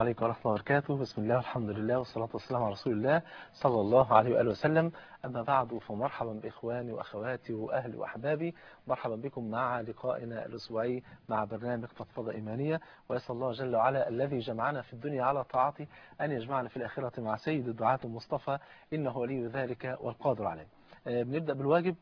عليكم ورحمة الله وبركاته بسم الله والحمد لله والصلاة والسلام على رسول الله صلى الله عليه وآله وسلم أما بعد فمرحبا بإخواني وأخواتي وأهلي وأحبابي مرحبا بكم مع لقائنا الأسبوعي مع برنامج فضفضة إيمانية ويسأل الله جل وعلا الذي جمعنا في الدنيا على طاعته أن يجمعنا في الآخرة مع سيد الدعاة المصطفى إنه ولي ذلك والقادر عليه بنبدأ بالواجب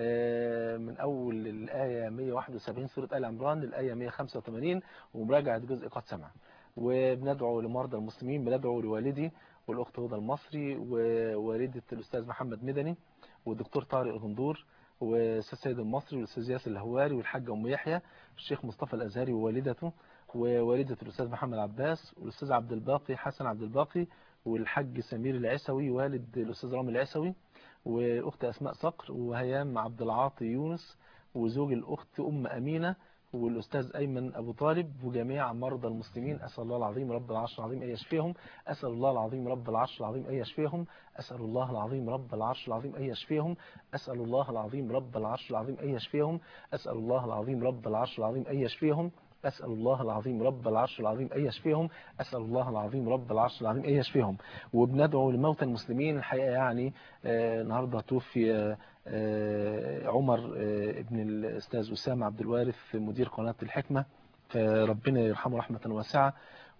من أول الآية 171 سورة آل عمران للآية 185 ومراجعة جزء قد سمع وبندعو لمرضى المسلمين بندعو لوالدي والأخت هدى المصري ووالدة الأستاذ محمد مدني والدكتور طارق الغندور والأستاذ سيد المصري والأستاذ ياسر الهواري والحاج أم يحيى الشيخ مصطفى الأزهري ووالدته ووالدة الأستاذ محمد عباس والأستاذ عبد الباقي حسن عبد الباقي والحاج سمير العسوي والد الأستاذ رامي العسوي والأخت أسماء صقر وهيام عبد العاطي يونس وزوج الأخت أم أمينة والأستاذ أيمن أبو طالب وجميع مرضى المسلمين أسأل الله العظيم رب العرش العظيم أن يشفيهم أسأل الله العظيم رب العرش العظيم أن يشفيهم أسأل الله العظيم رب العرش العظيم أن يشفيهم أسأل الله العظيم رب العرش العظيم أن يشفيهم أسأل الله العظيم رب العرش العظيم أن يشفيهم أسأل الله العظيم رب العرش العظيم أن يشفيهم أسأل الله العظيم رب العرش العظيم أن يشفيهم وبندعو لموتى المسلمين الحقيقة يعني آه النهاردة توفي آه عمر آه ابن الأستاذ أسامة عبد الوارث مدير قناة الحكمة فربنا يرحمه رحمة واسعة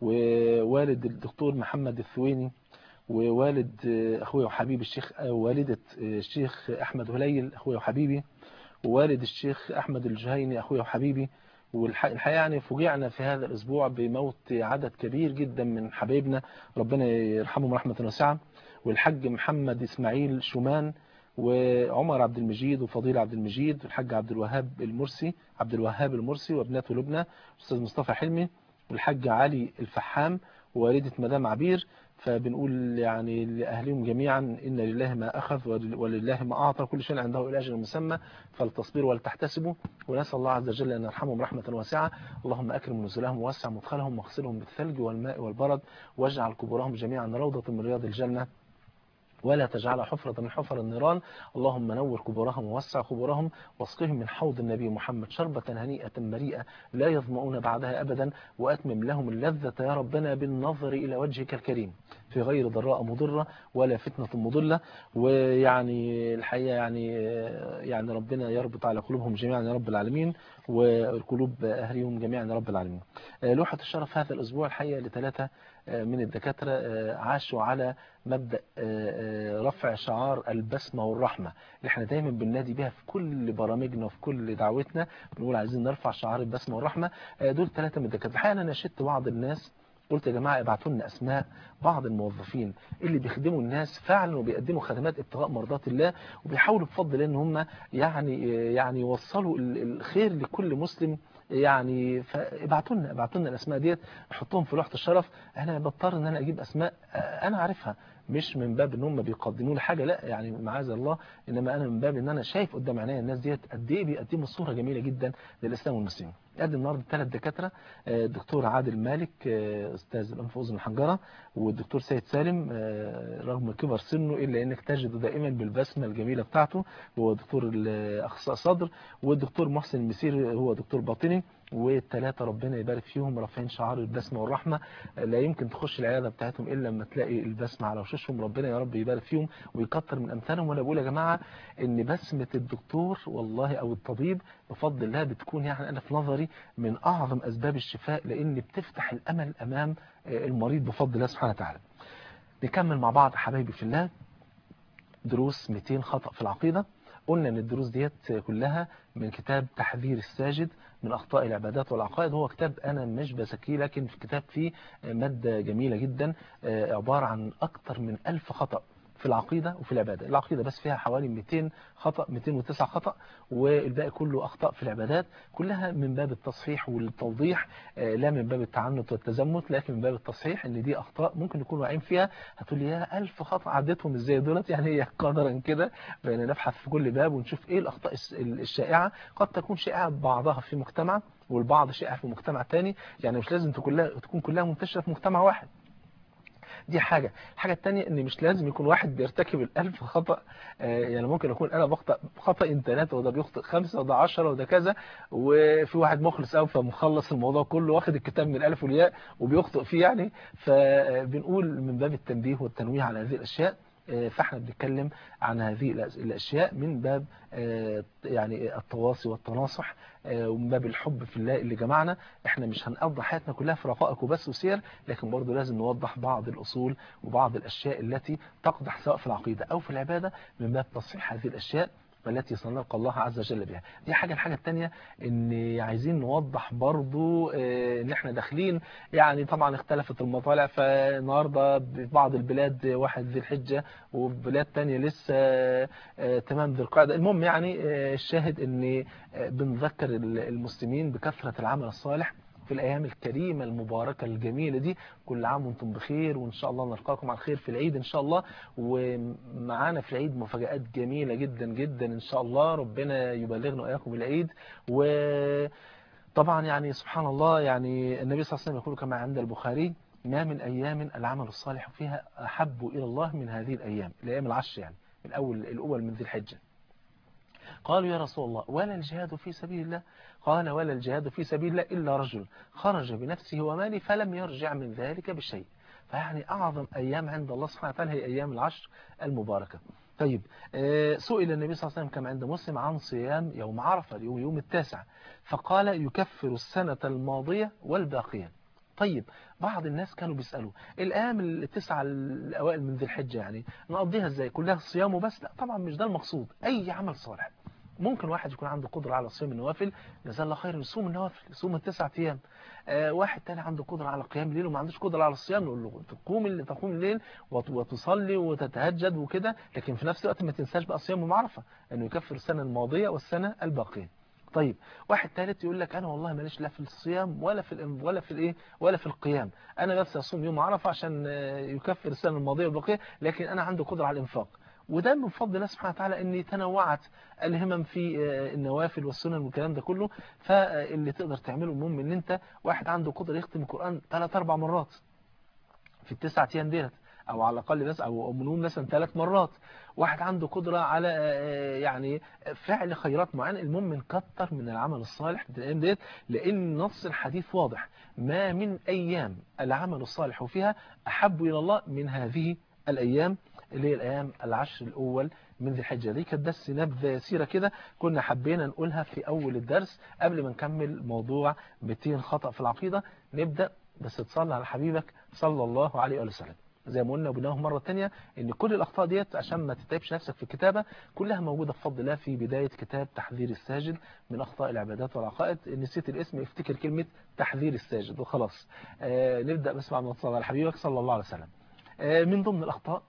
ووالد الدكتور محمد الثويني ووالد أخوي وحبيبي الشيخ والدة الشيخ أحمد هليل أخوي وحبيبي ووالد الشيخ أحمد الجهيني أخوي وحبيبي والحقيقة يعني فوجئنا في هذا الأسبوع بموت عدد كبير جدا من حبايبنا ربنا يرحمهم رحمة واسعة والحاج محمد إسماعيل شومان وعمر عبد المجيد وفضيل عبد المجيد والحاج عبد الوهاب المرسي عبد الوهاب المرسي وابنته لبنى الأستاذ مصطفى حلمي والحاج علي الفحام ووالدة مدام عبير فبنقول يعني لأهلهم جميعا إن لله ما أخذ ولله ما أعطى كل شيء عنده إلى أجل مسمى فالتصبير ولتحتسبوا ونسأل الله عز وجل أن يرحمهم رحمة واسعة اللهم أكرم نزلهم ووسع مدخلهم واغسلهم بالثلج والماء والبرد واجعل قبورهم جميعا روضة من رياض الجنة ولا تجعل حفرة من حفر النيران اللهم نور قبورهم ووسع قبورهم واسقهم من حوض النبي محمد شربة هنيئة مريئة لا يظمؤون بعدها أبدا وأتمم لهم اللذة يا ربنا بالنظر إلى وجهك الكريم في غير ضراء مضرة ولا فتنة مضلة ويعني الحقيقة يعني يعني ربنا يربط على قلوبهم جميعا يا رب العالمين والقلوب أهلهم جميعا يا رب العالمين لوحة الشرف هذا الأسبوع الحقيقة لثلاثة من الدكاترة عاشوا على مبدأ رفع شعار البسمة والرحمة اللي احنا دايما بننادي بها في كل برامجنا وفي كل دعوتنا بنقول عايزين نرفع شعار البسمة والرحمة دول ثلاثة من الدكاترة الحقيقة أنا نشدت بعض الناس قلت يا جماعة ابعتوا لنا أسماء بعض الموظفين اللي بيخدموا الناس فعلا وبيقدموا خدمات ابتغاء مرضات الله وبيحاولوا بفضل ان هم يعني يعني يوصلوا الخير لكل مسلم يعني فابعتوا لنا ابعتوا لنا الاسماء ديت نحطهم في لوحه الشرف انا بضطر ان انا اجيب اسماء انا عارفها مش من باب ان هم بيقدموا لي حاجه لا يعني معاذ الله انما انا من باب ان انا شايف قدام عينيا الناس ديت قد ايه بيقدموا صوره جميله جدا للاسلام والمسلمين قدم النهارده ثلاث دكاتره الدكتور عادل مالك استاذ الانف واذن الحنجره والدكتور سيد سالم رغم كبر سنه الا انك تجد دائما بالبسمه الجميله بتاعته هو دكتور اخصائي صدر والدكتور محسن المسير هو دكتور باطني والثلاثه ربنا يبارك فيهم رافعين شعار البسمه والرحمه لا يمكن تخش العياده بتاعتهم الا لما تلاقي البسمه على وشوشهم ربنا يا رب يبارك فيهم ويكتر من امثالهم وانا بقول يا جماعه ان بسمه الدكتور والله او الطبيب بفضل الله بتكون يعني انا في نظري من اعظم اسباب الشفاء لان بتفتح الامل امام المريض بفضل الله سبحانه وتعالى نكمل مع بعض حبايبي في الله دروس 200 خطأ في العقيدة قلنا ان الدروس ديت كلها من كتاب تحذير الساجد من أخطاء العبادات والعقائد هو كتاب أنا مش بزكيه لكن في كتاب فيه مادة جميلة جدا عبارة عن أكتر من ألف خطأ في العقيدة وفي العبادة العقيدة بس فيها حوالي 200 خطأ 209 خطأ والباقي كله أخطاء في العبادات كلها من باب التصحيح والتوضيح لا من باب التعنت والتزمت لكن من باب التصحيح ان دي أخطاء ممكن نكون واقعين فيها هتقول يا ألف خطأ عدتهم ازاي دولت يعني هي قدرا كده بأن نبحث في كل باب ونشوف ايه الأخطاء الشائعة قد تكون شائعة بعضها في مجتمع والبعض شائع في مجتمع تاني يعني مش لازم تكون كلها منتشرة في مجتمع واحد دي حاجة الحاجة التانية ان مش لازم يكون واحد بيرتكب الألف خطأ آه، يعني ممكن أكون أنا بخطأ خطأ ثلاثة وده بيخطئ خمسة وده عشرة وده كذا وفي واحد مخلص قوي فمخلص الموضوع كله واخد الكتاب من الألف والياء وبيخطئ فيه يعني فبنقول من باب التنبيه والتنويه على هذه الأشياء آه، فاحنا بنتكلم عن هذه الأس- الأشياء من باب آه، يعني التواصي والتناصح آه، ومن باب الحب في الله اللي جمعنا احنا مش هنقضي حياتنا كلها في رقائق وبس وسير لكن برضه لازم نوضح بعض الأصول وبعض الأشياء التي تقدح سواء في العقيدة أو في العبادة من باب تصحيح هذه الأشياء التي سنلقى الله عز وجل بها دي حاجة الحاجة التانية ان عايزين نوضح برضو آه، ان احنا داخلين يعني طبعا اختلفت المطالع فالنهاردة ببعض البلاد واحد ذي الحجة وبلاد تانية لسه آه، تمام ذي القعدة المهم يعني آه، الشاهد ان آه، بنذكر المسلمين بكثرة العمل الصالح في الأيام الكريمة المباركة الجميلة دي كل عام وانتم بخير وإن شاء الله نلقاكم على خير في العيد إن شاء الله ومعانا في العيد مفاجآت جميلة جدا جدا إن شاء الله ربنا يبلغنا وإياكم العيد وطبعا يعني سبحان الله يعني النبي صلى الله عليه وسلم يقول كما عند البخاري ما من أيام العمل الصالح فيها أحب إلى الله من هذه الأيام الأيام العشر يعني الأول الأول من ذي الحجة قالوا يا رسول الله ولا الجهاد في سبيل الله قال ولا الجهاد في سبيل الله إلا رجل خرج بنفسه وماله فلم يرجع من ذلك بشيء فيعني أعظم أيام عند الله سبحانه وتعالى هي أيام العشر المباركة طيب آه، سئل النبي صلى الله عليه وسلم كما عند مسلم عن صيام يوم عرفة اليوم يوم التاسع فقال يكفر السنة الماضية والباقية طيب بعض الناس كانوا بيسألوا الأيام التسعة الأوائل من ذي الحجة يعني نقضيها ازاي كلها صيام وبس لا طبعا مش ده المقصود أي عمل صالح ممكن واحد يكون عنده قدرة على صيام النوافل جزاه الله خير يصوم النوافل يصوم التسعة أيام آه واحد تاني عنده قدرة على قيام الليل وما عندوش قدرة على الصيام نقول له تقوم اللي تقوم الليل وت- وتصلي وتتهجد وكده لكن في نفس الوقت ما تنساش بقى صيام ومعرفة انه يكفر السنة الماضية والسنة الباقية طيب واحد ثالث يقول لك انا والله ماليش لا في الصيام ولا في الإم- ولا في الايه ولا في القيام انا بس اصوم يوم عرفه عشان آه، يكفر السنه الماضيه والباقيه لكن انا عندي قدره على الانفاق وده من فضل الله سبحانه وتعالى ان تنوعت الهمم في آه، النوافل والسنن والكلام ده كله فاللي تقدر تعمله المهم ان انت واحد عنده قدره يختم القران ثلاث اربع مرات في التسعة ايام ديت او على الاقل بس او منون مثلا ثلاث مرات واحد عنده قدرة على آه، يعني فعل خيرات معينة المهم نكتر من العمل الصالح في الايام ديت لان نص الحديث واضح ما من ايام العمل الصالح فيها احب الى الله من هذه الايام اللي هي الايام العشر الاول من ذي الحجة دي كانت بس نبذة يسيرة كده كنا حبينا نقولها في اول الدرس قبل ما نكمل موضوع 200 خطأ في العقيدة نبدأ بس تصلي على حبيبك صلى الله عليه وآله وسلم زي ما قلنا وبناهم مرة تانية ان كل الاخطاء ديت عشان ما تتعبش نفسك في الكتابة كلها موجودة بفضل الله في بداية كتاب تحذير الساجد من اخطاء العبادات والعقائد نسيت الاسم افتكر كلمة تحذير الساجد وخلاص آه نبدأ بس بعد ما تصلي على حبيبك صلى الله عليه وسلم آه من ضمن الاخطاء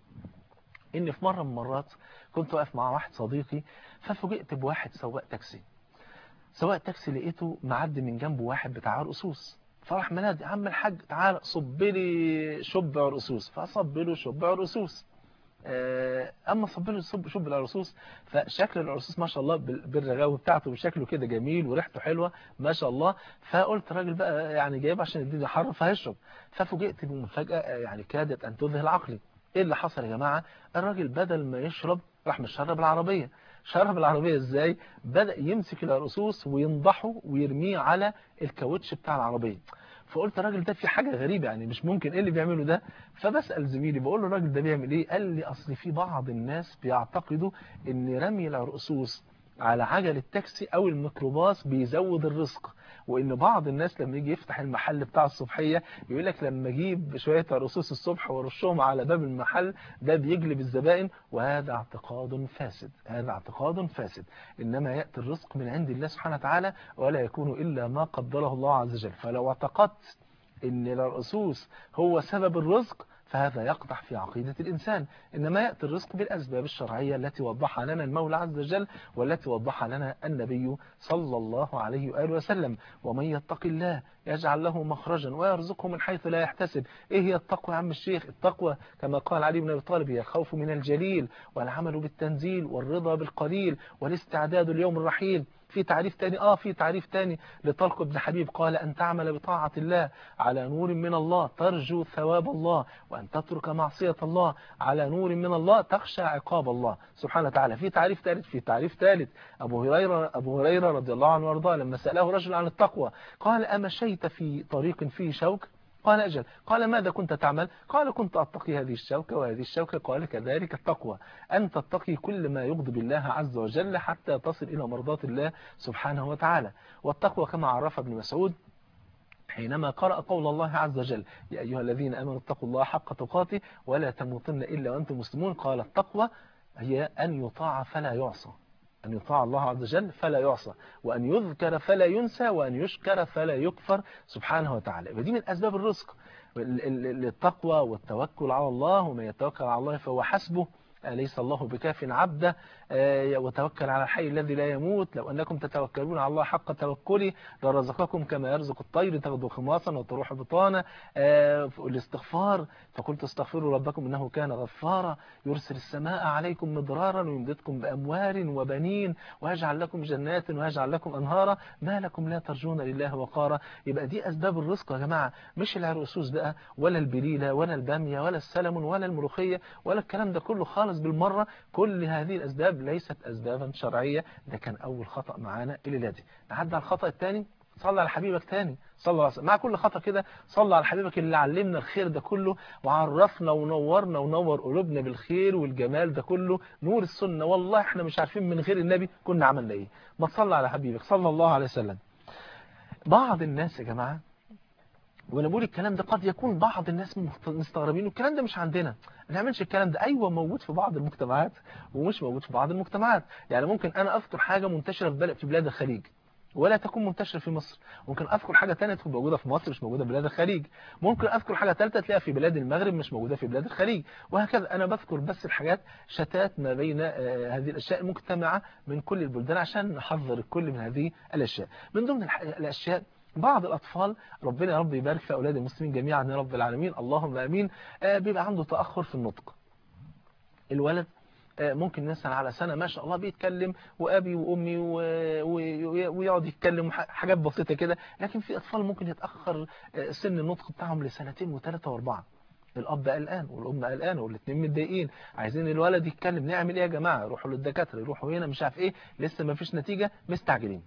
ان في مرة من المرات كنت واقف مع واحد صديقي ففوجئت بواحد سواق تاكسي سواق تاكسي لقيته معدي من جنبه واحد بتاع رقصوص فراح منادي يا عم الحاج تعالى صب لي شب عرقسوس فصب له شب عرقسوس آه، اما صب له شب شب العرقسوس فشكل العرقسوس ما شاء الله بال- بالرغاوه بتاعته وشكله كده جميل وريحته حلوه ما شاء الله فقلت الراجل بقى يعني جايب عشان الدنيا حر فهيشرب ففوجئت بمفاجاه آه، يعني كادت ان تذهل عقلي ايه اللي حصل يا جماعه الراجل بدل ما يشرب راح مشرب العربيه شرب العربيه ازاي بدا يمسك العرقسوس وينضحه ويرميه على الكاوتش بتاع العربيه فقلت الراجل ده في حاجة غريبة يعني مش ممكن ايه اللي بيعمله ده فبسأل زميلي بقول له الراجل ده بيعمل ايه قال لي اصل في بعض الناس بيعتقدوا ان رمي العرقسوس على عجل التاكسي او الميكروباص بيزود الرزق وان بعض الناس لما يجي يفتح المحل بتاع الصبحيه يقول لك لما اجيب شويه عرقسوس الصبح وارشهم على باب المحل ده بيجلب الزبائن وهذا اعتقاد فاسد هذا اعتقاد فاسد انما ياتي الرزق من عند الله سبحانه وتعالى ولا يكون الا ما قدره الله عز وجل فلو اعتقدت ان العرقسوس هو سبب الرزق فهذا يقدح في عقيدة الإنسان إنما يأتي الرزق بالأسباب الشرعية التي وضحها لنا المولى عز وجل والتي وضحها لنا النبي صلى الله عليه وآله وسلم ومن يتق الله يجعل له مخرجا ويرزقه من حيث لا يحتسب إيه هي التقوى يا عم الشيخ التقوى كما قال علي بن أبي طالب هي الخوف من الجليل والعمل بالتنزيل والرضا بالقليل والاستعداد ليوم الرحيل في تعريف تاني اه في تعريف تاني لطلق بن حبيب قال أن تعمل بطاعة الله على نور من الله ترجو ثواب الله وأن تترك معصية الله على نور من الله تخشى عقاب الله سبحانه وتعالى في تعريف ثالث في تعريف ثالث أبو هريرة أبو هريرة رضي الله عنه وارضاه لما سأله رجل عن التقوى قال أمشيت في طريق فيه شوك قال أجل قال ماذا كنت تعمل قال كنت أتقي هذه الشوكة وهذه الشوكة قال كذلك التقوى أن تتقي كل ما يغضب الله عز وجل حتى تصل إلى مرضات الله سبحانه وتعالى والتقوى كما عرف ابن مسعود حينما قرأ قول الله عز وجل يا أيها الذين أمنوا اتقوا الله حق تقاته ولا تموتن إلا وأنتم مسلمون قال التقوى هي أن يطاع فلا يعصى أن يطاع الله عز وجل فلا يعصى وأن يذكر فلا ينسى وأن يشكر فلا يكفر سبحانه وتعالى ودي من أسباب الرزق التقوى والتوكل على الله ومن يتوكل على الله فهو حسبه أليس الله بكاف عبده وتوكل على الحي الذي لا يموت لو أنكم تتوكلون على الله حق توكله لرزقكم كما يرزق الطير تغدو خماصا وتروح بطانا الاستغفار فقلت استغفروا ربكم إنه كان غفارا يرسل السماء عليكم مضرارا ويمددكم بأموال وبنين ويجعل لكم جنات ويجعل لكم أنهارا ما لكم لا ترجون لله وقارا يبقى دي أسباب الرزق يا جماعة مش العرقسوس بقى ولا البليلة ولا البامية ولا السلمون ولا الملوخية ولا الكلام ده كله خالص بالمرة كل هذه الأسباب ليست أسبابا شرعية ده كان أول خطأ معانا الليلة دي نعدي على الخطأ الثاني صلى على حبيبك تاني صلى على مع كل خطأ كده صلى على حبيبك اللي علمنا الخير ده كله وعرفنا ونورنا ونور قلوبنا بالخير والجمال ده كله نور السنة والله احنا مش عارفين من غير النبي كنا عملنا ايه ما تصلى على حبيبك صلى الله عليه وسلم بعض الناس يا جماعة وانا بقول الكلام ده قد يكون بعض الناس مستغربين والكلام ده مش عندنا ما نعملش الكلام ده ايوه موجود في بعض المجتمعات ومش موجود في بعض المجتمعات يعني ممكن انا اذكر حاجه منتشره في بلد في بلاد الخليج ولا تكون منتشره في مصر ممكن اذكر حاجه ثانيه تكون موجوده في مصر مش موجوده في بلاد الخليج ممكن اذكر حاجه ثالثه تلاقيها في بلاد المغرب مش موجوده في بلاد الخليج وهكذا انا بذكر بس الحاجات شتات ما بين هذه الاشياء المجتمعه من كل البلدان عشان نحذر الكل من هذه الاشياء من ضمن الاشياء بعض الأطفال ربنا يا رب يبارك في أولاد المسلمين جميعا يا رب العالمين اللهم أمين بيبقى عنده تأخر في النطق الولد ممكن مثلا على سنة ما شاء الله بيتكلم وأبي وأمي ويقعد يتكلم حاجات بسيطة كده لكن في أطفال ممكن يتأخر سن النطق بتاعهم لسنتين وثلاثة وأربعة الأب قلقان والأم قلقانة والاثنين متضايقين عايزين الولد يتكلم نعمل إيه يا جماعة يروحوا للدكاترة يروحوا هنا مش عارف إيه لسه ما فيش نتيجة مستعجلين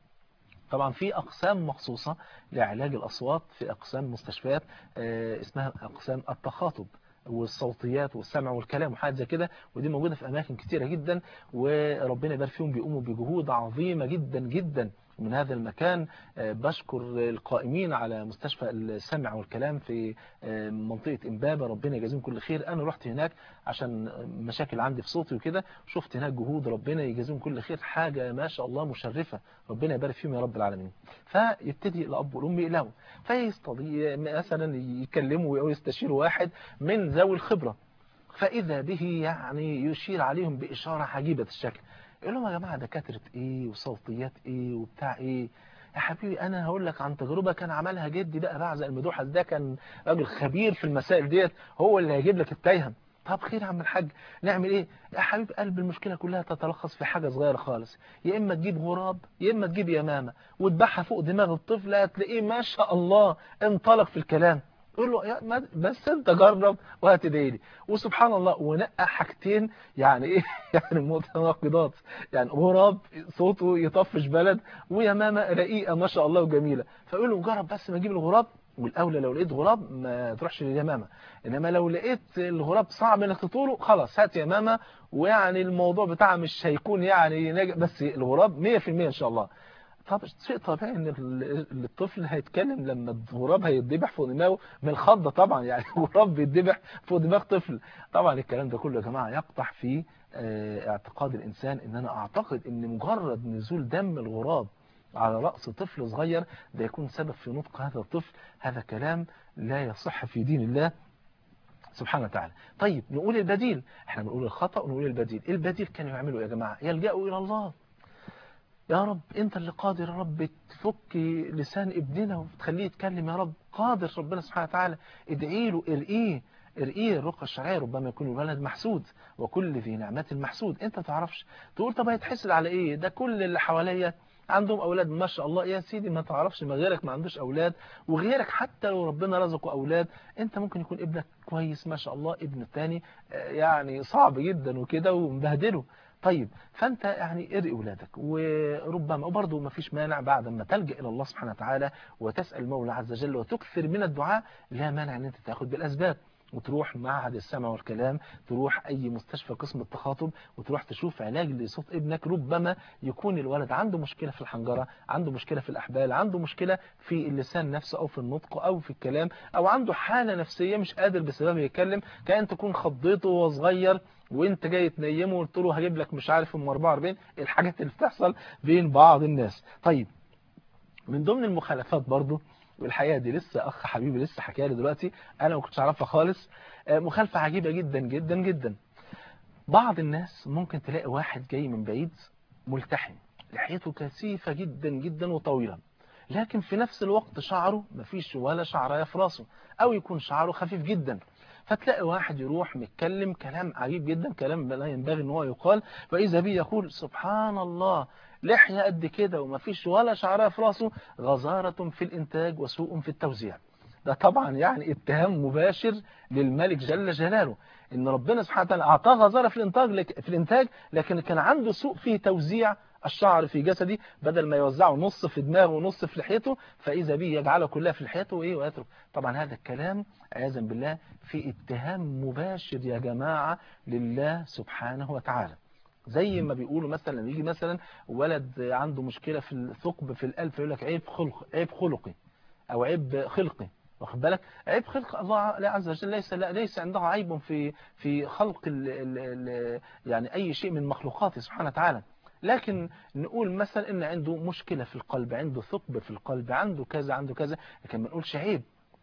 طبعا في أقسام مخصوصة لعلاج الأصوات في أقسام مستشفيات اسمها أقسام التخاطب والصوتيات والسمع والكلام وحاجات زي كده ودي موجودة في أماكن كتيرة جدا وربنا يبارك فيهم بيقوموا بجهود عظيمة جدا جدا من هذا المكان بشكر القائمين على مستشفى السمع والكلام في منطقة إمبابة ربنا يجازيهم كل خير أنا رحت هناك عشان مشاكل عندي في صوتي وكده شفت هناك جهود ربنا يجازيهم كل خير حاجة ما شاء الله مشرفة ربنا يبارك فيهم يا رب العالمين فيبتدي الأب والأم يقلقوا فيستطيع مثلا يكلموا أو يستشيروا واحد من ذوي الخبرة فإذا به يعني يشير عليهم بإشارة عجيبة الشكل يقول لهم يا جماعة دكاترة ايه وصوتيات ايه وبتاع ايه يا حبيبي انا هقول لك عن تجربة كان عملها جدي بقى بعزق المدوحس ده كان راجل خبير في المسائل ديت هو اللي هيجيب لك التيهم طب خير يا عم الحاج نعمل ايه يا حبيب قلب المشكلة كلها تتلخص في حاجة صغيرة خالص يا اما تجيب غراب يا اما تجيب يمامة وتبعها فوق دماغ الطفل هتلاقيه ما شاء الله انطلق في الكلام يقول له يا بس انت جرب وهتدعي لي وسبحان الله ونقى حاجتين يعني ايه يعني متناقضات يعني غراب صوته يطفش بلد ويمامه رقيقه ما شاء الله وجميله فيقول له جرب بس ما اجيب الغراب والاولى لو لقيت غراب ما تروحش لليمامه انما لو لقيت الغراب صعب انك تطوله خلاص هات يمامه ويعني الموضوع بتاعها مش هيكون يعني بس الغراب 100% ان شاء الله طب شيء طبيعي ان الطفل هيتكلم لما الغراب هيتذبح فوق دماغه من الخضه طبعا يعني الغراب بيتذبح فوق دماغ طفل طبعا الكلام ده كله يا جماعه يقطع في اعتقاد الانسان ان انا اعتقد ان مجرد نزول دم الغراب على رأس طفل صغير ده يكون سبب في نطق هذا الطفل هذا كلام لا يصح في دين الله سبحانه وتعالى طيب نقول البديل احنا بنقول الخطأ ونقول البديل البديل كانوا يعملوا يا جماعة يلجأوا إلى الله يا رب انت اللي قادر يا رب تفك لسان ابننا وتخليه يتكلم يا رب قادر ربنا سبحانه وتعالى ادعي له ارقيه ارقيه الرقى الشرعيه ربما يكون الولد محسود وكل ذي نعمات محسود انت تعرفش تقول طب هيتحسد على ايه ده كل اللي حواليا عندهم أولاد ما شاء الله يا سيدي ما تعرفش ما غيرك ما عندوش أولاد وغيرك حتى لو ربنا رزقه أولاد أنت ممكن يكون ابنك كويس ما شاء الله ابن الثاني يعني صعب جدا وكده ومبهدله طيب فانت يعني ارقي اولادك وربما وبرضه ما فيش مانع بعد ما تلجا الى الله سبحانه وتعالى وتسال المولى عز وجل وتكثر من الدعاء لا مانع ان انت تاخد بالاسباب وتروح معهد السمع والكلام تروح اي مستشفى قسم التخاطب وتروح تشوف علاج لصوت ابنك ربما يكون الولد عنده مشكلة في الحنجرة عنده مشكلة في الاحبال عنده مشكلة في اللسان نفسه او في النطق او في الكلام او عنده حالة نفسية مش قادر بسببها يتكلم كأن تكون خضيته وهو صغير وانت جاي تنيمه وقلت له هجيب لك مش عارف ام 44 الحاجات اللي بتحصل بين بعض الناس طيب من ضمن المخالفات برضو والحقيقه دي لسه اخ حبيبي لسه حكاها لي دلوقتي انا ما كنتش اعرفها خالص مخالفه عجيبه جدا جدا جدا بعض الناس ممكن تلاقي واحد جاي من بعيد ملتحم لحيته كثيفه جدا جدا وطويله لكن في نفس الوقت شعره مفيش ولا شعرايه في راسه او يكون شعره خفيف جدا فتلاقي واحد يروح متكلم كلام عجيب جدا كلام لا ينبغي ان هو يقال فاذا به يقول سبحان الله لحية قد كده ومفيش ولا شعرها في راسه غزارة في الإنتاج وسوء في التوزيع ده طبعا يعني اتهام مباشر للملك جل جلاله ان ربنا سبحانه وتعالى اعطاه غزارة في الانتاج في الانتاج لكن كان عنده سوء في توزيع الشعر في جسدي بدل ما يوزعه نص في دماغه ونص في لحيته فإذا به يجعله كلها في لحيته وإيه ويترك طبعا هذا الكلام عياذا بالله في اتهام مباشر يا جماعة لله سبحانه وتعالى زي ما بيقولوا مثلا يجي مثلا ولد عنده مشكلة في الثقب في القلب يقول لك عيب خلق عيب خلقي او عيب خلقي واخد بالك عيب خلق الله عز وجل ليس لا ليس عنده عيب في في خلق ال ال ال يعني اي شيء من مخلوقاته سبحانه وتعالى لكن نقول مثلا ان عنده مشكلة في القلب عنده ثقب في القلب عنده كذا عنده كذا لكن ما نقولش عيب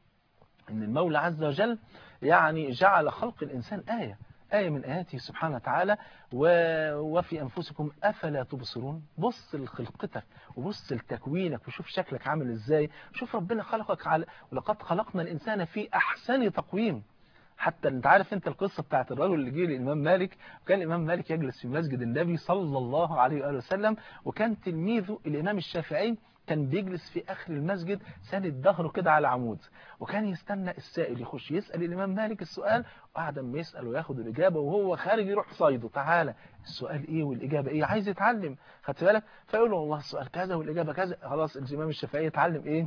ان المولى عز وجل يعني جعل خلق الانسان آية آية من آياته سبحانه وتعالى و... وفي أنفسكم أفلا تبصرون بص لخلقتك وبص لتكوينك وشوف شكلك عامل إزاي شوف ربنا خلقك على ولقد خلقنا الإنسان في أحسن تقويم حتى انت عارف انت القصة بتاعت الرجل اللي جه للإمام مالك وكان الإمام مالك يجلس في مسجد النبي صلى الله عليه وآله وسلم وكان تلميذه الإمام الشافعي كان بيجلس في آخر المسجد ساند ظهره كده على عمود وكان يستنى السائل يخش يسأل الإمام مالك السؤال وقعد ما يسأل وياخد الإجابة وهو خارج يروح صيده تعالى السؤال إيه والإجابة إيه عايز يتعلم خدت بالك فيقول له والله السؤال كذا والإجابة كذا خلاص الإمام الشافعي يتعلم إيه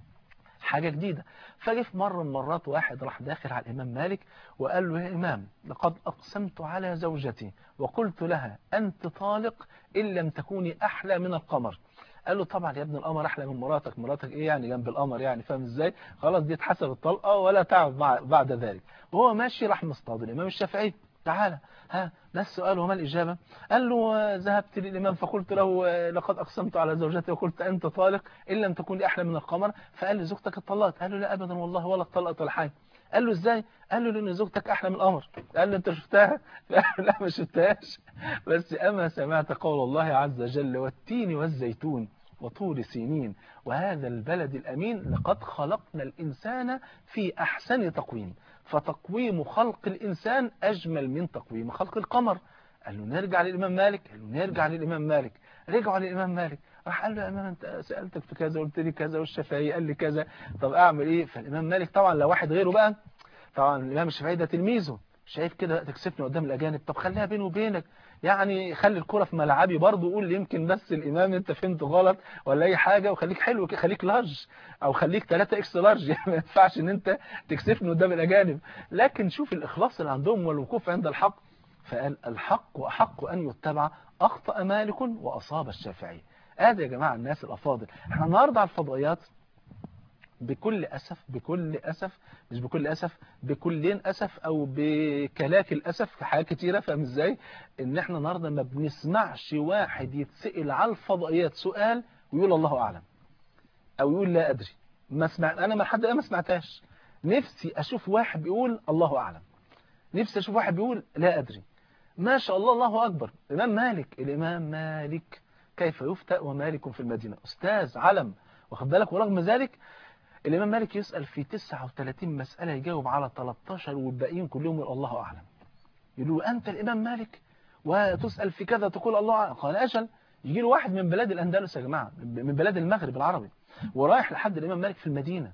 حاجة جديدة فجه في مرة من مرات واحد راح داخل على الإمام مالك وقال له يا إمام لقد أقسمت على زوجتي وقلت لها أنت طالق إن لم تكوني أحلى من القمر قال له طبعا يا ابن القمر احلى من مراتك مراتك ايه يعني جنب القمر يعني فاهم ازاي خلاص دي اتحسب الطلقه ولا تعب بعد ذلك وهو ماشي راح مصطاد الامام الشافعي تعالى ها ده السؤال وما الإجابة قال له ذهبت للإمام فقلت له لقد أقسمت على زوجتي وقلت أنت طالق إن لم تكن لي أحلى من القمر فقال لي زوجتك اتطلقت قال له لا أبدا والله ولا اتطلقت ولا حاجة قال له ازاي قال له لان زوجتك احلى من القمر قال له انت شفتها لا ما شفتهاش بس اما سمعت قول الله عز وجل والتين والزيتون وطول سنين وهذا البلد الأمين لقد خلقنا الإنسان في أحسن تقويم فتقويم خلق الإنسان أجمل من تقويم خلق القمر قال له نرجع للإمام مالك قال له نرجع للإمام مالك رجعوا للإمام مالك راح قال له يا إمام أنت سألتك في كذا قلت لي كذا والشافعي قال لي كذا طب أعمل إيه فالإمام مالك طبعا لو واحد غيره بقى طبعا الإمام الشافعي ده تلميذه شايف كده تكسفني قدام الأجانب طب خليها بيني وبينك يعني خلي الكرة في ملعبي برضه قول يمكن بس الإمام أنت فهمت غلط ولا أي حاجة وخليك حلو خليك لارج أو خليك 3 إكس لارج يعني ما ينفعش إن أنت تكسفني قدام الأجانب لكن شوف الإخلاص اللي عندهم والوقوف عند الحق فقال الحق أحق أن يتبع أخطأ مالك وأصاب الشافعي هذا يا جماعة الناس الأفاضل احنا النهاردة على الفضائيات بكل أسف بكل أسف مش بكل أسف بكلين أسف أو بكلاكل أسف في حاجات كتيرة فاهم إزاي إن إحنا النهاردة ما بنسمعش واحد يتسأل على الفضائيات سؤال ويقول الله أعلم أو يقول لا أدري ما سمع أنا ما حد ما سمعتهاش نفسي أشوف واحد بيقول الله أعلم نفسي أشوف واحد بيقول لا أدري ما شاء الله الله أكبر الإمام مالك الإمام مالك كيف يفتأ ومالك في المدينة أستاذ علم واخد بالك ورغم ذلك الإمام مالك يسأل في 39 مسألة يجاوب على 13 والباقيين كلهم يقول الله أعلم يقولوا أنت الإمام مالك وتسأل في كذا تقول الله أعلم قال أجل يجي له واحد من بلاد الاندلس يا جماعه من بلاد المغرب العربي ورايح لحد الامام مالك في المدينه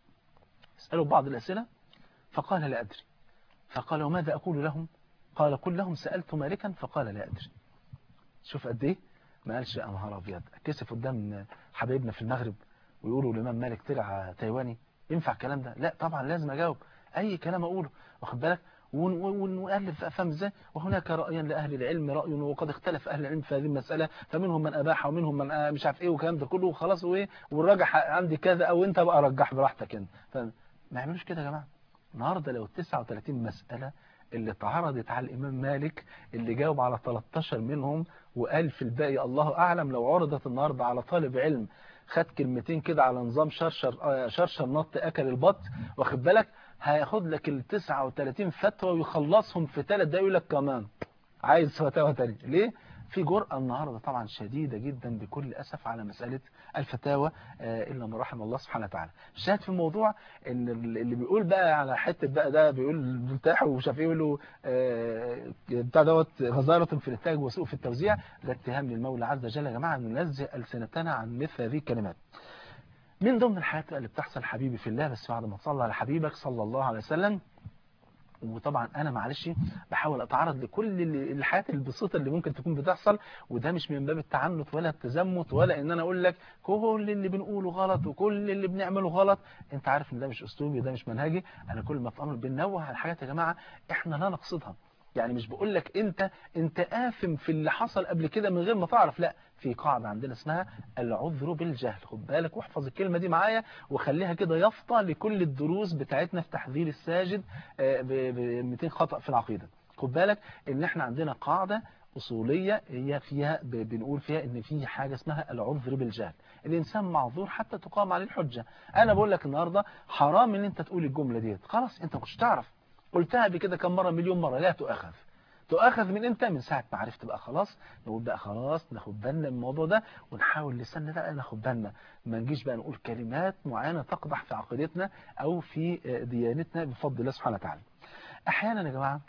اساله بعض الاسئله فقال لا ادري فقال وماذا اقول لهم قال قل لهم سالت مالكا فقال لا ادري شوف قد ايه ما قالش يا نهار ابيض اتكسف قدام حبايبنا في المغرب ويقولوا الامام مالك طلع تايواني ينفع الكلام ده لا طبعا لازم اجاوب اي كلام اقوله واخد بالك ونؤلف فهم ازاي وهناك رأيا لأهل العلم رأي وقد اختلف أهل العلم في هذه المسألة فمنهم من أباح ومنهم من مش عارف إيه والكلام ده كله وخلاص وإيه والراجح عندي كذا أو أنت بقى رجح براحتك أنت فما يعملوش كده يا جماعة النهاردة لو 39 مسألة اللي اتعرضت على الإمام مالك اللي جاوب على 13 منهم وقال في الباقي الله أعلم لو عرضت النهاردة على طالب علم خد كلمتين كده على نظام شرشر شرشر نط أكل البط واخد بالك هياخد لك ال 39 فتوى ويخلصهم في ثلاث دقايق يقول لك كمان عايز فتاوى تانية ليه في جرأة النهاردة طبعا شديدة جدا بكل أسف على مسألة الفتاوى إلا من رحم الله سبحانه وتعالى الشاهد في الموضوع ان اللي بيقول بقى على حتة بقى ده بيقول مرتاح ومش عارف ايه يقول له بتاع دوت غزارة في الانتاج وسوء في التوزيع ده اتهام للمولى عز وجل يا جماعة ننزه ألسنتنا عن مثل هذه الكلمات من ضمن الحاجات اللي بتحصل حبيبي في الله بس بعد ما تصلى على حبيبك صلى الله عليه وسلم وطبعا انا معلش بحاول اتعرض لكل الحاجات البسيطه اللي ممكن تكون بتحصل وده مش من باب التعنت ولا التزمت ولا ان انا اقول لك كل اللي بنقوله غلط وكل اللي بنعمله غلط انت عارف ان ده مش اسلوبي ده مش منهجي انا كل ما اتامر بننوه على الحاجات يا جماعه احنا لا نقصدها يعني مش بقول لك انت انت آثم في اللي حصل قبل كده من غير ما تعرف لا في قاعدة عندنا اسمها العذر بالجهل خد بالك واحفظ الكلمة دي معايا وخليها كده يافطة لكل الدروس بتاعتنا في تحذير الساجد ب 200 خطأ في العقيدة خد بالك ان احنا عندنا قاعدة أصولية هي فيها بنقول فيها ان في حاجة اسمها العذر بالجهل الإنسان معذور حتى تقام عليه الحجة أنا بقول لك النهاردة حرام ان انت تقول الجملة ديت خلاص انت مش تعرف قلتها بكده كم مرة مليون مرة لا تؤخذ تؤخذ من امتى من ساعة ما عرفت بقى خلاص نقول بقى خلاص ناخد بالنا من الموضوع ده ونحاول لسنا بقى ناخد بالنا ما نجيش بقى نقول كلمات معينة تقدح في عقيدتنا او في ديانتنا بفضل الله سبحانه وتعالى احيانا يا جماعة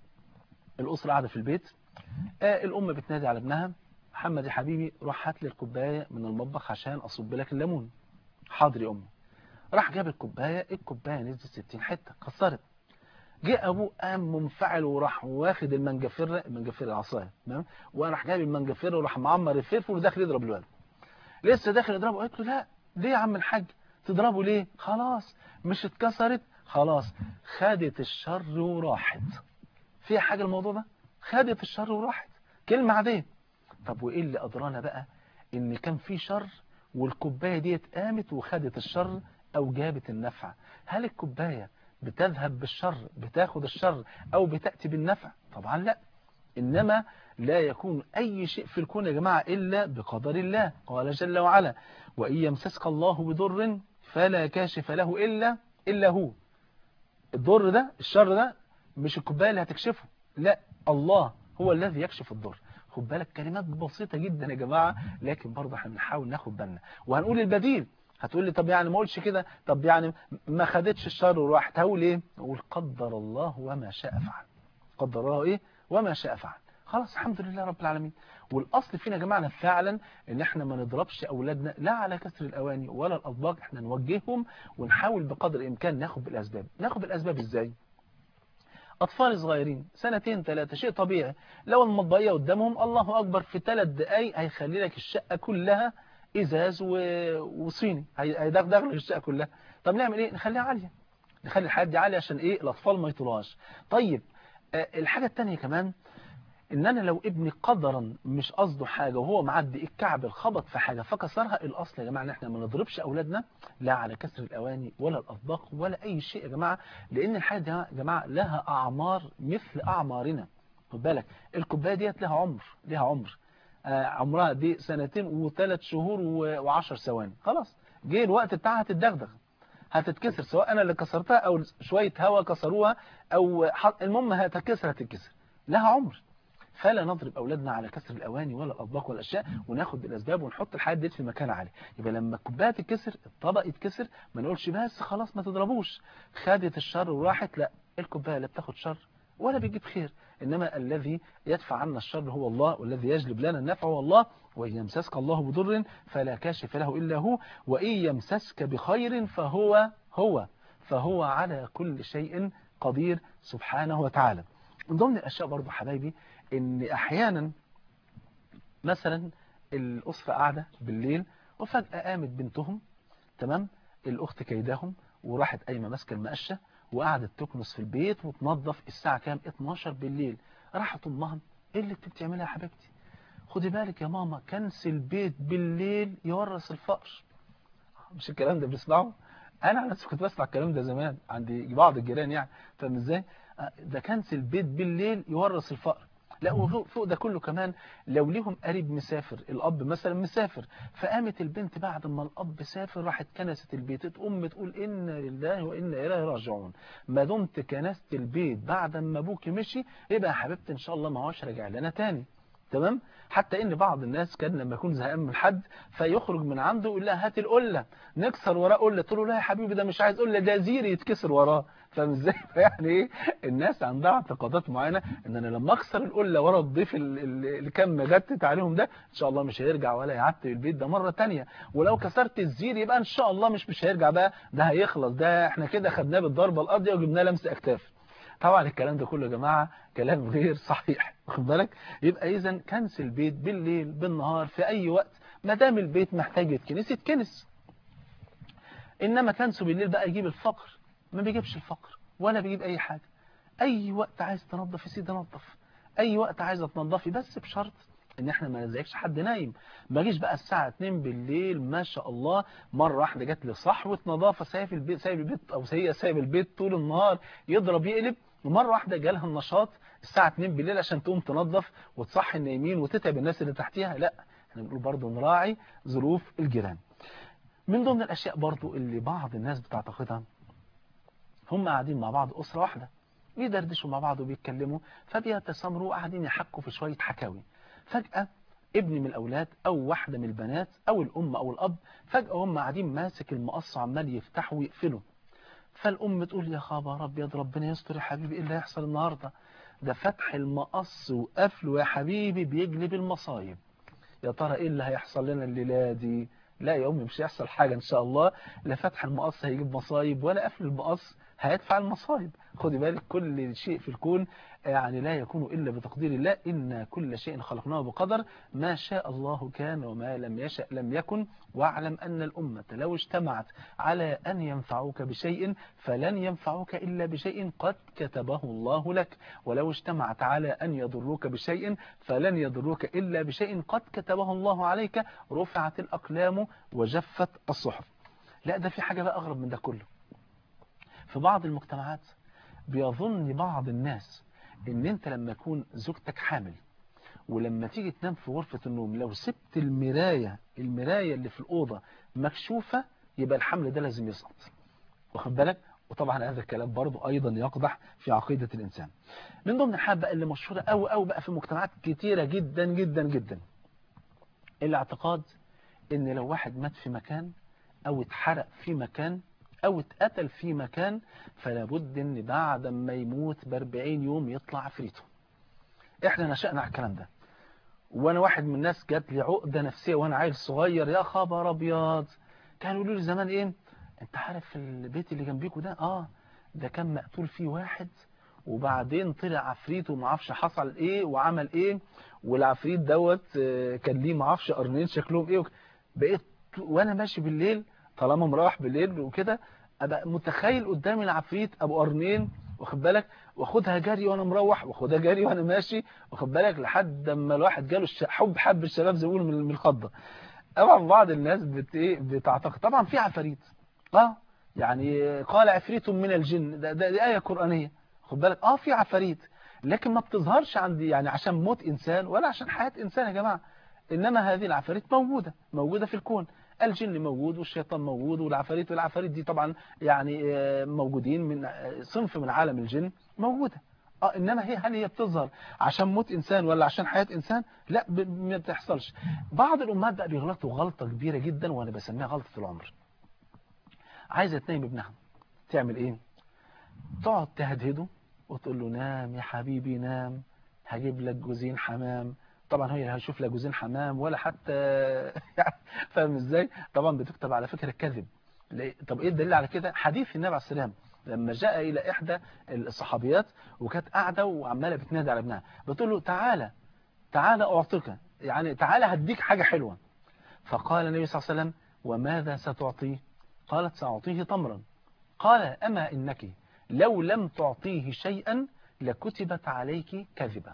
الاسرة قاعدة في البيت الام بتنادي على ابنها محمد يا حبيبي روح هات لي الكوباية من المطبخ عشان اصب لك الليمون حاضر يا امي راح جاب الكوباية الكوباية نزلت 60 حتة كسرت جه ابوه قام منفعل وراح واخد المنجفره المنجفره العصايه تمام وراح جايب المنجفره وراح معمر الفلفل وداخل يضرب الولد لسه داخل يضربه قلت له لا ليه يا عم الحاج تضربه ليه خلاص مش اتكسرت خلاص خدت الشر وراحت فيها حاجه الموضوع ده خدت الشر وراحت كلمه عاديه طب وايه اللي ادرانا بقى ان كان في شر والكوبايه ديت قامت وخدت الشر او جابت النفع هل الكوبايه بتذهب بالشر بتاخد الشر أو بتأتي بالنفع طبعا لا إنما لا يكون أي شيء في الكون يا جماعة إلا بقدر الله قال جل وعلا وإن يمسسك الله بضر فلا كاشف له إلا إلا هو الضر ده الشر ده مش الكوباية اللي هتكشفه لا الله هو الذي يكشف الضر خد بالك كلمات بسيطة جدا يا جماعة لكن برضه احنا بنحاول ناخد بالنا وهنقول البديل هتقول لي طب يعني ما اقولش كده طب يعني ما خدتش الشر وراحت هقول ايه اقول قدر الله وما شاء فعل قدر الله ايه وما شاء فعل خلاص الحمد لله رب العالمين والاصل فينا يا جماعه فعلا ان احنا ما نضربش اولادنا لا على كسر الاواني ولا الاطباق احنا نوجههم ونحاول بقدر الامكان ناخد بالاسباب ناخد بالاسباب ازاي أطفال صغيرين سنتين ثلاثة شيء طبيعي لو المطبقية قدامهم الله أكبر في ثلاث دقايق هيخلي لك الشقة كلها ازاز و... وصيني هيدغدغ لك الشقه كلها طب نعمل ايه نخليها عاليه نخلي الحاجات دي عاليه عشان ايه الاطفال ما يطلعوش طيب آه الحاجه الثانيه كمان ان انا لو ابني قدرا مش قصده حاجه وهو معدي الكعب الخبط في حاجه فكسرها الاصل يا جماعه ان احنا ما نضربش اولادنا لا على كسر الاواني ولا الاطباق ولا اي شيء يا جماعه لان الحاجه دي يا جماعه لها اعمار مثل اعمارنا خد بالك الكوبايه ديت لها عمر لها عمر عمرها دي سنتين وثلاث شهور وعشر ثواني خلاص جه الوقت بتاعها هتتدغدغ هتتكسر سواء انا اللي كسرتها او شويه هواء كسروها او المهم هتتكسر هتتكسر لها عمر فلا نضرب اولادنا على كسر الاواني ولا الاطباق ولا الاشياء وناخد بالاسباب ونحط الحاجات دي في مكان عالي يبقى لما الكوبايه تتكسر الطبق يتكسر ما نقولش بس خلاص ما تضربوش خدت الشر وراحت لا الكوبايه لا بتاخد شر ولا بيجيب خير إنما الذي يدفع عنا الشر هو الله والذي يجلب لنا النفع هو الله وإن يمسسك الله بضر فلا كاشف له إلا هو وإن يمسسك بخير فهو هو فهو على كل شيء قدير سبحانه وتعالى من ضمن الأشياء برضو حبايبي إن أحيانا مثلا الأسرة قاعدة بالليل وفجأة قامت بنتهم تمام الأخت كيداهم وراحت قايمة ماسكة المقشة وقعدت تكنس في البيت وتنظف الساعة كام 12 بالليل راحت أمها إيه اللي انت بتعملها يا حبيبتي خدي بالك يا ماما كنس البيت بالليل يورث الفقر مش الكلام ده بنسمعه انا على نفسي كنت بسمع الكلام ده زمان عندي بعض الجيران يعني فاهم ازاي ده كنس البيت بالليل يورث الفقر لا وفوق فوق ده كله كمان لو ليهم قريب مسافر الاب مثلا مسافر فقامت البنت بعد ما الاب سافر راحت كنست البيت تقوم تقول انا لله وانا اليه راجعون ما دمت كنست البيت بعد ما ابوك مشي يبقى يا حبيبتي ان شاء الله ما هوش راجع لنا تاني تمام حتى ان بعض الناس كان لما يكون زهقان من حد فيخرج من عنده يقول لها هات القله نكسر وراه قله تقول له لا يا حبيبي ده مش عايز قله ده زير يتكسر وراه فاهم ازاي يعني ايه الناس عندها اعتقادات معينه ان انا لما اكسر القله ورا الضيف اللي كان مجتت عليهم ده ان شاء الله مش هيرجع ولا يعتب البيت ده مره ثانيه ولو كسرت الزير يبقى ان شاء الله مش مش هيرجع بقى ده هيخلص ده احنا كده خدناه بالضربه القاضيه وجبناه لمس اكتاف طبعا الكلام ده كله يا جماعه كلام غير صحيح واخد بالك يبقى اذا كنس البيت بالليل بالنهار في اي وقت ما دام البيت محتاج يتكنس يتكنس انما كنسه بالليل بقى يجيب الفقر ما بيجيبش الفقر ولا بيجيب اي حاجه اي وقت عايز تنظف يا سيدي نظف اي وقت عايزه تنظفي بس بشرط ان احنا ما نزعجش حد نايم ما جيش بقى الساعه 2 بالليل ما شاء الله مره واحده جت لي صحوه نظافه سايب البيت سايب البيت او هي سايب البيت طول النهار يضرب يقلب ومره واحده جالها النشاط الساعه 2 بالليل عشان تقوم تنظف وتصحي النايمين وتتعب الناس اللي تحتيها لا احنا بنقول برضه نراعي ظروف الجيران من ضمن الاشياء برضه اللي بعض الناس بتعتقدها هم قاعدين مع بعض اسره واحده بيدردشوا مع بعض وبيتكلموا فبيتسامروا قاعدين يحكوا في شويه حكاوي فجأة ابن من الأولاد أو واحدة من البنات أو الأم أو الأب فجأة هم قاعدين ماسك المقص عمال يفتحوا ويقفلوا فالأم تقول يا خبر أبيض ربنا يستر يا حبيبي إيه اللي هيحصل النهاردة ده فتح المقص وقفله يا حبيبي بيجلب المصايب يا ترى إيه اللي هيحصل لنا الليلة دي لا يا أمي مش هيحصل حاجة إن شاء الله لا فتح المقص هيجيب مصايب ولا قفل المقص هيدفع المصايب خدي بالك كل شيء في الكون يعني لا يكون إلا بتقدير الله إن كل شيء خلقناه بقدر ما شاء الله كان وما لم يشأ لم يكن واعلم أن الأمة لو اجتمعت على أن ينفعوك بشيء فلن ينفعوك إلا بشيء قد كتبه الله لك ولو اجتمعت على أن يضروك بشيء فلن يضروك إلا بشيء قد كتبه الله عليك رفعت الأقلام وجفت الصحف لا ده في حاجة بقى أغرب من ده كله في بعض المجتمعات بيظن بعض الناس ان انت لما يكون زوجتك حامل ولما تيجي تنام في غرفة النوم لو سبت المراية المراية اللي في الأوضة مكشوفة يبقى الحمل ده لازم يسقط واخد بالك وطبعا هذا الكلام برضه أيضا يقضح في عقيدة الإنسان من ضمن الحاجات بقى اللي مشهورة أو أو بقى في مجتمعات كتيرة جدا جدا جدا الاعتقاد ان لو واحد مات في مكان أو اتحرق في مكان أو اتقتل في مكان فلا بد ان بعد ما يموت ب 40 يوم يطلع عفريته احنا نشأنا على الكلام ده وانا واحد من الناس جات لي عقدة نفسية وانا عيل صغير يا خبر ابيض كانوا يقولوا لي زمان ايه انت عارف البيت اللي جنبيكوا ده اه ده كان مقتول فيه واحد وبعدين طلع عفريت وما اعرفش حصل ايه وعمل ايه والعفريت دوت كان ليه ما اعرفش قرنين شكلهم ايه بقيت وانا ماشي بالليل طالما مروح بالليل وكده ابقى متخيل قدامي العفريت ابو قرنين واخد بالك واخدها جري وانا مروح واخدها جري وانا ماشي واخد بالك لحد اما الواحد جاله حب حب الشباب زي ما بيقولوا من الخضه طبعا بعض الناس بت ايه بتعتقد طبعا في عفاريت اه يعني قال عفريت من الجن ده, ده دي ايه قرانيه خد بالك اه في عفاريت لكن ما بتظهرش عندي يعني عشان موت انسان ولا عشان حياه انسان يا جماعه انما هذه العفاريت موجوده موجوده في الكون الجن موجود والشيطان موجود والعفاريت والعفاريت دي طبعا يعني موجودين من صنف من عالم الجن موجودة اه انما هي هل هي بتظهر عشان موت انسان ولا عشان حياة انسان لا ما بتحصلش بعض الامهات بقى بيغلطوا غلطة كبيرة جدا وانا بسميها غلطة العمر عايزة تنام ابنها تعمل ايه تقعد تهدهده وتقول له نام يا حبيبي نام هجيب لك جوزين حمام طبعا هي هيشوف لك جوزين حمام ولا حتى يعني فاهم ازاي طبعا بتكتب على فكرة كذب طب ايه الدليل على كده حديث النبي عليه السلام لما جاء الى احدى الصحابيات وكانت قاعده وعماله بتنادي على ابنها بتقول له تعالى تعالى اعطيك يعني تعالى هديك حاجه حلوه فقال النبي صلى الله عليه وسلم وماذا ستعطيه قالت سأعطيه تمرا قال أما إنك لو لم تعطيه شيئا لكتبت عليك كذبة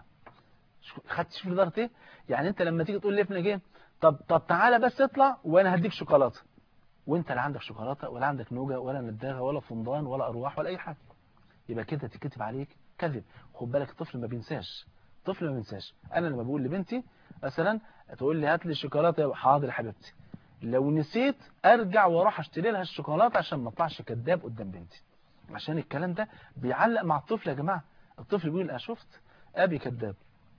خدت شوف لدرجه ايه يعني انت لما تيجي تقول لابنك ايه طب طب تعالى بس اطلع وانا هديك شوكولاته وانت لا عندك شوكولاته ولا عندك نوجه ولا نداغه ولا فندان ولا ارواح ولا اي حاجه يبقى كده تتكتب عليك كذب خد بالك الطفل ما بينساش الطفل ما بينساش انا لما بقول لبنتي مثلا تقول لي هات لي شوكولاته حاضر يا حبيبتي لو نسيت ارجع واروح اشتري لها الشوكولاته عشان ما اطلعش كذاب قدام بنتي عشان الكلام ده بيعلق مع الطفل يا جماعه الطفل بيقول انا شفت ابي كذاب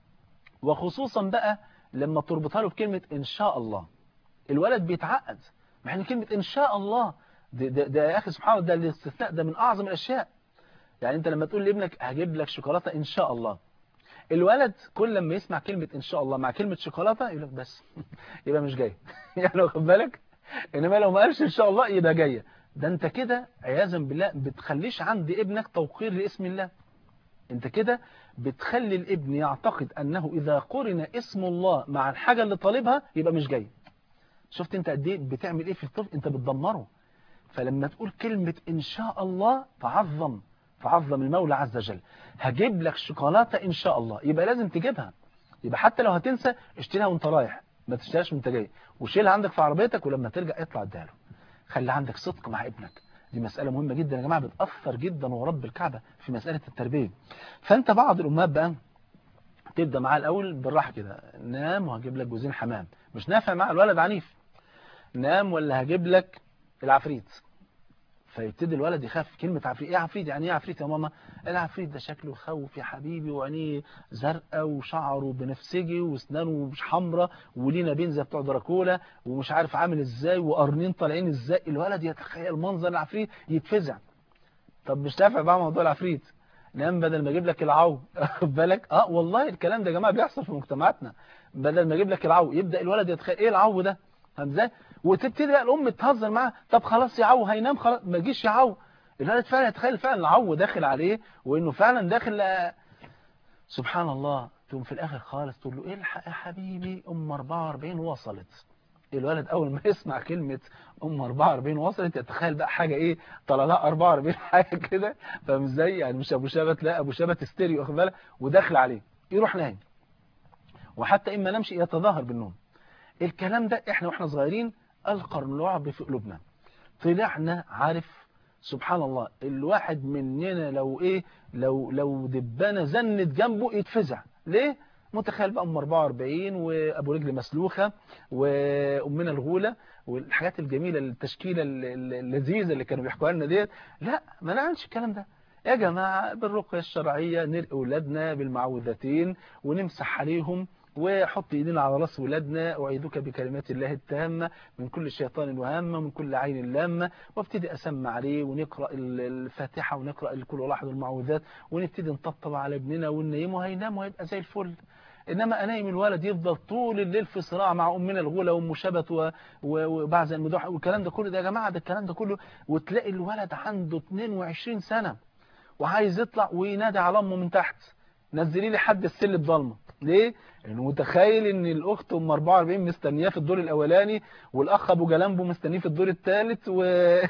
وخصوصا بقى لما تربطها له بكلمه ان شاء الله الولد بيتعقد مع ان كلمه ان شاء الله ده, ده, ده يا اخي سبحان الله ده الاستثناء ده من اعظم الاشياء يعني انت لما تقول لابنك هجيب لك شوكولاته ان شاء الله الولد كل لما يسمع كلمة إن شاء الله مع كلمة شوكولاتة يقول لك بس يبقى مش جاي يعني واخد بالك إنما لو ما قالش إن شاء الله يبقى جاية ده أنت كده عياذا بالله بتخليش عند ابنك توقير لاسم الله أنت كده بتخلي الابن يعتقد أنه إذا قرن اسم الله مع الحاجة اللي طالبها يبقى مش جاي شفت أنت قد إيه بتعمل إيه في الطفل أنت بتدمره فلما تقول كلمة إن شاء الله تعظم فعظم المولى عز وجل هجيب لك شوكولاته ان شاء الله يبقى لازم تجيبها يبقى حتى لو هتنسى اشتريها وانت رايح ما تشتريهاش وانت جاي وشيلها عندك في عربيتك ولما ترجع اطلع اديها له خلي عندك صدق مع ابنك دي مسألة مهمة جدا يا جماعة بتأثر جدا ورب الكعبة في مسألة التربية فانت بعض الأمهات بقى تبدأ معاه الأول بالراحة كده نام وهجيب لك جوزين حمام مش نافع مع الولد عنيف نام ولا هجيب لك العفريت فيبتدي الولد يخاف كلمة عفريت ايه عفريت يعني ايه عفريت يا ماما العفريت ده شكله خوف يا حبيبي وعينيه زرقاء وشعره بنفسجي واسنانه مش حمراء وليه نابين زي بتوع دراكولا ومش عارف عامل ازاي وقرنين طالعين ازاي الولد يتخيل منظر العفريت يتفزع طب مش نافع بقى موضوع العفريت نام بدل ما اجيب لك العو خد بالك اه والله الكلام ده يا جماعه بيحصل في مجتمعاتنا بدل ما اجيب لك العو يبدا الولد يتخيل ايه العو ده فاهم ازاي وتبتدي بقى الام تهزر معاه طب خلاص يا عو هينام خلاص ما يجيش يا عو الولد فعلا يتخيل فعلا العو داخل عليه وانه فعلا داخل سبحان الله تقوم في الاخر خالص تقول له الحق يا حبيبي ام 44 وصلت الولد اول ما يسمع كلمه ام 44 وصلت يتخيل بقى حاجه ايه طلع لها 44 حاجه كده فاهم ازاي يعني مش ابو شبت لا ابو شبت استيريو واخد بالك وداخل عليه يروح نايم وحتى اما نمشي يتظاهر بالنوم الكلام ده احنا واحنا صغيرين ألقى اللعب في قلوبنا طلعنا عارف سبحان الله الواحد مننا لو ايه لو لو دبانه زنت جنبه يتفزع ليه متخيل بقى ام 44 وابو رجل مسلوخه وامنا الغوله والحاجات الجميله التشكيله اللذيذه اللي كانوا بيحكوها لنا ديت لا ما نعملش الكلام ده يا جماعه بالرقيه الشرعيه نرقي اولادنا بالمعوذتين ونمسح عليهم وحط ايدينا على راس ولادنا اعيذك بكلمات الله التامه من كل شيطان وهامه ومن كل عين لامه وابتدي اسمع عليه ونقرا الفاتحه ونقرا الكل واحد المعوذات ونبتدي نطبطب على ابننا وننيمه هينام وهيبقى زي الفل انما انايم الولد يفضل طول الليل في صراع مع امنا الغوله وام شبت وبعض المدوح والكلام ده كله ده يا جماعه ده الكلام ده كله وتلاقي الولد عنده 22 سنه وعايز يطلع وينادي على امه من تحت نزلي لي حد السلم ضلمه ليه لانه متخيل ان الاخت ام 44 مستنياه في الدور الاولاني والاخ ابو جلامبو مستنيه في الدور الثالث و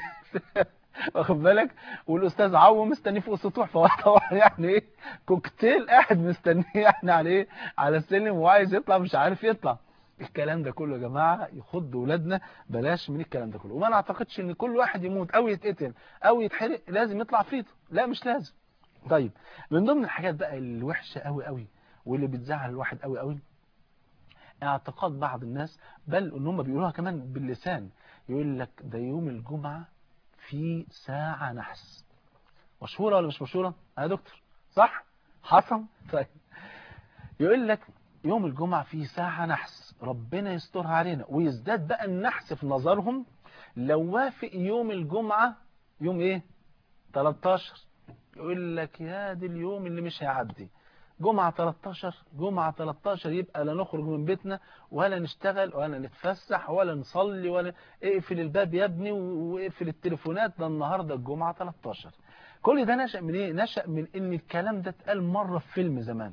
واخد بالك والاستاذ عو مستنيه فوق السطوح فهو طبعا يعني ايه كوكتيل قاعد مستنيه يعني على ايه على السلم وعايز يطلع مش عارف يطلع الكلام ده كله يا جماعه يخض ولادنا بلاش من الكلام ده كله وما نعتقدش ان كل واحد يموت او يتقتل او يتحرق لازم يطلع فيته لا مش لازم طيب من ضمن الحاجات بقى الوحشه قوي قوي واللي بتزعل الواحد قوي قوي اعتقاد بعض الناس بل ان هم بيقولوها كمان باللسان يقول لك ده يوم الجمعة في ساعة نحس مشهورة ولا مش مشهورة يا دكتور صح حصل طيب يقول لك يوم الجمعة في ساعة نحس ربنا يسترها علينا ويزداد بقى النحس في نظرهم لو وافق يوم الجمعة يوم ايه 13 يقول لك يا دي اليوم اللي مش هيعدي جمعة 13 جمعة 13 يبقى لا نخرج من بيتنا ولا نشتغل ولا نتفسح ولا نصلي ولا اقفل الباب يا ابني واقفل التليفونات ده النهاردة الجمعة 13 كل ده نشأ من ايه نشأ من ان الكلام ده اتقال مرة في فيلم زمان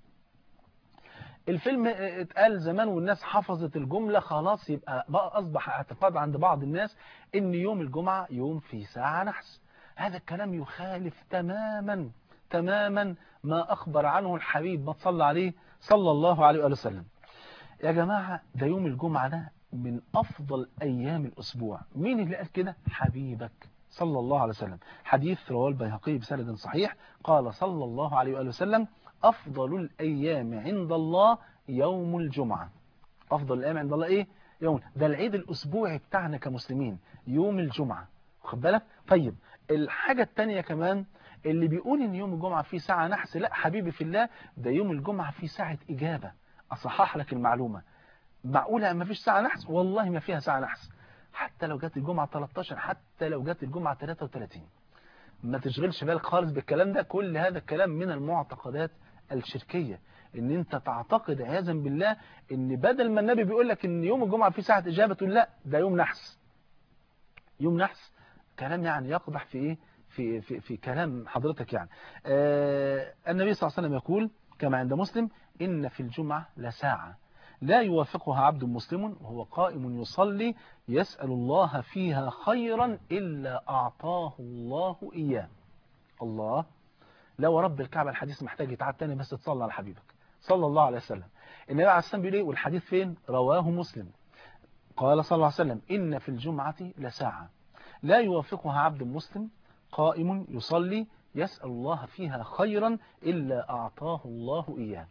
الفيلم اتقال زمان والناس حفظت الجملة خلاص يبقى بقى أصبح اعتقاد عند بعض الناس ان يوم الجمعة يوم في ساعة نحس هذا الكلام يخالف تماما تماما ما أخبر عنه الحبيب ما تصلى عليه صلى الله عليه وآله وسلم يا جماعة ده يوم الجمعة ده من أفضل أيام الأسبوع مين اللي قال كده حبيبك صلى الله عليه وسلم حديث رواه البيهقي بسند صحيح قال صلى الله عليه وآله وسلم أفضل الأيام عند الله يوم الجمعة أفضل الأيام عند الله إيه يوم ده العيد الأسبوعي بتاعنا كمسلمين يوم الجمعة خد بالك طيب الحاجة التانية كمان اللي بيقول ان يوم الجمعة فيه ساعة نحس لا حبيبي في الله ده يوم الجمعة فيه ساعة إجابة أصحح لك المعلومة معقولة ما فيش ساعة نحس والله ما فيها ساعة نحس حتى لو جت الجمعة 13 حتى لو جت الجمعة 33 ما تشغلش بالك خالص بالكلام ده كل هذا الكلام من المعتقدات الشركية ان انت تعتقد عياذا بالله ان بدل ما النبي بيقول لك ان يوم الجمعة فيه ساعة إجابة تقول لا ده يوم نحس يوم نحس كلام يعني يقضح في ايه في, في, في كلام حضرتك يعني آه النبي صلى الله عليه وسلم يقول كما عند مسلم إن في الجمعة لساعة لا يوافقها عبد مسلم وهو قائم يصلي يسأل الله فيها خيرا إلا أعطاه الله إياه الله لو رب الكعبة الحديث محتاج يتعاد تاني بس تصلى على حبيبك صلى الله عليه وسلم النبي عليه السلام بيقول ايه والحديث فين رواه مسلم قال صلى الله عليه وسلم إن في الجمعة لساعة لا يوافقها عبد مسلم قائم يصلي يسأل الله فيها خيرا إلا أعطاه الله إياه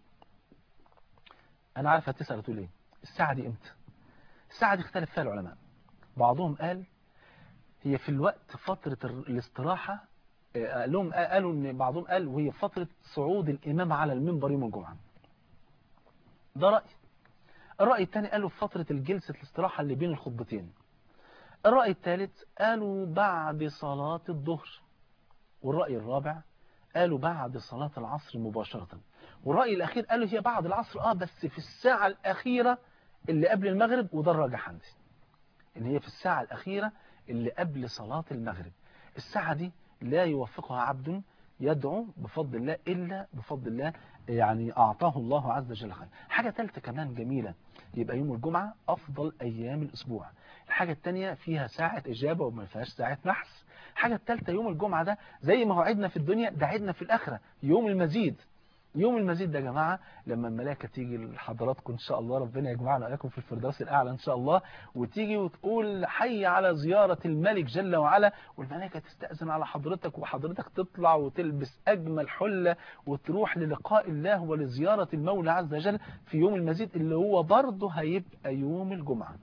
أنا عارف هتسأل تقول إيه الساعة دي إمتى الساعة دي اختلف فيها العلماء بعضهم قال هي في الوقت فترة الاستراحة قال لهم قالوا ان بعضهم قال وهي فترة صعود الإمام على المنبر يوم الجمعة ده رأي الرأي الثاني قالوا في فترة الجلسة الاستراحة اللي بين الخطبتين الرأي الثالث قالوا بعد صلاة الظهر والرأي الرابع قالوا بعد صلاة العصر مباشرة والرأي الأخير قالوا هي بعد العصر آه بس في الساعة الأخيرة اللي قبل المغرب وده الراجح عندي إن هي في الساعة الأخيرة اللي قبل صلاة المغرب الساعة دي لا يوفقها عبد يدعو بفضل الله إلا بفضل الله يعني أعطاه الله عز وجل خير حاجة ثالثة كمان جميلة يبقى يوم الجمعة أفضل أيام الأسبوع الحاجة الثانية فيها ساعة إجابة وما فيهاش ساعة نحس الحاجة الثالثة يوم الجمعة ده زي ما هو عدنا في الدنيا ده عدنا في الآخرة يوم المزيد يوم المزيد ده يا جماعة لما الملائكة تيجي لحضراتكم إن شاء الله ربنا يجمعنا وإياكم في الفردوس الأعلى إن شاء الله وتيجي وتقول حي على زيارة الملك جل وعلا والملائكة تستأذن على حضرتك وحضرتك تطلع وتلبس أجمل حلة وتروح للقاء الله ولزيارة المولى عز وجل في يوم المزيد اللي هو برضه هيبقى يوم الجمعة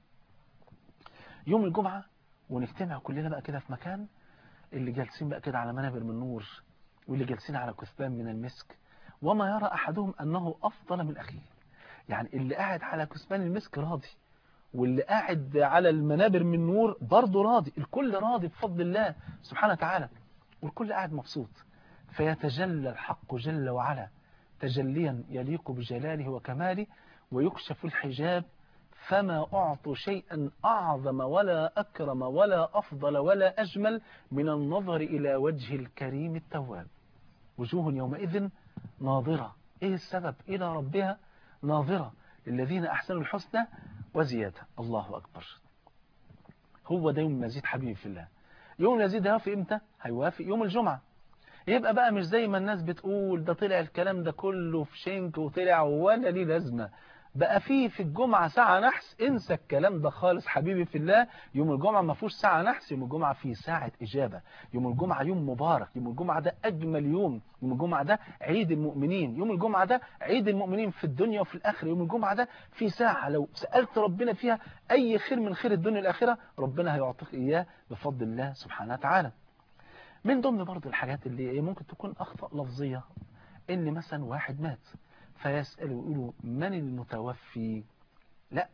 يوم الجمعة ونجتمع كلنا بقى كده في مكان اللي جالسين بقى كده على منابر من نور واللي جالسين على كثبان من المسك وما يرى أحدهم أنه أفضل من أخيه يعني اللي قاعد على كثبان المسك راضي واللي قاعد على المنابر من نور برضه راضي الكل راضي بفضل الله سبحانه وتعالى والكل قاعد مبسوط فيتجلى الحق جل وعلا تجليا يليق بجلاله وكماله ويكشف الحجاب فما أعطوا شيئا أعظم ولا أكرم ولا أفضل ولا أجمل من النظر إلى وجه الكريم التواب وجوه يومئذ ناظرة إيه السبب إلى ربها ناظرة للذين أحسنوا الحسنى وزيادة الله أكبر هو ده يوم المزيد حبيبي في الله يوم المزيد هيوافق إمتى هيوافق يوم الجمعة يبقى بقى مش زي ما الناس بتقول ده طلع الكلام ده كله في شنك وطلع ولا ليه لازمة بقى فيه في الجمعة ساعة نحس انسى الكلام ده خالص حبيبي في الله يوم الجمعة ما فيهوش ساعة نحس يوم الجمعة فيه ساعة إجابة يوم الجمعة يوم مبارك يوم الجمعة ده أجمل يوم يوم الجمعة ده عيد المؤمنين يوم الجمعة ده عيد المؤمنين في الدنيا وفي الآخرة يوم الجمعة ده في ساعة لو سألت ربنا فيها أي خير من خير الدنيا والآخرة ربنا هيعطيك إياه بفضل الله سبحانه وتعالى من ضمن برضه الحاجات اللي ممكن تكون أخطأ لفظية إن مثلا واحد مات فيسأل ويقولوا من المتوفي لا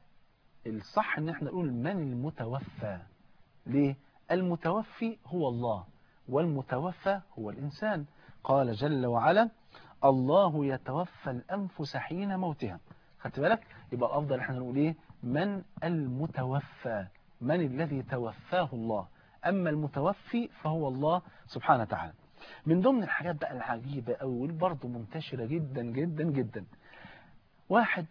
الصح ان احنا نقول من المتوفى ليه المتوفي هو الله والمتوفى هو الإنسان قال جل وعلا الله يتوفى الأنفس حين موتها خدت بالك يبقى الأفضل احنا نقول ايه من المتوفى من الذي توفاه الله أما المتوفي فهو الله سبحانه وتعالى من ضمن الحاجات بقى العجيبة أو واللي برضه منتشرة جدا جدا جدا واحد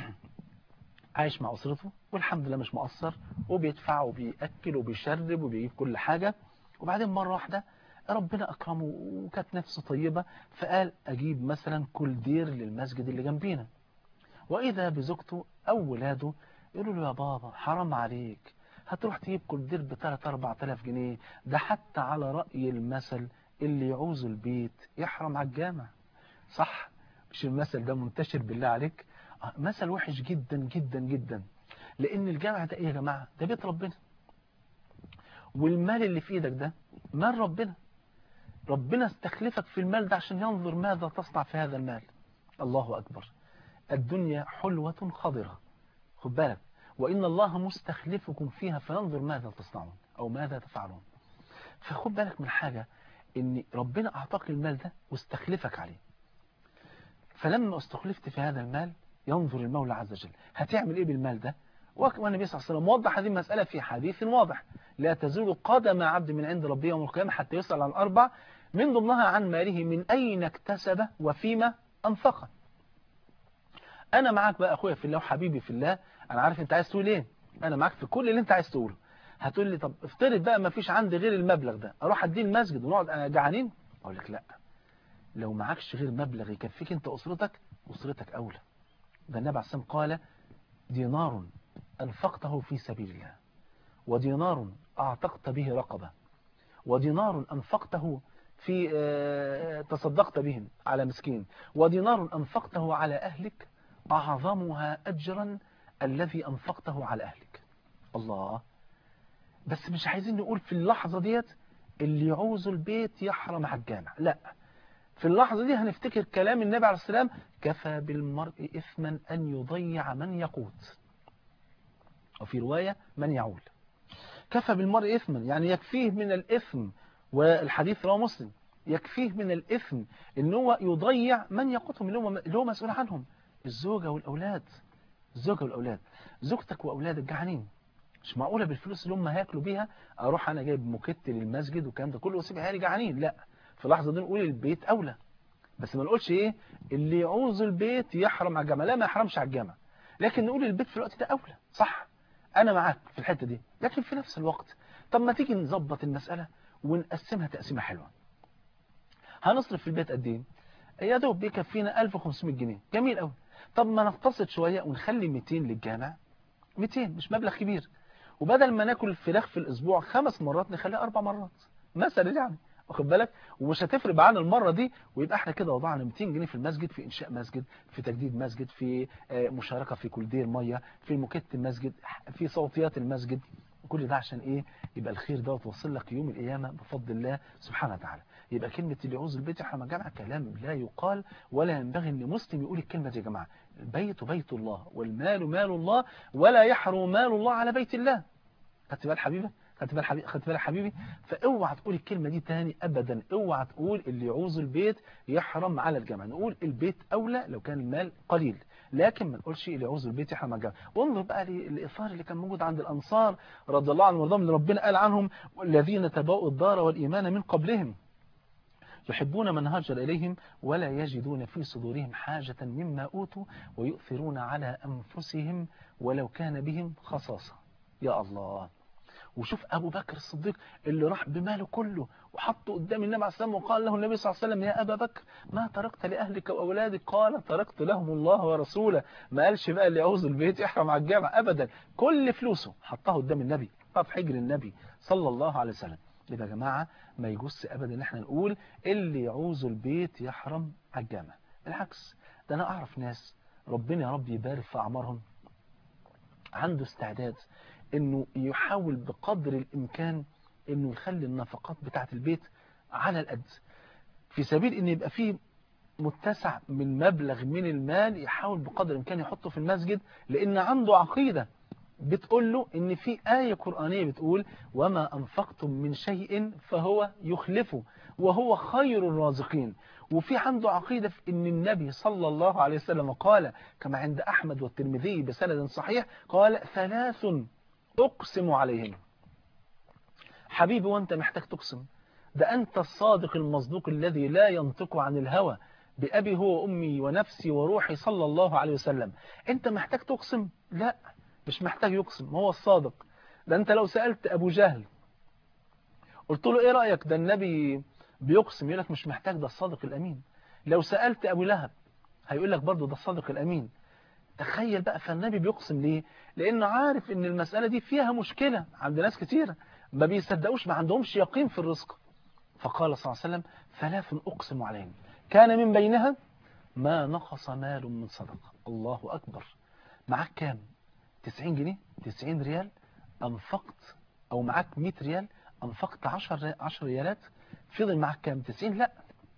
عايش مع أسرته والحمد لله مش مقصر وبيدفع وبيأكل وبيشرب وبيجيب كل حاجة وبعدين مرة واحدة ربنا أكرمه وكانت نفسه طيبة فقال أجيب مثلا كل دير للمسجد اللي جنبينا وإذا بزوجته أو ولاده يقولوا له يا بابا حرام عليك هتروح تجيب كل دير ب 3 4000 جنيه ده حتى على رأي المثل اللي يعوز البيت يحرم على الجامع صح مش المثل ده منتشر بالله عليك مثل وحش جدا جدا جدا لأن الجامع ده إيه يا جماعة ده بيت ربنا والمال اللي في إيدك ده مال ربنا ربنا استخلفك في المال ده عشان ينظر ماذا تصنع في هذا المال الله أكبر الدنيا حلوة خضرة خد بالك وإن الله مستخلفكم فيها فينظر ماذا تصنعون أو ماذا تفعلون فخد بالك من حاجة إن ربنا أعطاك المال ده واستخلفك عليه فلما استخلفت في هذا المال ينظر المولى عز وجل هتعمل إيه بالمال ده والنبي صلى الله عليه وسلم وضح هذه المسألة في حديث واضح لا تزول قدم عبد من عند ربه يوم القيامة حتى يسأل عن أربع من ضمنها عن ماله من أين اكتسب وفيما أنفقه أنا معاك بقى أخويا في الله وحبيبي في الله أنا عارف أنت عايز تقول إيه أنا معاك في كل اللي أنت عايز تقوله هتقول لي طب افترض بقى ما فيش عندي غير المبلغ ده أروح أديه المسجد ونقعد أنا جعانين أقول لك لا لو معكش غير مبلغ يكفيك أنت أسرتك أسرتك أولى ده النبي عليه الصلاة قال دينار أنفقته في سبيل الله ودينار أعتقت به رقبة ودينار أنفقته في تصدقت بهم على مسكين ودينار أنفقته على أهلك أعظمها أجرا الذي أنفقته على أهلك الله بس مش عايزين نقول في اللحظة ديت اللي يعوز البيت يحرم على الجامع لا في اللحظة دي هنفتكر كلام النبي عليه السلام كفى بالمرء إثما أن يضيع من يقوت وفي رواية من يعول كفى بالمرء إثما يعني يكفيه من الإثم والحديث رواه مسلم يكفيه من الإثم ان هو يضيع من يقوتهم اللي هو اللي هو مسؤول عنهم الزوجة والأولاد الزوجة والأولاد زوجتك وأولادك جعانين مش معقولة بالفلوس اللي هم هياكلوا بيها أروح أنا جايب موكيت للمسجد والكلام ده كله واسيب عيالي جعانين لا في اللحظة دي نقول البيت أولى بس ما نقولش إيه اللي يعوز البيت يحرم على الجامع لا ما يحرمش على الجامع لكن نقول البيت في الوقت ده أولى صح أنا معاك في الحتة دي لكن في نفس الوقت طب ما تيجي نظبط المسألة ونقسمها تقسيمة حلوة هنصرف في البيت قد ايه يا دوب بيكفينا 1500 جنيه جميل قوي طب ما نقتصد شوية ونخلي 200 للجامع 200 مش مبلغ كبير وبدل ما ناكل فراخ في الاسبوع خمس مرات نخليها اربع مرات مثلا يعني واخد بالك ومش هتفرق معانا المرة دي ويبقى احنا كده وضعنا 200 جنيه في المسجد في انشاء مسجد في تجديد مسجد في مشاركة في كل دير مية في مكت المسجد في صوتيات المسجد كل ده عشان ايه يبقى الخير ده توصل لك يوم القيامة بفضل الله سبحانه وتعالى يبقى كلمة اللي يعوز البيت يحرم الجامع كلام لا يقال ولا ينبغي ان مسلم يقول الكلمة دي يا جماعة البيت بيت الله والمال مال الله ولا يحرم مال الله على بيت الله خدت بال حبيبي خدت بال حبيبي خدت بال حبيبي فاوعى تقول الكلمة دي تاني ابدا اوعى تقول اللي يعوز البيت يحرم على الجامع نقول البيت اولى لو كان المال قليل لكن ما نقولش اللي يعوز البيت يحرم الجامع وانظر بقى للاثار اللي كان موجود عند الانصار رضي الله عنهم وارضاهم ربنا قال عنهم والذين تباؤوا الدار والايمان من قبلهم يحبون من هاجر إليهم ولا يجدون في صدورهم حاجة مما أوتوا ويؤثرون على أنفسهم ولو كان بهم خصاصة يا الله وشوف أبو بكر الصديق اللي راح بماله كله وحطه قدام النبي عليه السلام وقال له النبي صلى الله عليه وسلم يا أبا بكر ما تركت لأهلك وأولادك قال تركت لهم الله ورسوله ما قالش بقى اللي يعوز البيت يحرم على الجامع أبدا كل فلوسه حطها قدام النبي في حجر النبي صلى الله عليه وسلم يبقى يا جماعة ما يجوز ابدا ان احنا نقول اللي يعوز البيت يحرم على الجامع بالعكس ده انا اعرف ناس ربنا يا رب يبارك في اعمارهم عنده استعداد انه يحاول بقدر الامكان انه يخلي النفقات بتاعه البيت على القد في سبيل ان يبقى فيه متسع من مبلغ من المال يحاول بقدر الامكان يحطه في المسجد لان عنده عقيدة بتقول له ان في آية قرآنية بتقول وما أنفقتم من شيء فهو يخلفه وهو خير الرازقين وفي عنده عقيدة في ان النبي صلى الله عليه وسلم قال كما عند أحمد والترمذي بسند صحيح قال ثلاث أقسم عليهم حبيبي وانت محتاج تقسم ده أنت الصادق المصدوق الذي لا ينطق عن الهوى بأبي هو أمي ونفسي وروحي صلى الله عليه وسلم أنت محتاج تقسم لا مش محتاج يقسم هو الصادق ده أنت لو سألت أبو جهل قلت له إيه رأيك ده النبي بيقسم يقول لك مش محتاج ده الصادق الأمين لو سألت أبو لهب هيقول لك برضه ده الصادق الأمين تخيل بقى فالنبي بيقسم ليه لأنه عارف ان المسألة دي فيها مشكلة عند ناس كتير ما بيصدقوش ما عندهمش يقين في الرزق فقال صلى الله عليه وسلم ثلاث أقسم عليهم كان من بينها ما نقص مال من صدقة الله أكبر معاك كام 90 جنيه 90 ريال أنفقت أو معاك 100 ريال أنفقت 10 10 ريالات فضل معاك كام 90 لا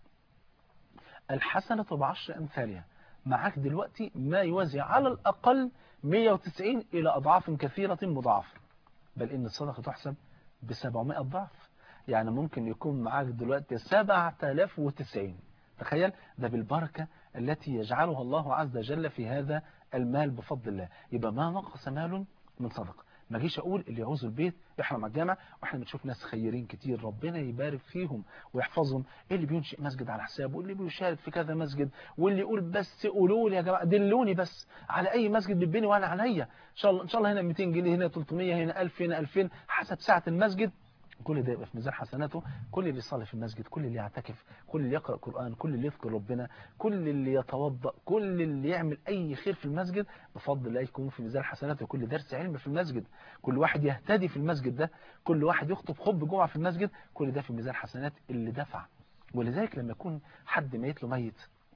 الحسنة بعشر أمثالها معاك دلوقتي ما يوازي على الأقل 190 إلى أضعاف كثيرة مضاعفة بل إن الصدقة تحسب ب 700 ضعف يعني ممكن يكون معاك دلوقتي 7090 تخيل ده بالبركة التي يجعلها الله عز وجل في هذا المال بفضل الله يبقى ما نقص مال من صدقة ما جيش اقول اللي يعوز البيت يحرم على الجامع واحنا بنشوف ناس خيرين كتير ربنا يبارك فيهم ويحفظهم اللي بينشئ مسجد على حسابه واللي بيشارك في كذا مسجد واللي يقول بس قولوا لي يا جماعه دلوني بس على اي مسجد بيتبني وانا عينيا ان شاء الله ان شاء الله هنا 200 جنيه هنا 300 هنا 1000 هنا 2000 حسب ساعه المسجد كل ده يبقى في ميزان حسناته كل اللي يصلي في المسجد كل اللي يعتكف كل اللي يقرأ قرآن كل اللي يذكر ربنا كل اللي يتوضأ كل اللي يعمل أي خير في المسجد بفضل الله يكون في ميزان حسناته كل درس علم في المسجد كل واحد يهتدي في المسجد ده كل واحد يخطب خطبه جمعة في المسجد كل ده في ميزان حسنات اللي دفع ولذلك لما يكون حد ميت له ميت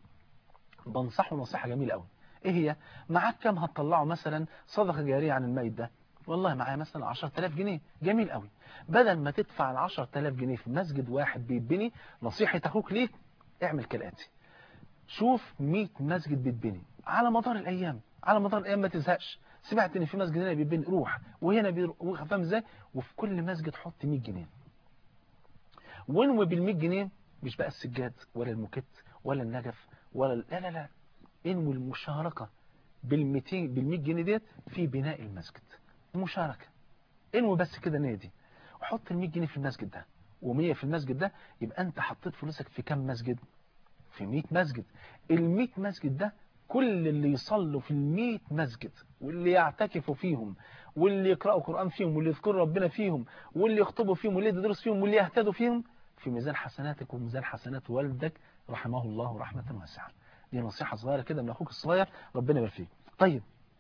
بنصحه نصيحة جميلة قوي ايه هي معاك كم هتطلعه مثلا صدقة جارية عن الميت ده والله معايا مثلا 10000 جنيه جميل قوي بدل ما تدفع ال 10000 جنيه في مسجد واحد بيتبني نصيحة اخوك ليك اعمل كالاتي شوف 100 مسجد بيتبني على مدار الايام على مدار الايام ما تزهقش سمعت ان في مسجد هنا بيتبني روح وهنا بيروح فاهم ازاي وفي كل مسجد حط 100 جنيه وانوي بال 100 جنيه مش بقى السجاد ولا الموكيت ولا النجف ولا لا لا لا انوي المشاركه بال 200 بال 100 جنيه ديت في بناء المسجد مشاركة انوي بس كده نادي وحط ال 100 جنيه في المسجد ده و100 في المسجد ده يبقى انت حطيت فلوسك في كام مسجد في 100 مسجد ال 100 مسجد ده كل اللي يصلوا في ال 100 مسجد واللي يعتكفوا فيهم واللي يقرأوا قرآن فيهم واللي يذكروا ربنا فيهم واللي يخطبوا فيهم واللي يدرسوا فيهم واللي يهتدوا فيهم في ميزان حسناتك وميزان حسنات والدك رحمه الله رحمة واسعة دي نصيحة صغيرة كده من أخوك الصغير ربنا يبارك فيك طيب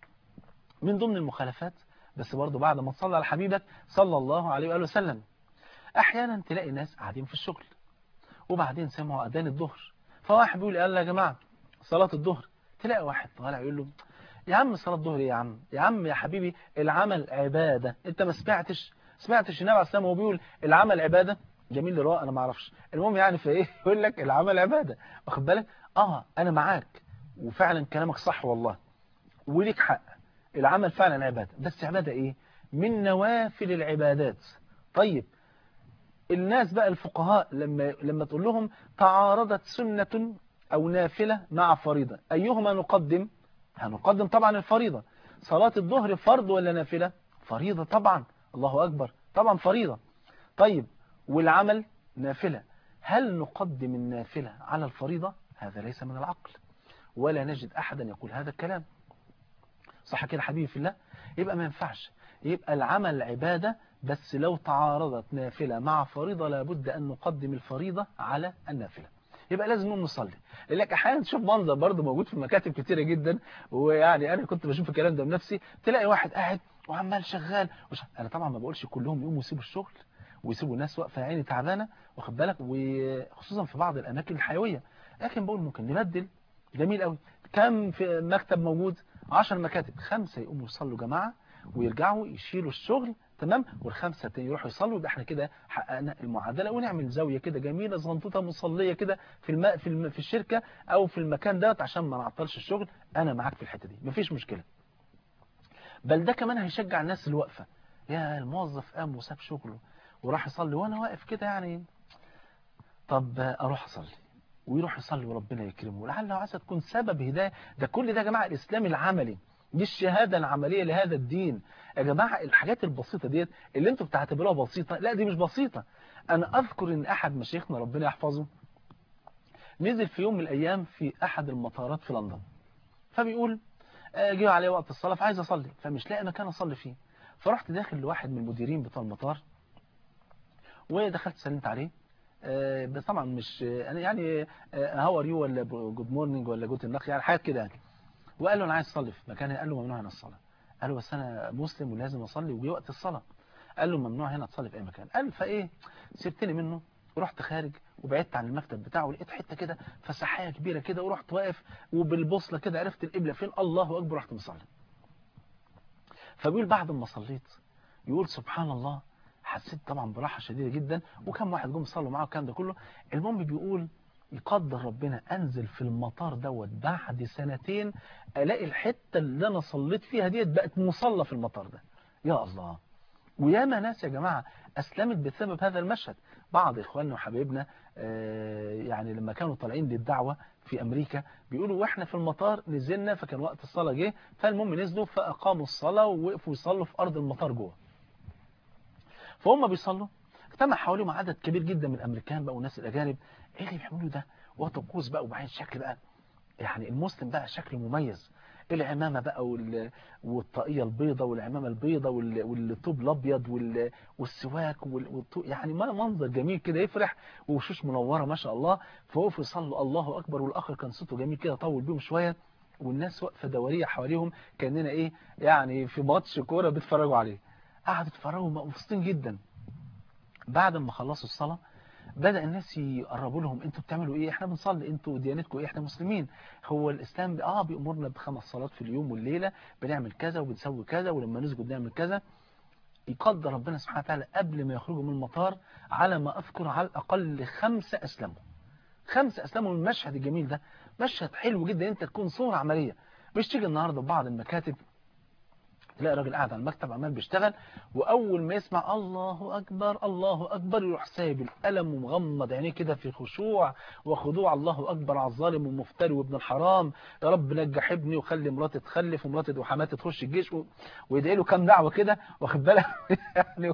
من ضمن المخالفات بس برضه بعد ما تصلي على حبيبك صلى الله عليه وآله وسلم أحيانا تلاقي ناس قاعدين في الشغل وبعدين سمعوا أذان الظهر فواحد بيقول يلا يا جماعة صلاة الظهر تلاقي واحد طالع يقول له يا عم صلاة الظهر يا عم يا عم يا حبيبي العمل عبادة انت ما سمعتش سمعتش النبي عليه السلام وهو بيقول العمل عبادة جميل لراء انا ما اعرفش المهم يعني في ايه يقول لك العمل عبادة واخد بالك اه انا معاك وفعلا كلامك صح والله وليك حق العمل فعلا عبادة بس عبادة ايه من نوافل العبادات طيب الناس بقى الفقهاء لما لما تقول لهم تعارضت سنة أو نافلة مع فريضة أيهما نقدم هنقدم طبعا الفريضة صلاة الظهر فرض ولا نافلة فريضة طبعا الله أكبر طبعا فريضة طيب والعمل نافلة هل نقدم النافلة على الفريضة هذا ليس من العقل ولا نجد أحدا يقول هذا الكلام صح كده حبيبي في الله يبقى ما ينفعش يبقى العمل عبادة بس لو تعارضت نافلة مع فريضة لابد أن نقدم الفريضة على النافلة يبقى لازم نقوم نصلي لانك احيانا تشوف منظر برضه موجود في مكاتب كتيره جدا ويعني انا كنت بشوف الكلام ده بنفسي تلاقي واحد قاعد وعمال شغال وش... انا طبعا ما بقولش كلهم يقوموا يسيبوا الشغل ويسيبوا ناس واقفه عيني تعبانه واخد بالك وخصوصا في بعض الاماكن الحيويه لكن بقول ممكن نبدل جميل قوي كم في مكتب موجود 10 مكاتب خمسه يقوموا يصلوا جماعه ويرجعوا يشيلوا الشغل تمام والخمسه التاني يروحوا يصلوا يبقى احنا كده حققنا المعادله ونعمل زاويه كده جميله صغنطوطه مصليه كده في الم... في الم... في الشركه او في المكان دوت عشان ما نعطلش الشغل انا معاك في الحته دي مفيش مشكله بل ده كمان هيشجع الناس اللي واقفه يا الموظف قام وساب شغله وراح يصلي وانا واقف كده يعني طب اروح اصلي ويروح يصلي وربنا يكرمه ولعل وعسى تكون سبب هدايه ده كل ده يا جماعه الاسلام العملي دي الشهاده العمليه لهذا الدين يا جماعه الحاجات البسيطه ديت اللي انتوا بتعتبروها بسيطه لا دي مش بسيطه انا اذكر ان احد مشايخنا ربنا يحفظه نزل في يوم من الايام في احد المطارات في لندن فبيقول جه عليه وقت الصلاه فعايز اصلي فمش لاقي مكان اصلي فيه فرحت داخل لواحد من المديرين بتوع المطار ودخلت سلمت عليه بس طبعا مش انا يعني هاو ار يو ولا جود مورنينج ولا جود النخ يعني حاجات كده يعني وقال له انا عايز اصلي في مكان قال له ممنوع هنا الصلاه قال له بس انا مسلم ولازم اصلي وجي وقت الصلاه قال له ممنوع هنا تصلي في اي مكان قال فايه سبتني منه ورحت خارج وبعدت عن المكتب بتاعه ولقيت حته كده فساحيه كبيره كده ورحت واقف وبالبوصله كده عرفت القبله فين الله اكبر رحت مصلي فبيقول بعد ما صليت يقول سبحان الله حسيت طبعا براحه شديده جدا وكم واحد جم صلوا معاه والكلام ده كله المهم بيقول يقدر ربنا انزل في المطار دوت بعد سنتين الاقي الحته اللي انا صليت فيها ديت بقت مصلى في المطار ده يا الله وياما ناس يا جماعه اسلمت بسبب هذا المشهد بعض اخواننا وحبايبنا يعني لما كانوا طالعين للدعوه في امريكا بيقولوا واحنا في المطار نزلنا فكان وقت الصلاه جه فالمهم نزلوا فاقاموا الصلاه ووقفوا يصلوا في ارض المطار جوه فهم بيصلوا اجتمع حواليهم عدد كبير جدا من الامريكان بقى والناس الاجانب ايه اللي بيعملوا ده وطقوس بقى وبعدين شكل بقى يعني المسلم بقى شكل مميز العمامة بقى وال... والطاقية البيضة والعمامة البيضة وال... والطوب الأبيض وال... والسواك وال... والطو... يعني ما منظر جميل كده يفرح ووشوش منورة ما شاء الله فوقفوا يصلوا الله أكبر والآخر كان صوته جميل كده طول بيهم شوية والناس واقفة دورية حواليهم كأننا إيه يعني في ماتش كورة بيتفرجوا عليه قعدوا يتفرجوا مبسوطين جدا بعد ما خلصوا الصلاة بدأ الناس يقربوا لهم انتوا بتعملوا ايه احنا بنصلي انتوا ديانتكم ايه احنا مسلمين هو الاسلام اه بيأمرنا بخمس صلوات في اليوم والليلة بنعمل كذا وبنسوي كذا ولما نسجد نعمل كذا يقدر ربنا سبحانه وتعالى قبل ما يخرجوا من المطار على ما اذكر على الاقل خمسة اسلموا خمسة اسلموا من المشهد الجميل ده مشهد حلو جدا انت تكون صورة عملية مش تيجي النهاردة في بعض المكاتب تلاقي راجل قاعد على المكتب عمال بيشتغل واول ما يسمع الله اكبر الله اكبر يروح سايب القلم ومغمض عينيه كده في خشوع وخضوع الله اكبر على الظالم والمفتري وابن الحرام يا رب نجح ابني وخلي مراتي تخلف ومراتي وحماتي تخش الجيش و... ويدعي له كام دعوه كده واخد بالك يعني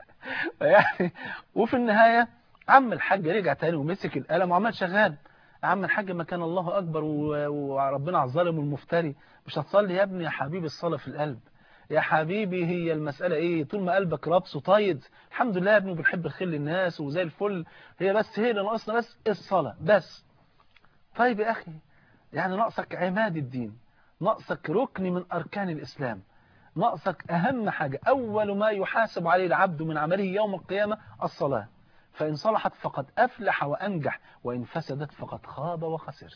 يعني وفي النهايه عم الحاج رجع تاني ومسك القلم وعمال شغال عم الحاج ما كان الله اكبر وربنا على الظالم والمفتري مش هتصلي يا ابني يا حبيبي الصلاه في القلب يا حبيبي هي المسألة ايه طول ما قلبك رابس وطايد الحمد لله يا ابني بنحب الخير للناس وزي الفل هي بس هي اللي ناقصنا بس الصلاة بس طيب يا أخي يعني ناقصك عماد الدين ناقصك ركن من أركان الإسلام ناقصك أهم حاجة أول ما يحاسب عليه العبد من عمله يوم القيامة الصلاة فإن صلحت فقد أفلح وأنجح وإن فسدت فقد خاب وخسر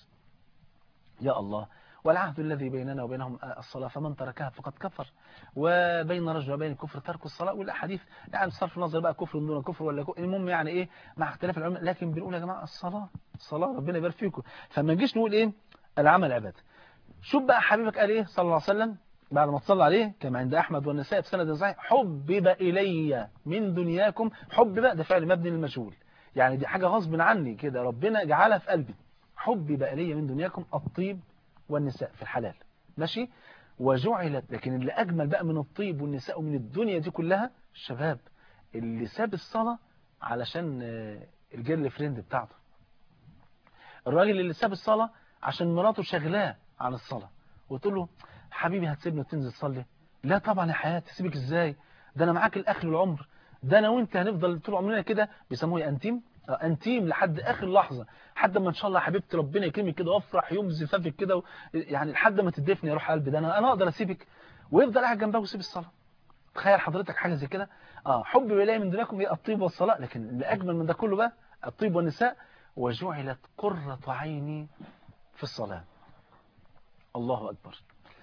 يا الله والعهد الذي بيننا وبينهم الصلاة فمن تركها فقد كفر وبين رجل وبين الكفر ترك الصلاة والأحاديث يعني صرف النظر بقى كفر دون كفر ولا كفر المهم يعني إيه مع اختلاف العلماء لكن بنقول يا جماعة الصلاة الصلاة ربنا يبارك فيكم فما نجيش نقول إيه العمل عبادة شوف بقى حبيبك قال إيه صلى الله عليه وسلم بعد ما تصلى عليه كما عند أحمد والنساء في سند صحيح حبب إلي من دنياكم حبب ده فعل مبني للمجهول يعني دي حاجة غصب عني كده ربنا جعلها في قلبي حبب إلي من دنياكم الطيب والنساء في الحلال ماشي وجعلت لكن اللي أجمل بقى من الطيب والنساء ومن الدنيا دي كلها الشباب اللي ساب الصلاة علشان الجيرل فريند بتاعته الراجل اللي ساب الصلاة عشان مراته شغلاه عن الصلاة وتقول له حبيبي هتسيبني وتنزل تصلي لا طبعا يا حياتي تسيبك ازاي ده انا معاك الاخر العمر ده انا وانت هنفضل طول عمرنا كده بيسموه انتيم انتيم لحد اخر لحظة لحد ما ان شاء الله يا حبيبتي ربنا يكرمك كده وافرح يوم زفافك كده و... يعني لحد ما تدفني يا روح قلبي ده انا انا اقدر اسيبك ويفضل قاعد جنبها ويسيب الصلاه تخيل حضرتك حاجه زي كده اه حب بلاقي من دنياكم هي الطيب والصلاه لكن اللي اجمل من ده كله بقى الطيب والنساء وجعلت قرة عيني في الصلاه الله اكبر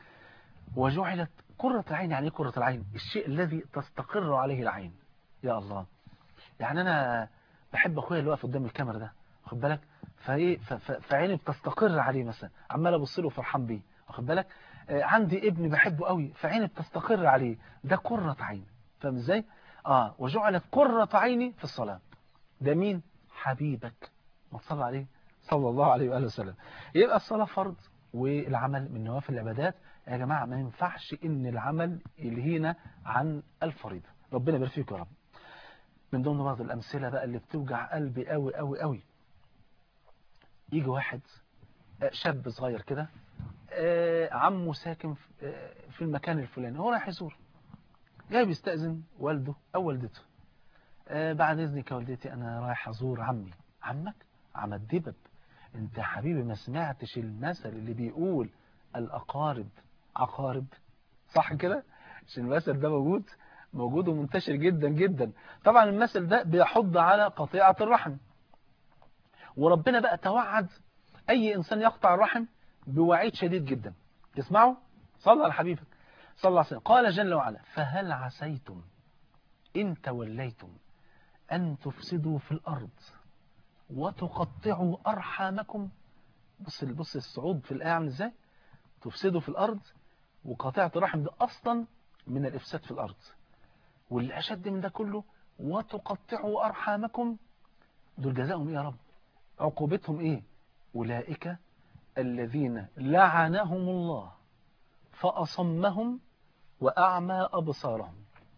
وجعلت قرة العين يعني ايه قرة العين الشيء الذي تستقر عليه العين يا الله يعني انا بحب اخويا اللي واقف قدام الكاميرا ده واخد بالك فايه فعيني بتستقر عليه مثلا عمال ابص له فرحان بيه واخد بالك آه، عندي ابن بحبه قوي فعيني بتستقر عليه ده قرة عين فاهم ازاي اه وجعلت قرة عيني في الصلاة ده مين حبيبك ما تصلى عليه صلى الله عليه وآله وسلم يبقى الصلاة فرض والعمل من نوافل العبادات يا جماعة ما ينفعش ان العمل يلهينا عن الفريضة ربنا يبارك فيكم يا رب من ضمن بعض الأمثلة بقى اللي بتوجع قلبي قوي قوي قوي يجي واحد آه، شاب صغير كده آه، عمه ساكن في- آه، في المكان الفلاني هو رايح يزور جاي بيستأذن والده أو والدته آه، بعد إذنك يا والدتي أنا رايح أزور عمي عمك عم الدبب أنت يا حبيبي ما سمعتش المثل اللي بيقول الأقارب عقارب صح كده مش المثل ده موجود موجود ومنتشر جدا جدا طبعا المثل ده بيحض على قطيعة الرحم وربنا بقى توعد أي إنسان يقطع الرحم بوعيد شديد جدا تسمعوا صلى على حبيبك صلى الله عليه وسلم قال جل وعلا فهل عسيتم إن توليتم أن تفسدوا في الأرض وتقطعوا أرحامكم بص بص الصعود في الآية عامل إزاي تفسدوا في الأرض وقطيعة الرحم ده أصلا من الإفساد في الأرض واللي أشد من ده كله وتقطعوا أرحامكم دول جزاؤهم إيه يا رب عقوبتهم إيه أولئك الذين لعنهم الله فأصمهم وأعمى أبصارهم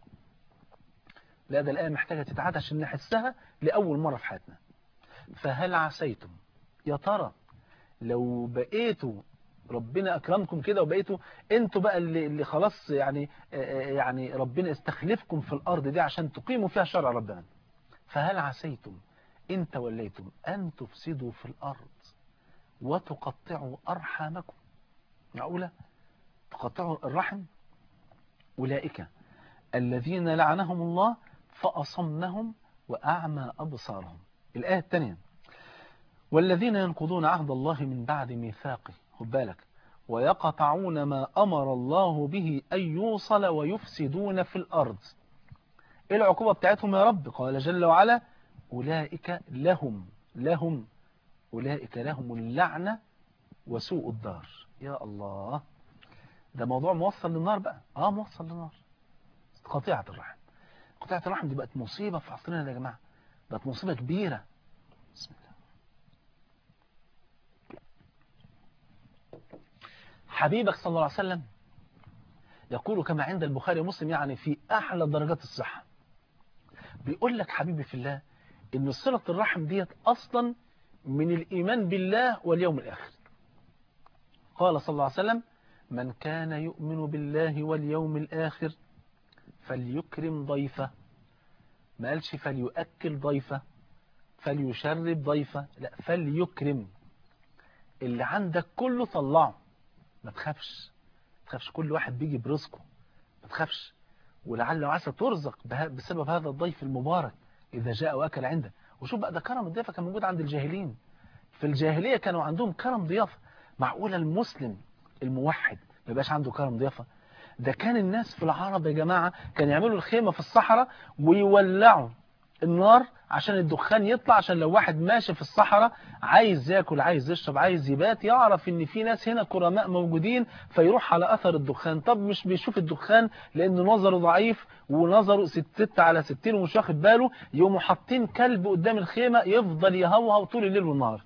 لا ده الآية محتاجة تتعاد عشان نحسها لأول مرة في حياتنا فهل عسيتم يا ترى لو بقيتوا ربنا أكرمكم كده وبقيتوا انتوا بقى اللي, اللي خلاص يعني يعني ربنا استخلفكم في الأرض دي عشان تقيموا فيها شرع ربنا فهل عسيتم إن توليتم أن تفسدوا في الأرض وتقطعوا أرحامكم معقولة تقطعوا الرحم أولئك الذين لعنهم الله فأصمهم وأعمى أبصارهم الآية الثانية والذين ينقضون عهد الله من بعد ميثاقه خد بالك ويقطعون ما أمر الله به أن يوصل ويفسدون في الأرض إيه العقوبة بتاعتهم يا رب قال جل وعلا أولئك لهم لهم أولئك لهم اللعنة وسوء الدار يا الله ده موضوع موصل للنار بقى اه موصل للنار قطيعة الرحم قطيعة الرحم دي بقت مصيبة في عصرنا يا جماعة بقت مصيبة كبيرة بسم الله حبيبك صلى الله عليه وسلم يقول كما عند البخاري ومسلم يعني في أحلى درجات الصحة بيقول لك حبيبي في الله إن صلة الرحم ديت أصلا من الإيمان بالله واليوم الآخر قال صلى الله عليه وسلم من كان يؤمن بالله واليوم الآخر فليكرم ضيفه ما قالش فليؤكل ضيفه فليشرب ضيفه لا فليكرم اللي عندك كله طلعه ما تخافش ما تخافش كل واحد بيجي برزقه ما تخافش ولعل وعسى ترزق بسبب هذا الضيف المبارك إذا جاء وأكل عنده وشوف بقى ده كرم الضيافة كان موجود عند الجاهلين في الجاهلية كانوا عندهم كرم ضيافة معقولة المسلم الموحد ما يبقاش عنده كرم ضيافة ده كان الناس في العرب يا جماعة كان يعملوا الخيمة في الصحراء ويولعوا النار عشان الدخان يطلع عشان لو واحد ماشي في الصحراء عايز ياكل عايز يشرب عايز يبات يعرف ان في ناس هنا كرماء موجودين فيروح على اثر الدخان طب مش بيشوف الدخان لان نظره ضعيف ونظره ست على ستين ومش واخد باله يقوموا حاطين كلب قدام الخيمة يفضل يهوهو طول الليل والنهار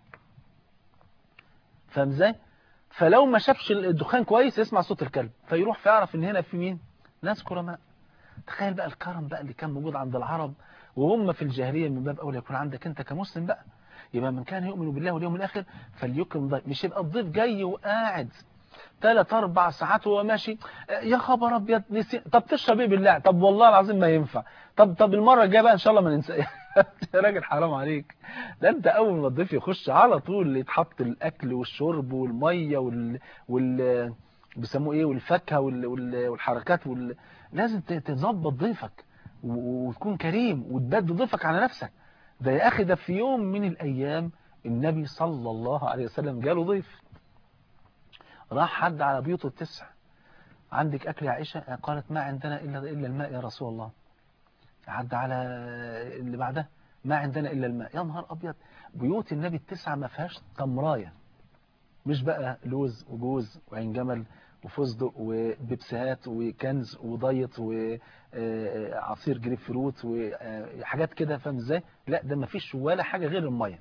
فاهم ازاي فلو ما شافش الدخان كويس يسمع صوت الكلب فيروح فيعرف ان هنا في مين ناس كرماء تخيل بقى الكرم بقى اللي كان موجود عند العرب وهم في الجاهلية من باب أولى يكون عندك أنت كمسلم بقى يبقى من كان يؤمن بالله واليوم الآخر فليكرم ضيف مش يبقى الضيف جاي وقاعد ثلاث أربع ساعات وهو ماشي يا خبر أبيض نسي طب تشرب إيه بالله طب والله العظيم ما ينفع طب طب المرة الجاية بقى إن شاء الله ما ننسى يا راجل حرام عليك ده أنت أول ما الضيف يخش على طول يتحط الأكل والشرب والمية وال, وال... بيسموه إيه والفاكهة وال... وال... والحركات وال... لازم تظبط ضيفك وتكون كريم وتبات ضيفك على نفسك ده يا أخي ده في يوم من الأيام النبي صلى الله عليه وسلم جاله ضيف راح حد على بيوته التسع عندك أكل يا عائشة قالت ما عندنا إلا إلا الماء يا رسول الله عد على اللي بعده ما عندنا إلا الماء يا نهار أبيض بيوت النبي التسعة ما فيهاش تمراية مش بقى لوز وجوز وعين جمل وفستق وبيبسيهات وكنز ودايت وعصير جريب فروت وحاجات كده فاهم ازاي لا ده ما فيش ولا حاجة غير المية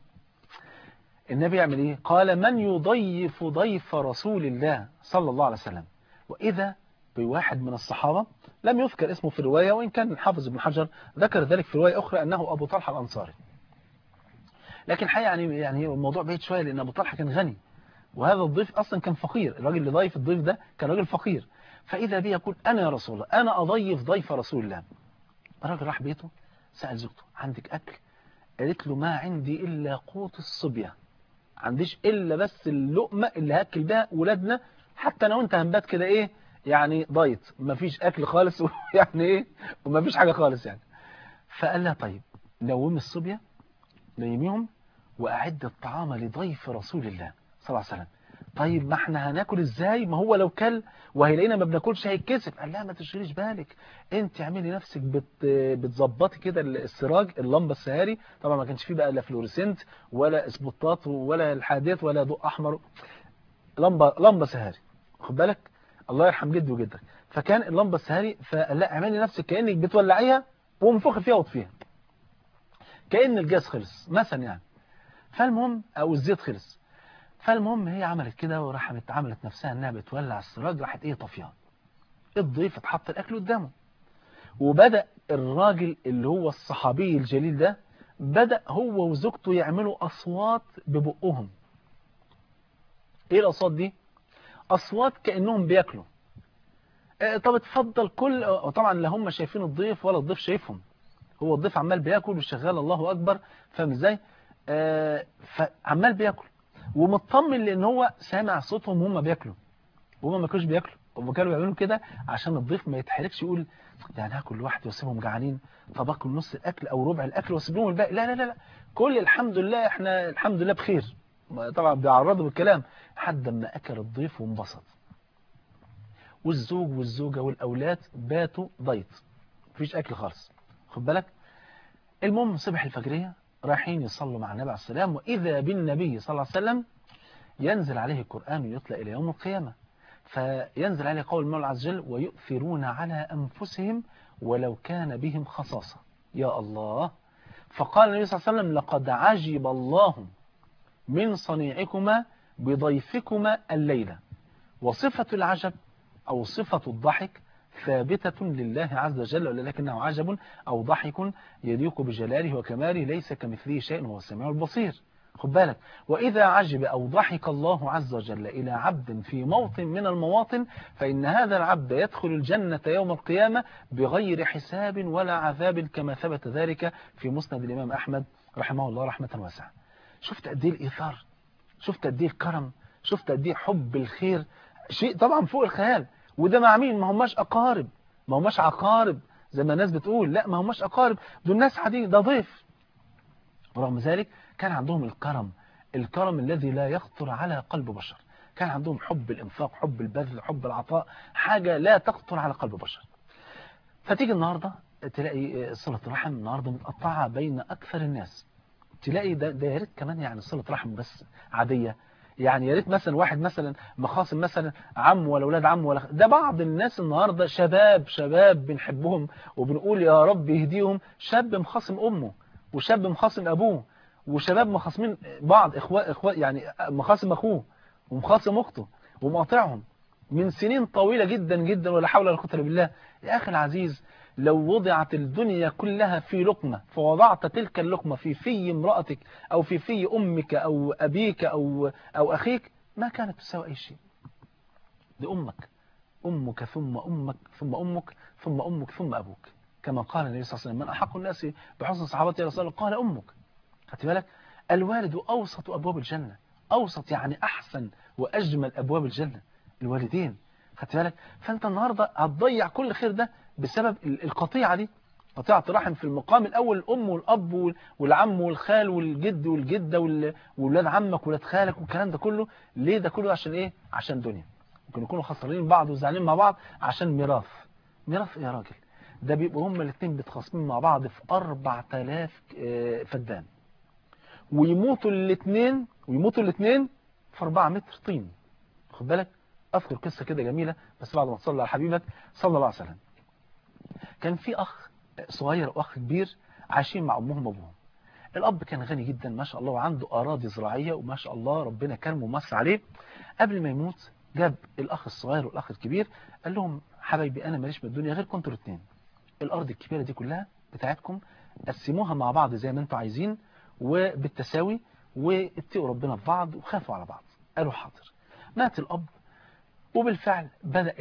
النبي يعمل ايه قال من يضيف ضيف رسول الله صلى الله عليه وسلم واذا بواحد من الصحابة لم يذكر اسمه في الرواية وإن كان حافظ ابن حجر ذكر ذلك في رواية أخرى أنه أبو طلحة الأنصاري لكن الحقيقة يعني يعني الموضوع بعيد شوية لأن أبو طلحة كان غني وهذا الضيف أصلا كان فقير الراجل اللي ضيف الضيف ده كان راجل فقير فإذا بي يقول أنا يا رسول الله أنا أضيف ضيف رسول الله الراجل راح بيته سأل زوجته عندك أكل قالت له ما عندي إلا قوت الصبية عنديش إلا بس اللقمة اللي هاكل بها ولادنا حتى أنا وأنت هنبات كده إيه يعني دايت مفيش أكل خالص يعني إيه ومفيش حاجة خالص يعني فقال لها طيب نومي الصبية نيميهم وأعد الطعام لضيف رسول الله صلى الله عليه وسلم طيب ما احنا هناكل ازاي ما هو لو كل وهيلاقينا ما بناكلش هيتكسف قال لا ما تشغليش بالك انت اعملي نفسك بت بتظبطي كده السراج اللمبه السهاري طبعا ما كانش فيه بقى لا فلوريسنت ولا سبوتات ولا الحاديات ولا ضوء احمر لمبه لمبه سهاري خد بالك الله يرحم جدي وجدك فكان اللمبه السهاري فقال لا اعملي نفسك كانك بتولعيها وانفخي فيها واطفيها كان الجاز خلص مثلا يعني فالمهم او الزيت خلص فالمهم هي عملت كده وراحت عملت نفسها انها بتولع السراج راحت ايه طفيها الضيف اتحط الاكل قدامه وبدا الراجل اللي هو الصحابي الجليل ده بدا هو وزوجته يعملوا اصوات ببقهم ايه الاصوات دي اصوات كانهم بياكلوا اه طب اتفضل كل طبعا لا هم شايفين الضيف ولا الضيف شايفهم هو الضيف عمال بياكل وشغال الله اكبر فاهم ازاي اه فعمال بياكل ومطمن لان هو سامع صوتهم وهم بياكلوا وهم ما كانوش بياكلوا هم كانوا بيعملوا كده عشان الضيف ما يتحركش يقول يعني هاكل لوحدي واسيبهم جعانين طب اكل نص الاكل او ربع الاكل واسيب لهم الباقي لا لا لا لا كل الحمد لله احنا الحمد لله بخير طبعا بيعرضوا بالكلام لحد ما اكل الضيف وانبسط والزوج والزوجه والاولاد باتوا ضيط مفيش اكل خالص خد بالك المهم صبح الفجريه رايحين يصلوا مع النبي عليه السلام وإذا بالنبي صلى الله عليه وسلم ينزل عليه القرآن ويطلع إلى يوم القيامة فينزل عليه قول المولى عز وجل ويؤثرون على أنفسهم ولو كان بهم خصاصة يا الله فقال النبي صلى الله عليه وسلم لقد عجب الله من صنيعكما بضيفكما الليلة وصفة العجب أو صفة الضحك ثابتة لله عز وجل ولكنه عجب أو ضحك يليق بجلاله وكماله ليس كمثله شيء وهو السميع البصير خد بالك وإذا عجب أو ضحك الله عز وجل إلى عبد في موطن من المواطن فإن هذا العبد يدخل الجنة يوم القيامة بغير حساب ولا عذاب كما ثبت ذلك في مسند الإمام أحمد رحمه الله رحمة واسعة شفت قد ايه الإيثار شفت قد ايه الكرم شفت قد ايه حب الخير شيء طبعا فوق الخيال وده مع مين ما هماش أقارب ما هماش عقارب زي ما الناس بتقول لا ما هماش أقارب دول ناس عاديين ده ضيف ورغم ذلك كان عندهم الكرم الكرم الذي لا يخطر على قلب بشر كان عندهم حب الإنفاق حب البذل حب العطاء حاجة لا تخطر على قلب بشر فتيجي النهاردة تلاقي صلة رحم النهاردة متقطعة بين أكثر الناس تلاقي ده, ده يا ريت كمان يعني صلة رحم بس عادية يعني يا ريت مثلا واحد مثلا مخاصم مثلا عم ولا اولاد عم ولا ده بعض الناس النهارده شباب شباب بنحبهم وبنقول يا رب يهديهم شاب مخاصم امه وشاب مخاصم ابوه وشباب مخاصمين بعض اخوات اخوات يعني مخاصم اخوه ومخاصم اخته ومقاطعهم من سنين طويله جدا جدا ولا حول ولا قوه الا بالله يا اخي العزيز لو وضعت الدنيا كلها في لقمة فوضعت تلك اللقمة في في امرأتك أو في في أمك أو أبيك أو, أو أخيك ما كانت تساوي أي شيء دي أمك أمك ثم أمك ثم أمك ثم أمك ثم أبوك كما قال النبي صلى الله عليه وسلم من أحق الناس بحسن صحابتي يا رسول الله قال أمك خدت بالك الوالد أوسط أبواب الجنة أوسط يعني أحسن وأجمل أبواب الجنة الوالدين خدت بالك فأنت النهاردة هتضيع كل خير ده بسبب القطيعة دي قطيعة رحم في المقام الأول الأم والأب والعم والخال والجد والجدة وولاد عمك وولاد خالك والكلام ده كله ليه ده كله عشان إيه عشان دنيا ممكن يكونوا خسرانين بعض وزعلانين مع بعض عشان ميراث ميراث إيه يا راجل ده بيبقوا هما الاثنين بيتخاصمين مع بعض في 4000 فدان ويموتوا الاثنين ويموتوا الاثنين في 4 متر طين خد بالك اذكر قصه كده جميله بس بعد ما تصلي على حبيبك صلى الله عليه وسلم كان في اخ صغير واخ كبير عايشين مع امهم وابوهم الاب كان غني جدا ما شاء الله وعنده اراضي زراعيه وما شاء الله ربنا كرمه ومصر عليه قبل ما يموت جاب الاخ الصغير والاخ الكبير قال لهم حبايبي انا ماليش من الدنيا غيركم انتوا الاثنين الارض الكبيره دي كلها بتاعتكم قسموها مع بعض زي ما انتوا عايزين وبالتساوي واتقوا ربنا في بعض وخافوا على بعض قالوا حاضر مات الاب وبالفعل بدا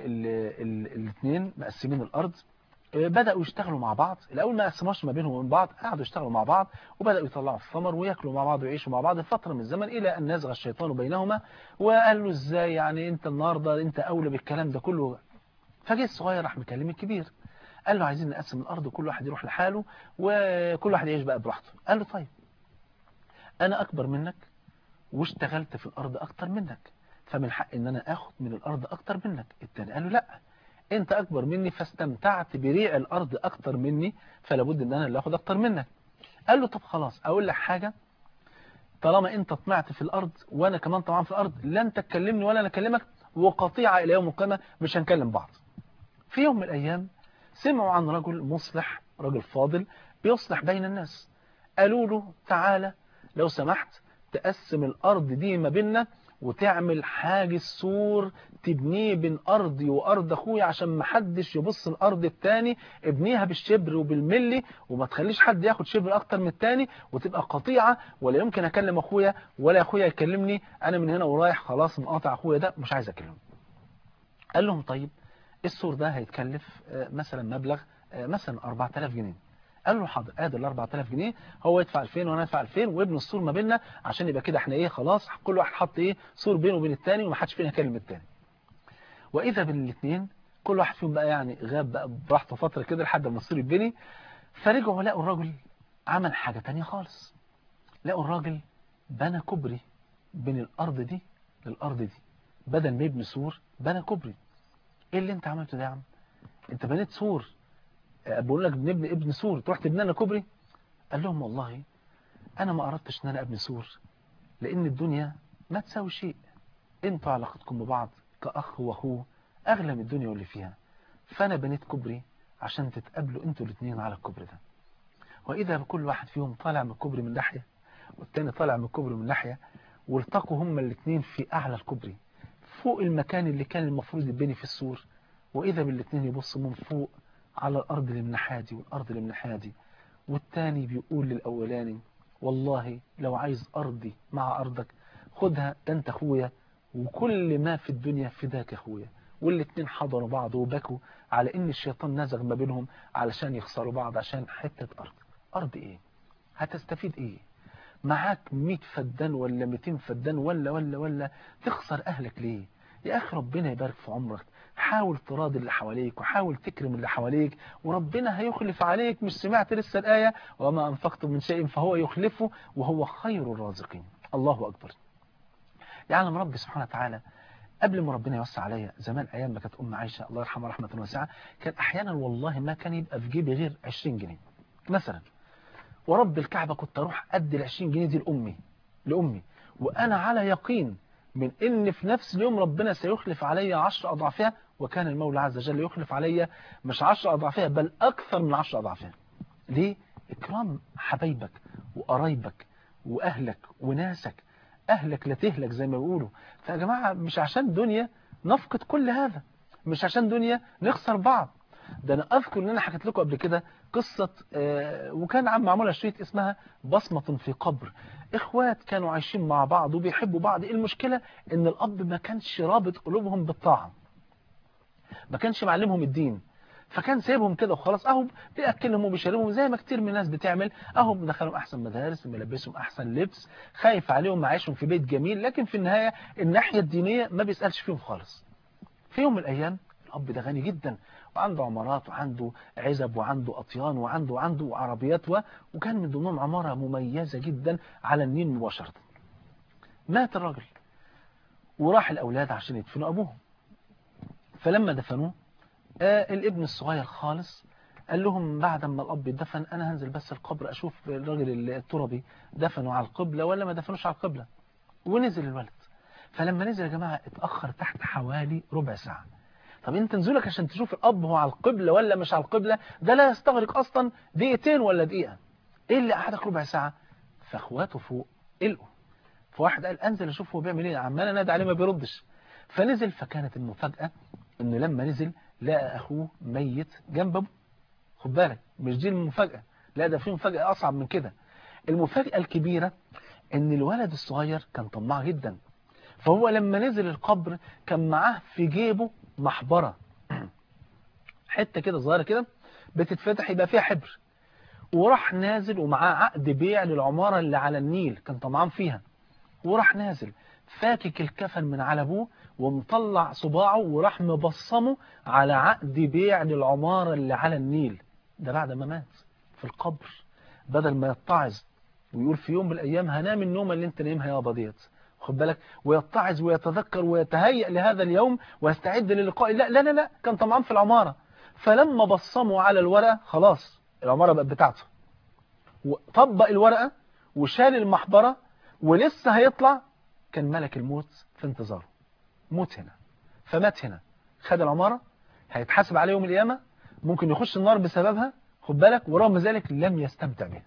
الاثنين مقسمين الارض بدأوا يشتغلوا مع بعض الأول ما قسموش ما بينهم وبين بعض قعدوا يشتغلوا مع بعض وبدأوا يطلعوا الثمر وياكلوا مع بعض ويعيشوا مع بعض فترة من الزمن إلى أن نزغ الشيطان بينهما وقال له إزاي يعني أنت النهاردة أنت أولى بالكلام ده كله فجاء الصغير راح مكلم الكبير قال له عايزين نقسم الأرض وكل واحد يروح لحاله وكل واحد يعيش بقى براحته قال له طيب أنا أكبر منك واشتغلت في الأرض أكتر منك فمن حق إن أنا أخذ من الأرض أكتر منك التاني قال له لأ انت اكبر مني فاستمتعت بريع الارض اكتر مني فلا بد ان انا اللي اخد اكتر منك قال له طب خلاص اقول لك حاجة طالما انت طمعت في الارض وانا كمان طمعان في الارض لن تكلمني ولا انا اكلمك وقطيعة الى يوم القيامة مش هنكلم بعض في يوم من الايام سمعوا عن رجل مصلح رجل فاضل بيصلح بين الناس قالوا له تعالى لو سمحت تقسم الارض دي ما بيننا وتعمل حاجز سور تبنيه بين أرضي وأرض أخويا عشان ما حدش يبص الأرض التاني ابنيها بالشبر وبالملي وما تخليش حد ياخد شبر أكتر من التاني وتبقى قطيعة ولا يمكن أكلم أخويا ولا أخويا يكلمني أنا من هنا ورايح خلاص مقاطع أخويا ده مش عايز أكلمه قال لهم طيب السور ده هيتكلف مثلا مبلغ مثلا 4000 جنيه قال له حاضر ادي ال 4000 جنيه هو يدفع 2000 وانا ادفع 2000 وابن السور ما بيننا عشان يبقى كده احنا ايه خلاص كل واحد حط ايه سور بينه وبين الثاني وما حدش فينا يكلم الثاني واذا بين الاثنين كل واحد فيهم بقى يعني غاب بقى براحته فتره كده لحد ما السور يتبني فرجعوا لقوا الراجل عمل حاجه ثانيه خالص لقوا الراجل بنى كوبري بين الارض دي للارض دي بدل ما يبني سور بنى كوبري ايه اللي انت عملته ده يا عم انت بنيت سور بقول لك بنبني ابن سور تروح تبني لنا كوبري قال لهم والله انا ما اردتش ان انا ابني سور لان الدنيا ما تساوي شيء انتوا علاقتكم ببعض كاخ واخوه اغلى من الدنيا واللي فيها فانا بنيت كوبري عشان تتقابلوا انتوا الاثنين على الكوبري ده واذا بكل واحد فيهم طالع من الكوبري من ناحيه والتاني طالع من الكوبري من ناحيه والتقوا هما الاثنين في اعلى الكوبري فوق المكان اللي كان المفروض يتبني في السور واذا بالاثنين يبصوا من فوق على الأرض اللي من ناحيتي والأرض اللي من ناحيتي والتاني بيقول للأولاني والله لو عايز أرضي مع أرضك خدها ده أنت أخويا وكل ما في الدنيا فداك أخويا والاتنين حضروا بعض وبكوا على إن الشيطان نزغ ما بينهم علشان يخسروا بعض عشان حتة أرض أرض إيه هتستفيد إيه معاك 100 فدان ولا 200 فدان ولا ولا ولا تخسر أهلك ليه يا أخي ربنا يبارك في عمرك حاول تراضي اللي حواليك وحاول تكرم اللي حواليك وربنا هيخلف عليك مش سمعت لسه الآية وما أنفقتم من شيء فهو يخلفه وهو خير الرازقين الله أكبر يعلم ربي سبحانه وتعالى قبل ما ربنا يوسع عليا زمان أيام ما كانت أم عائشة الله يرحمها رحمة واسعة كان أحيانا والله ما كان يبقى في جيبي غير 20 جنيه مثلا ورب الكعبة كنت أروح أدي ال 20 جنيه دي لأمي لأمي وأنا على يقين من ان في نفس اليوم ربنا سيخلف علي عشر أضعافها وكان المولى عز وجل يخلف علي مش عشر أضعافها بل أكثر من عشر أضعافها ليه؟ إكرام حبايبك وقرايبك وأهلك وناسك أهلك لا تهلك زي ما بيقولوا فيا جماعة مش عشان دنيا نفقد كل هذا مش عشان دنيا نخسر بعض ده أنا أذكر إن أنا حكيت لكم قبل كده قصة آه وكان عم معمولة شريط اسمها بصمة في قبر إخوات كانوا عايشين مع بعض وبيحبوا بعض المشكلة إن الأب ما كانش رابط قلوبهم بالطاعة ما كانش معلمهم الدين فكان سايبهم كده وخلاص اهو بياكلهم وبيشربهم زي ما كتير من الناس بتعمل اهو مدخلهم احسن مدارس ملبسهم احسن لبس خايف عليهم معيشهم في بيت جميل لكن في النهايه الناحيه الدينيه ما بيسالش فيهم خالص في يوم من الايام الاب ده غني جدا وعنده عمارات وعنده عزب وعنده اطيان وعنده وعنده عربيات و... وكان من ضمنهم عماره مميزه جدا على النيل مباشره مات الراجل وراح الاولاد عشان يدفنوا ابوهم فلما دفنوه آه الابن الصغير خالص قال لهم بعد ما الاب دفن انا هنزل بس القبر اشوف الراجل التربي دفنوا على القبلة ولا ما دفنوش على القبلة ونزل الولد فلما نزل يا جماعة اتأخر تحت حوالي ربع ساعة طب انت نزولك عشان تشوف الأب هو على القبلة ولا مش على القبلة ده لا يستغرق أصلا دقيقتين ولا دقيقة ايه اللي قعدك ربع ساعة فاخواته فوق قلقوا فواحد قال انزل اشوف هو بيعمل ايه عمال انادي عليه ما بيردش فنزل فكانت المفاجأة انه لما نزل لقى اخوه ميت جنب ابوه خد بالك مش دي المفاجأة لا ده في مفاجأة اصعب من كده المفاجأة الكبيرة ان الولد الصغير كان طماع جدا فهو لما نزل القبر كان معاه في جيبه محبرة حتة كده صغيرة كده بتتفتح يبقى فيها حبر وراح نازل ومعاه عقد بيع للعمارة اللي على النيل كان طمعان فيها وراح نازل فاكك الكفن من على ابوه ومطلع صباعه وراح مبصمه على عقد بيع للعمارة اللي على النيل ده بعد ما مات في القبر بدل ما يتعظ ويقول في يوم من الأيام هنام النوم اللي انت نايمها يابا ديت خد بالك ويتعظ ويتذكر ويتهيأ لهذا اليوم ويستعد للقاء لا لا لا لا كان طمعان في العمارة فلما بصموا على الورقة خلاص العمارة بقت بتاعته وطبق الورقة وشال المحبرة ولسه هيطلع كان ملك الموت في انتظاره موت هنا فمات هنا خد العمارة هيتحاسب عليه يوم القيامة ممكن يخش النار بسببها خد بالك ورغم ذلك لم يستمتع بها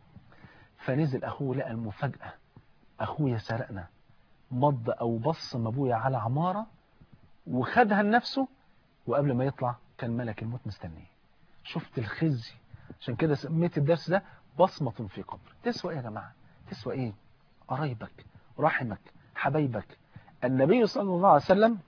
فنزل أخوه لقى المفاجأة أخويا سرقنا مض أو بصم أبويا على عمارة وخدها لنفسه وقبل ما يطلع كان ملك الموت مستنيه شفت الخزي عشان كده سميت الدرس ده بصمة في قبر تسوى ايه يا جماعة تسوى ايه قرايبك رحمك حبايبك النبي صلى الله عليه وسلم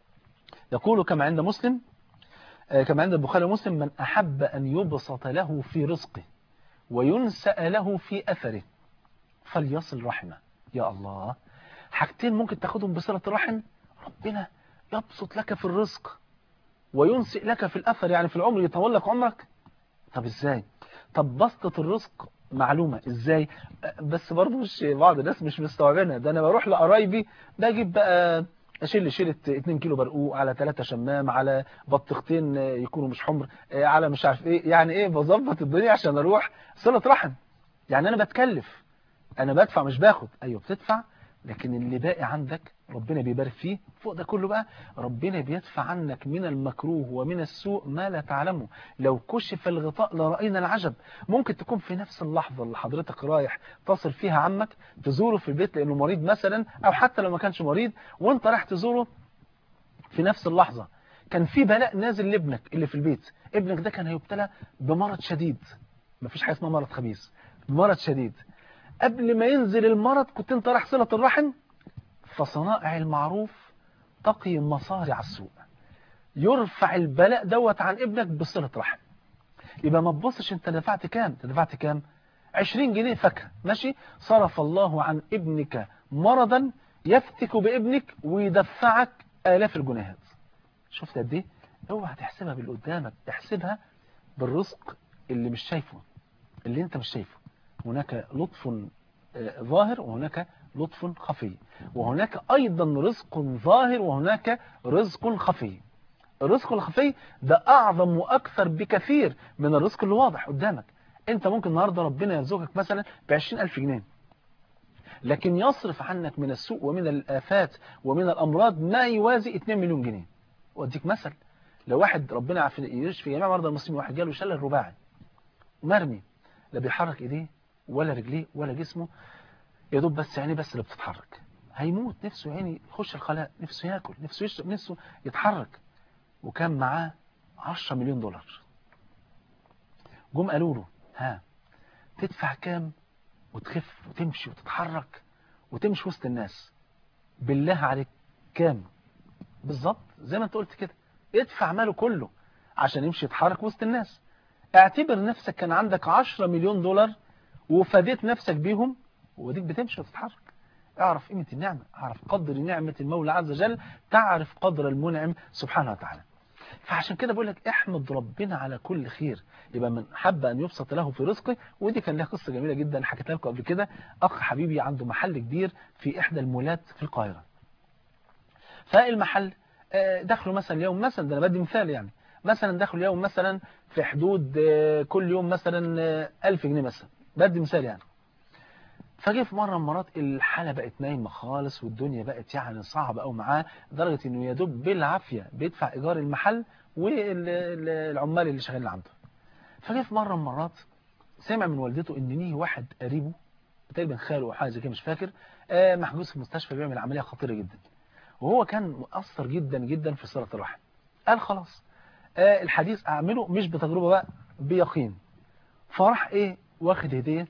يقول كما عند مسلم كما عند البخاري ومسلم من أحب أن يبسط له في رزقه وينسأ له في أثره فليصل رحمه يا الله حاجتين ممكن تاخدهم بصلة الرحم ربنا يبسط لك في الرزق وينسئ لك في الأثر يعني في العمر يطول لك عمرك طب ازاي طب بسطة الرزق معلومة ازاي بس برضه مش بعض الناس مش مستوعبينها ده انا بروح لقرايبي بجيب بقى اشيل شيلة 2 كيلو برقوق على 3 شمام على بطيختين يكونوا مش حمر على مش عارف ايه يعني ايه بظبط الدنيا عشان اروح صلة رحم يعني انا بتكلف انا بدفع مش باخد ايوه بتدفع لكن اللي باقي عندك ربنا بيبارك فيه فوق ده كله بقى ربنا بيدفع عنك من المكروه ومن السوء ما لا تعلمه لو كشف الغطاء لرأينا العجب ممكن تكون في نفس اللحظة اللي حضرتك رايح تصل فيها عمك تزوره في البيت لأنه مريض مثلا أو حتى لو ما كانش مريض وانت رايح تزوره في نفس اللحظة كان في بلاء نازل لابنك اللي في البيت ابنك ده كان هيبتلى بمرض شديد مفيش حاجة اسمها مرض خبيث بمرض شديد قبل ما ينزل المرض كنت انت رايح صلة الرحم فصنائع المعروف تقي مصارع السوء يرفع البلاء دوت عن ابنك بصلة رحم يبقى ما تبصش انت دفعت كام انت دفعت كام 20 جنيه فاكهه ماشي صرف الله عن ابنك مرضا يفتك بابنك ويدفعك آلاف الجنيهات شفت قد ايه اوعى تحسبها باللي قدامك احسبها بالرزق اللي مش شايفه اللي انت مش شايفه هناك لطف ظاهر وهناك لطف خفي وهناك أيضا رزق ظاهر وهناك رزق خفي الرزق الخفي ده أعظم وأكثر بكثير من الرزق اللي واضح قدامك أنت ممكن النهاردة ربنا يرزقك مثلا بعشرين ألف جنيه لكن يصرف عنك من السوء ومن الآفات ومن الأمراض ما يوازي 2 مليون جنيه وأديك مثل لو واحد ربنا يشفي جميع مرضى المسلمين واحد جاله شلل رباعي مرمي لا بيحرك ايديه ولا رجليه ولا جسمه يا دوب بس عينيه بس اللي بتتحرك هيموت نفسه عيني يخش الخلاء نفسه ياكل نفسه يشرب نفسه يتحرك وكان معاه 10 مليون دولار جم قالوا له ها تدفع كام وتخف وتمشي وتتحرك وتمشي وسط الناس بالله عليك كام بالظبط زي ما انت قلت كده ادفع ماله كله عشان يمشي يتحرك وسط الناس اعتبر نفسك كان عندك 10 مليون دولار وفاديت نفسك بيهم وديك بتمشي وتتحرك اعرف قيمة النعمة اعرف قدر نعمة المولى عز وجل تعرف قدر المنعم سبحانه وتعالى فعشان كده بقول لك احمد ربنا على كل خير يبقى من حب ان يبسط له في رزقه ودي كان لها قصة جميلة جدا حكيتها لكم قبل كده اخ حبيبي عنده محل كبير في احدى المولات في القاهرة فالمحل دخله مثلا يوم مثلا ده انا بدي مثال يعني مثلا دخل يوم مثلا في حدود كل يوم مثلا 1000 جنيه مثلا بدي مثال يعني فجه في مرة من المرات الحالة بقت نايمة خالص والدنيا بقت يعني صعبة قوي معاه لدرجة انه يا دوب بالعافية بيدفع ايجار المحل والعمال اللي شغالين عنده فجه في مرة من المرات سمع من والدته ان ليه واحد قريبه تقريبا خاله او حاجه زي كده مش فاكر آه، محجوز في المستشفى بيعمل عمليه خطيره جدا وهو كان مؤثر جدا جدا في صله الرحم قال خلاص آه، الحديث اعمله مش بتجربه بقى بيقين فراح ايه واخد هديه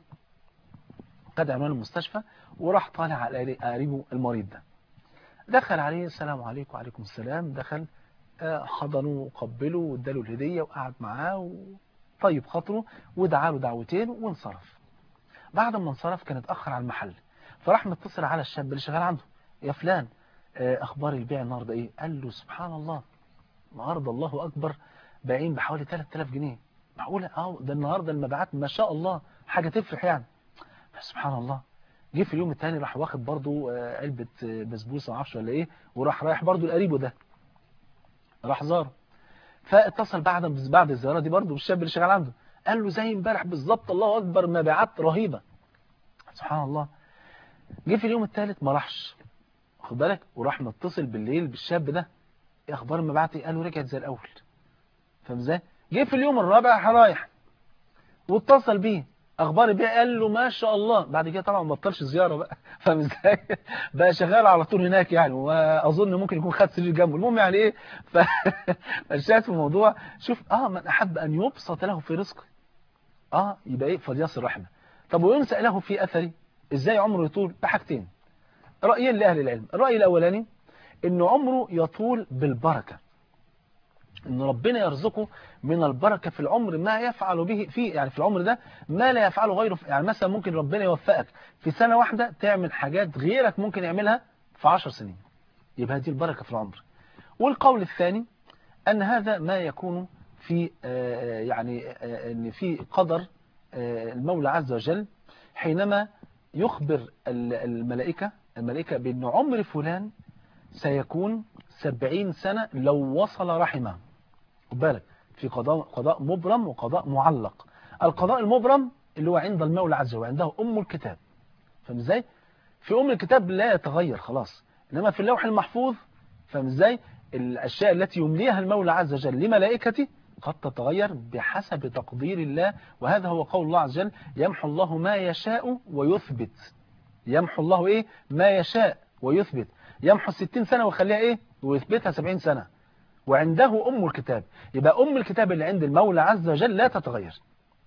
خد عنوان المستشفى وراح طالع على قريبه المريض ده دخل عليه السلام عليكم وعليكم السلام دخل آه، حضنه وقبله واداله الهديه وقعد معاه وطيب خاطره ودعا له دعوتين وانصرف بعد ما انصرف كان اتأخر على المحل فراح متصل على الشاب اللي شغال عنده يا فلان آه، اخبار البيع النهارده ايه قال له سبحان الله النهارده الله اكبر بايعين بحوالي 3000 جنيه معقوله اه ده النهارده المبيعات ما شاء الله حاجه تفرح يعني سبحان الله جه في اليوم الثاني راح واخد برضه آه، علبه آه، بسبوسه ما اعرفش ولا ايه وراح رايح برضه لقريبه ده راح زاره فاتصل بعد بعد الزياره دي برضه بالشاب اللي شغال عنده قال له زي امبارح بالظبط الله اكبر مبيعات رهيبه سبحان الله جه في اليوم الثالث ما راحش واخد بالك وراح متصل بالليل بالشاب ده ايه اخبار المبيعات ايه قال له رجعت زي الاول فاهم ازاي جه في اليوم الرابع رايح واتصل بيه اخبار البيع قال له ما شاء الله بعد كده طبعا ما بطلش زياره بقى فاهم ازاي بقى شغال على طول هناك يعني واظن ممكن يكون خد سرير جنبه المهم يعني ايه ف... فالشاهد في الموضوع شوف اه من احب ان يبسط له في رزقه اه يبقى ايه فليصل رحمه طب وينسى له في اثري ازاي عمره يطول بحاجتين رايين لاهل العلم الراي الاولاني ان عمره يطول بالبركه ان ربنا يرزقه من البركه في العمر ما يفعل به فيه يعني في العمر ده ما لا يفعله غيره يعني مثلا ممكن ربنا يوفقك في سنه واحده تعمل حاجات غيرك ممكن يعملها في عشر سنين يبقى دي البركه في العمر والقول الثاني ان هذا ما يكون في آه، يعني آه، ان في قدر آه، المولى عز وجل حينما يخبر ال- الملائكة الملائكة بأن عمر فلان سيكون سبعين سنة لو وصل رحمه خد بالك في قضاء قضاء مبرم وقضاء معلق القضاء المبرم اللي هو عند المولى عز وجل عنده أم الكتاب فاهم ازاي؟ في أم الكتاب لا يتغير خلاص إنما في اللوح المحفوظ فاهم ازاي؟ الأشياء التي يمليها المولى عز وجل لملائكته قد تتغير بحسب تقدير الله وهذا هو قول الله عز وجل يمحو الله ما يشاء ويثبت يمحو الله ايه ما يشاء ويثبت يمحو الستين سنة ويخليها ايه ويثبتها سبعين سنة وعنده أم الكتاب يبقى أم الكتاب اللي عند المولى عز وجل لا تتغير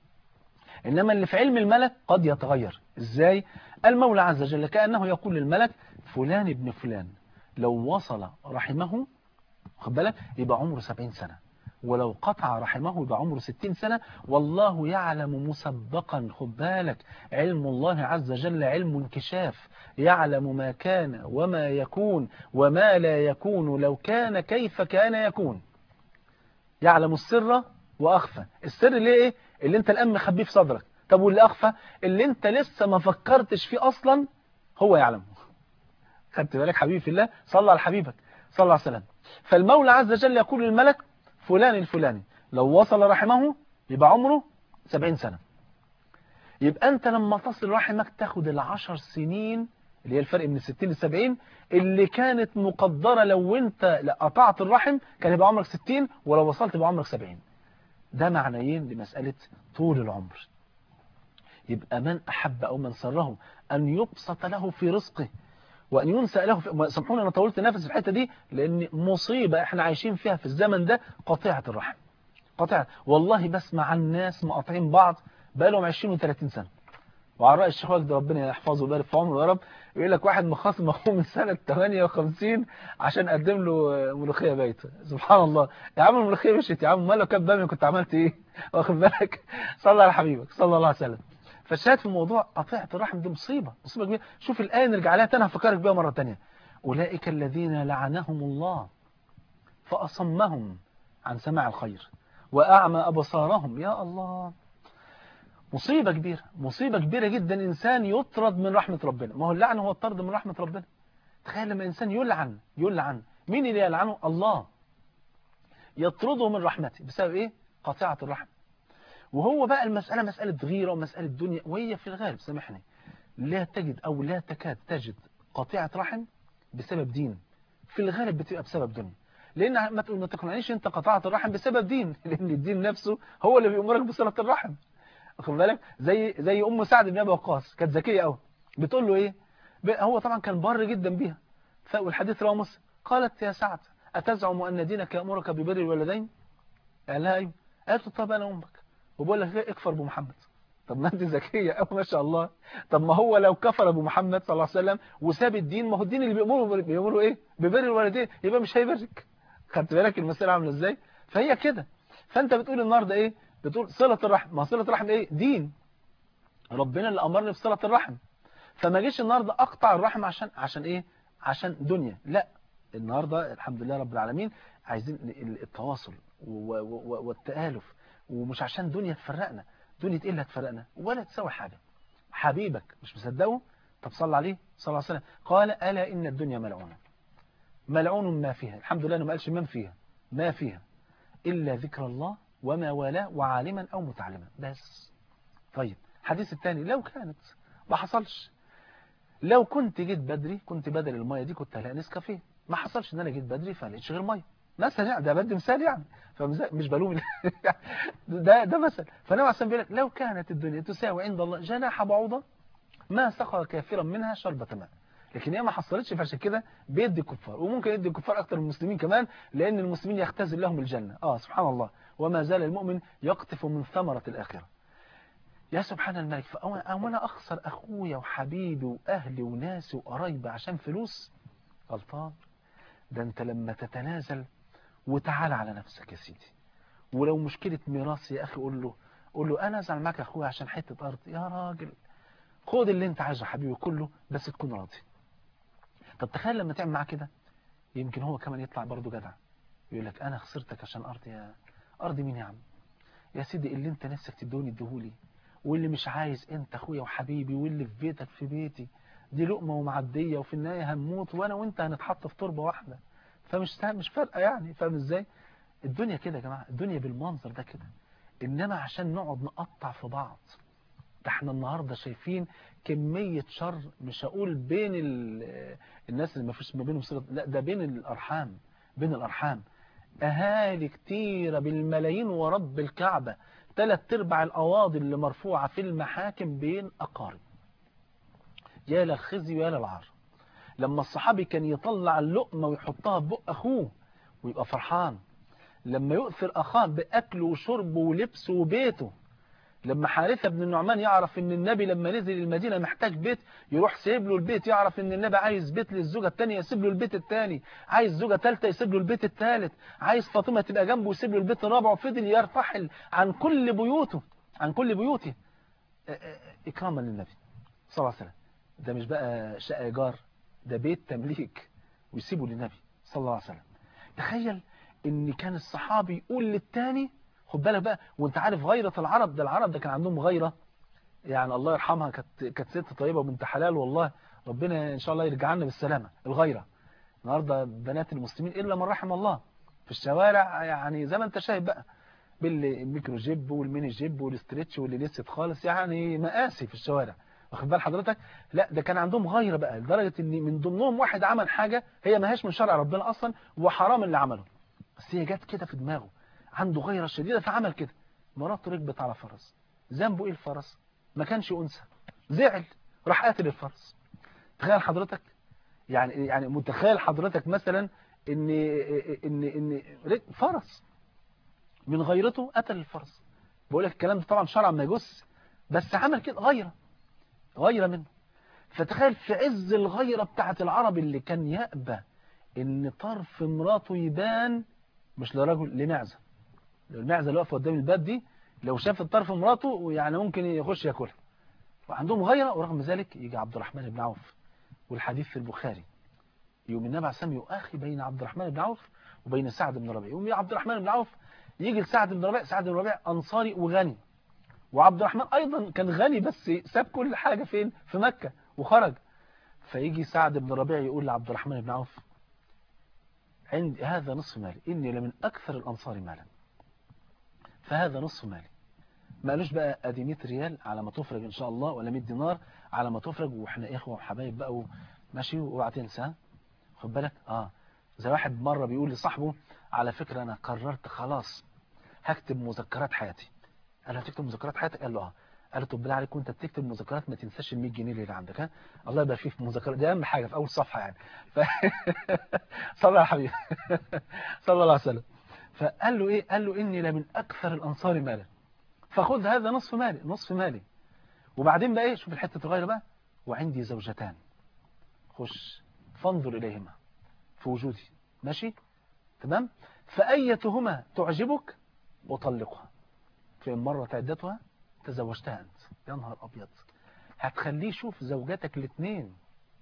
إنما اللي في علم الملك قد يتغير إزاي المولى عز وجل كأنه يقول للملك فلان ابن فلان لو وصل رحمه خد بالك يبقى عمره سبعين سنة ولو قطع رحمه يبقى عمره ستين سنة والله يعلم مسبقا خد بالك علم الله عز وجل علم انكشاف يعلم ما كان وما يكون وما لا يكون لو كان كيف كان يكون يعلم السر وأخفى السر اللي ايه اللي انت الآن مخبيه في صدرك طب واللي أخفى اللي انت لسه ما فكرتش فيه أصلا هو يعلمه خدت بالك حبيبي في الله صلى على حبيبك صلى الله عليه وسلم فالمولى عز وجل يقول للملك فلان الفلاني لو وصل رحمه يبقى عمره سبعين سنة يبقى أنت لما تصل رحمك تاخد العشر سنين اللي هي الفرق من الستين للسبعين اللي كانت مقدرة لو أنت قطعت الرحم كان يبقى عمرك ستين ولو وصلت يبقى عمرك سبعين ده معنيين لمسألة طول العمر يبقى من أحب أو من سره أن يبسط له في رزقه وأن ينسى له في... سامحوني أنا طولت نفس في الحتة دي لأن مصيبة إحنا عايشين فيها في الزمن ده قطيعة الرحم قطيعة والله بسمع عن ناس مقاطعين بعض بقالهم 20 و30 سنة وعلى رأي الشيخ وجدي ربنا يحفظه ويبارك في عمره يا رب يقول لك واحد مخاصم اخوه من سنة 58 عشان قدم له ملوخية بايته سبحان الله يا عم الملوخية مشيت يا عم امال لو كانت بامية كنت عملت ايه واخد بالك صلى على حبيبك صلى الله عليه وسلم فالشاهد في الموضوع قطيعة الرحم دي مصيبة مصيبة كبيرة شوف الآية نرجع لها تاني هفكرك بيها مرة تانية أولئك الذين لعنهم الله فأصمهم عن سماع الخير وأعمى أبصارهم يا الله مصيبة كبيرة مصيبة كبيرة جدا إنسان يطرد من رحمة ربنا ما هو اللعن هو الطرد من رحمة ربنا تخيل لما إنسان يلعن يلعن مين اللي يلعنه الله يطرده من رحمته بسبب إيه قطيعة الرحم وهو بقى المسألة مسألة غيرة ومسألة دنيا وهي في الغالب سامحني لا تجد أو لا تكاد تجد قطيعة رحم بسبب دين في الغالب بتبقى بسبب دنيا لأن ما تقول ما تقنعنيش أنت قطعت الرحم بسبب دين لأن الدين نفسه هو اللي بيأمرك بصلة الرحم واخد بالك زي زي أم سعد بن أبي وقاص كانت ذكية قوي بتقول له إيه هو طبعا كان بر جدا بيها والحديث رواه مسلم قالت يا سعد أتزعم أن دينك يأمرك ببر الولدين قال لها أيوه قالت له طب أنا أمك وبقول لك ايه اكفر بمحمد طب ما انت ذكيه قوي ما شاء الله طب ما هو لو كفر بمحمد صلى الله عليه وسلم وساب الدين ما هو الدين اللي بيأمره بيأمره ايه ببر الوالدين يبقى مش هيبرك خدت بالك المساله عامله ازاي فهي كده فانت بتقول النهارده ايه بتقول صله الرحم ما صله الرحم ايه دين ربنا اللي امرني بصله الرحم فما جيش النهارده اقطع الرحم عشان عشان ايه عشان دنيا لا النهارده الحمد لله رب العالمين عايزين التواصل والتآلف ومش عشان دنيا تفرقنا دنيا ايه اللي هتفرقنا ولا تساوي حاجة حبيبك مش مصدقه طب صلى عليه صلى الله عليه وسلم قال ألا إن الدنيا ملعونة ملعون ما فيها الحمد لله أنه ما قالش من فيها ما فيها إلا ذكر الله وما والاه وعالما أو متعلما بس طيب الحديث الثاني لو كانت ما حصلش لو كنت جيت بدري كنت بدل المية دي كنت هلاقي نسكافيه ما حصلش ان انا جيت بدري فلقيتش غير ميه مثلا يعني ده بدي مثال يعني فمش بلوم ده ده مثل فنوع عشان بيقول لك لو كانت الدنيا تساوي عند الله جناح بعوضة ما سقى كافرا منها شربة ماء لكن هي ما حصلتش فعشان كده بيدي الكفار وممكن يدي الكفار اكتر من المسلمين كمان لان المسلمين يختزل لهم الجنة اه سبحان الله وما زال المؤمن يقطف من ثمرة الآخرة يا سبحان الملك فأنا أخسر أخويا وحبيبي وأهلي وناسي وقرايبي عشان فلوس غلطان ده أنت لما تتنازل وتعال على نفسك يا سيدي ولو مشكلة ميراث يا أخي قول له قول له أنا أزعل معاك أخويا عشان حتة أرض يا راجل خد اللي أنت عايزه حبيبي كله بس تكون راضي طب تخيل لما تعمل معاه كده يمكن هو كمان يطلع برضه جدع يقول لك أنا خسرتك عشان أرض يا أرض مين يا عم يا سيدي اللي أنت نفسك تدوني اديهولي واللي مش عايز أنت أخويا وحبيبي واللي في بيتك في بيتي دي لقمة ومعدية وفي النهاية هنموت وأنا وأنت هنتحط في تربة واحدة فمش مش فارقة يعني فاهم ازاي الدنيا كده يا جماعة الدنيا بالمنظر ده كده إنما عشان نقعد نقطع في بعض ده احنا النهاردة شايفين كمية شر مش هقول بين الناس اللي ما فيش ما بينهم صلة لا ده بين الأرحام بين الأرحام أهالي كتيرة بالملايين ورب الكعبة ثلاث ارباع القواضي اللي مرفوعة في المحاكم بين أقارب يا للخزي ويا للعار لما الصحابي كان يطلع اللقمة ويحطها في بق أخوه ويبقى فرحان لما يؤثر أخاه بأكله وشربه ولبسه وبيته لما حارثة بن النعمان يعرف ان النبي لما نزل المدينة محتاج بيت يروح سيب له البيت يعرف ان النبي عايز بيت للزوجة الثانيه يسيب له البيت الثاني عايز زوجة ثالثه يسيب له البيت الثالث عايز فاطمة تبقى جنبه يسيب له البيت الرابع وفضل يرتحل عن كل بيوته عن كل بيوته إكراما للنبي صلى الله عليه وسلم ده مش بقى شقة إيجار ده بيت تمليك ويسيبه للنبي صلى الله عليه وسلم تخيل ان كان الصحابي يقول للتاني خد بالك بقى وانت عارف غيرة العرب ده العرب ده كان عندهم غيرة يعني الله يرحمها كانت كانت ست طيبة وبنت حلال والله ربنا ان شاء الله يرجع لنا بالسلامة الغيرة النهارده بنات المسلمين الا من رحم الله في الشوارع يعني زي ما انت شايف بقى بالميكرو جيب والميني جيب والاستريتش واللي لسه خالص يعني مقاسي في الشوارع واخد بال حضرتك لا ده كان عندهم غيرة بقى لدرجة ان من ضمنهم واحد عمل حاجة هي ما هيش من شرع ربنا اصلا وحرام اللي عمله بس هي جت كده في دماغه عنده غيرة شديدة فعمل كده مراته ركبت على فرس ذنبه ايه الفرس ما كانش انثى زعل راح قاتل الفرس تخيل حضرتك يعني يعني متخيل حضرتك مثلا ان ان ان فرس من غيرته قتل الفرس بقول لك الكلام ده طبعا شرعا ما يجوز بس عمل كده غيره غيره منه فتخيل في عز الغيرة بتاعت العرب اللي كان يأبى ان طرف مراته يبان مش لرجل لمعزة المعزة اللي واقفه قدام الباب دي لو شافت طرف مراته يعني ممكن يخش ياكلها وعندهم غيرة ورغم ذلك يجي عبد الرحمن بن عوف والحديث في البخاري يوم النبي عليه السلام يؤخي بين عبد الرحمن بن عوف وبين سعد بن ربيع يوم عبد الرحمن بن عوف يجي لسعد بن ربيع سعد بن ربيع أنصاري وغني وعبد الرحمن أيضا كان غني بس ساب كل حاجة فين في مكة وخرج فيجي سعد بن ربيع يقول لعبد الرحمن بن عوف عندي هذا نصف مالي إني لمن أكثر الأنصار مالا فهذا نصف مالي ما قالوش بقى ادي 100 ريال على ما تفرج ان شاء الله ولا 100 دينار على ما تفرج واحنا اخوه وحبايب بقى و- ماشي واوعى تنسى ها؟ خد بالك اه زي واحد مره بيقول لصاحبه على فكره انا قررت خلاص هكتب مذكرات حياتي قال له هتكتب مذكرات حياتك قال له اه قال له طب بالله عليك وانت بتكتب مذكرات ما تنساش ال 100 جنيه اللي عندك ها الله يبارك فيك في مذكرات دي اهم حاجه في اول صفحه يعني ف... صلى على حبيبي صلى الله عليه وسلم فقال له ايه قال له اني لمن اكثر الانصار مالا فخذ هذا نصف مالي نصف مالي وبعدين بقى ايه شوف الحته الغايه بقى وعندي زوجتان خش فانظر اليهما في وجودي ماشي تمام فايتهما تعجبك وطلقها فإن مرت عدتها تزوجتها أنت يا نهار أبيض هتخليه يشوف زوجاتك الاثنين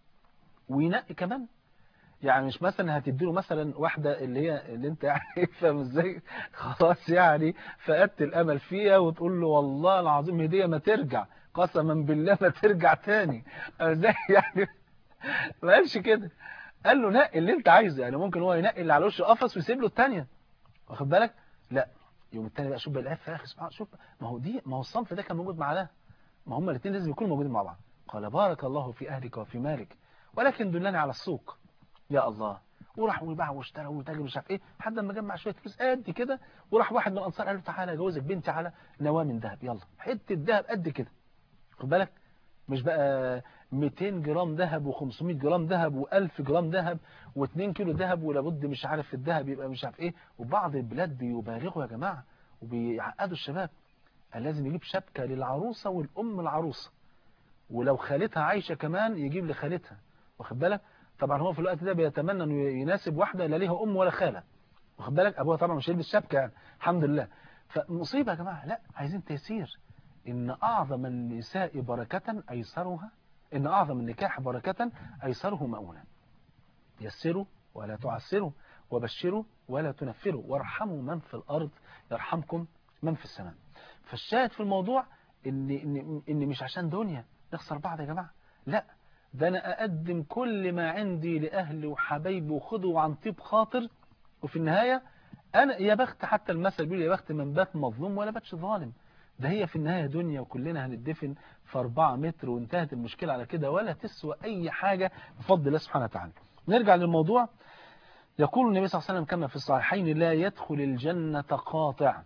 وينقي كمان يعني مش مثلا هتديله مثلا واحدة اللي هي اللي انت يعني فاهم ازاي خلاص يعني فقدت الامل فيها وتقول له والله العظيم هدية ما ترجع قسما بالله ما ترجع تاني ازاي يعني ما قالش كده قال له نقي اللي انت عايزه يعني ممكن هو ينقي اللي على وش قفص ويسيب له الثانيه واخد بالك لا يوم التاني بقى شوف بقى الآية في آخر سبحان شوف ما هو دي ما هو الصنف ده كان موجود مع ده ما هما الاثنين لازم يكونوا موجودين مع بعض قال بارك الله في أهلك وفي مالك ولكن دلني على السوق يا الله وراح وباع واشترى وتاجر مش عارف ايه لحد ما جمع شويه فلوس قد كده وراح واحد من الانصار قال له تعالى اجوزك بنتي على نواه من ذهب يلا حته ذهب قد كده خد بالك مش بقى 200 جرام ذهب و500 جرام ذهب و1000 جرام ذهب و2 كيلو ذهب ولابد مش عارف الذهب يبقى مش عارف ايه وبعض البلاد بيبالغوا يا جماعه وبيعقدوا الشباب قال لازم يجيب شبكه للعروسه والام العروسه ولو خالتها عايشه كمان يجيب لخالتها واخد بالك طبعا هو في الوقت ده بيتمنى انه يناسب واحده لا ليها ام ولا خاله واخد بالك ابوها طبعا مش هيلبس شبكه يعني الحمد لله فمصيبه يا جماعه لا عايزين تيسير ان اعظم النساء بركه ايسرها ان اعظم النكاح بركه ايسره مؤونه يسروا ولا تعسروا وبشروا ولا تنفروا وارحموا من في الارض يرحمكم من في السماء فالشاهد في الموضوع ان ان ان مش عشان دنيا نخسر بعض يا جماعه لا ده انا اقدم كل ما عندي لاهلي وحبايبي وخذوا عن طيب خاطر وفي النهايه انا يا بخت حتى المثل بيقول يا بخت من بات مظلوم ولا باتش ظالم ده هي في النهايه دنيا وكلنا هندفن في 4 متر وانتهت المشكله على كده ولا تسوى اي حاجه بفضل الله سبحانه وتعالى نرجع للموضوع يقول النبي صلى الله عليه وسلم كما في الصحيحين لا يدخل الجنة قاطع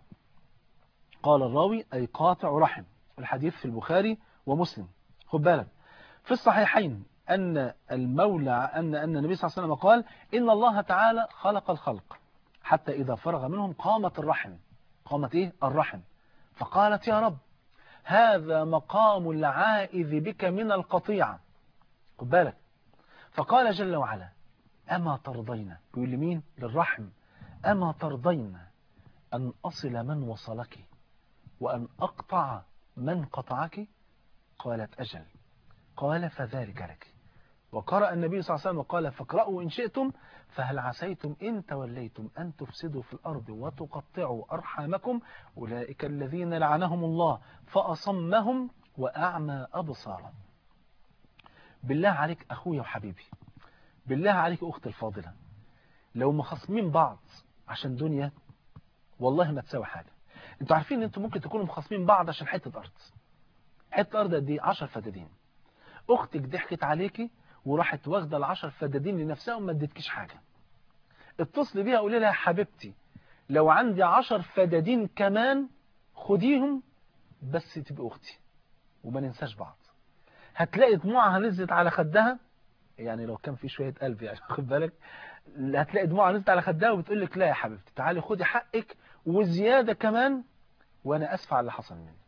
قال الراوي أي قاطع رحم الحديث في البخاري ومسلم خد بالك في الصحيحين أن المولى أن أن النبي صلى الله عليه وسلم قال إن الله تعالى خلق الخلق حتى إذا فرغ منهم قامت الرحم قامت إيه الرحم فقالت يا رب هذا مقام العائذ بك من القطيعة خد بالك فقال جل وعلا أما ترضين بيقول لمين للرحم أما ترضين أن أصل من وصلك وأن أقطع من قطعك قالت أجل قال فذلك لك وقرأ النبي صلى الله عليه وسلم وقال فاقرأوا إن شئتم فهل عسيتم إن توليتم أن تفسدوا في الأرض وتقطعوا أرحامكم أولئك الذين لعنهم الله فأصمهم وأعمى أبصارهم بالله عليك أخويا وحبيبي بالله عليك أخت الفاضلة لو مخصمين بعض عشان دنيا والله ما تساوي حاجة انتوا عارفين ان انتوا ممكن تكونوا مخصمين بعض عشان حتة أرض حتة أرض قد ايه 10 فدادين أختك ضحكت عليكي وراحت واخدة العشر فدادين لنفسها وما اديتكيش حاجة اتصلي بيها قولي لها يا حبيبتي لو عندي عشر فدادين كمان خديهم بس تبقى أختي وما ننساش بعض هتلاقي دموعها نزلت على خدها يعني لو كان في شوية قلب يعني خد بالك هتلاقي دموعها نزلت على خدها وبتقول لك لا يا حبيبتي تعالي خدي حقك وزيادة كمان وانا اسف على اللي حصل مني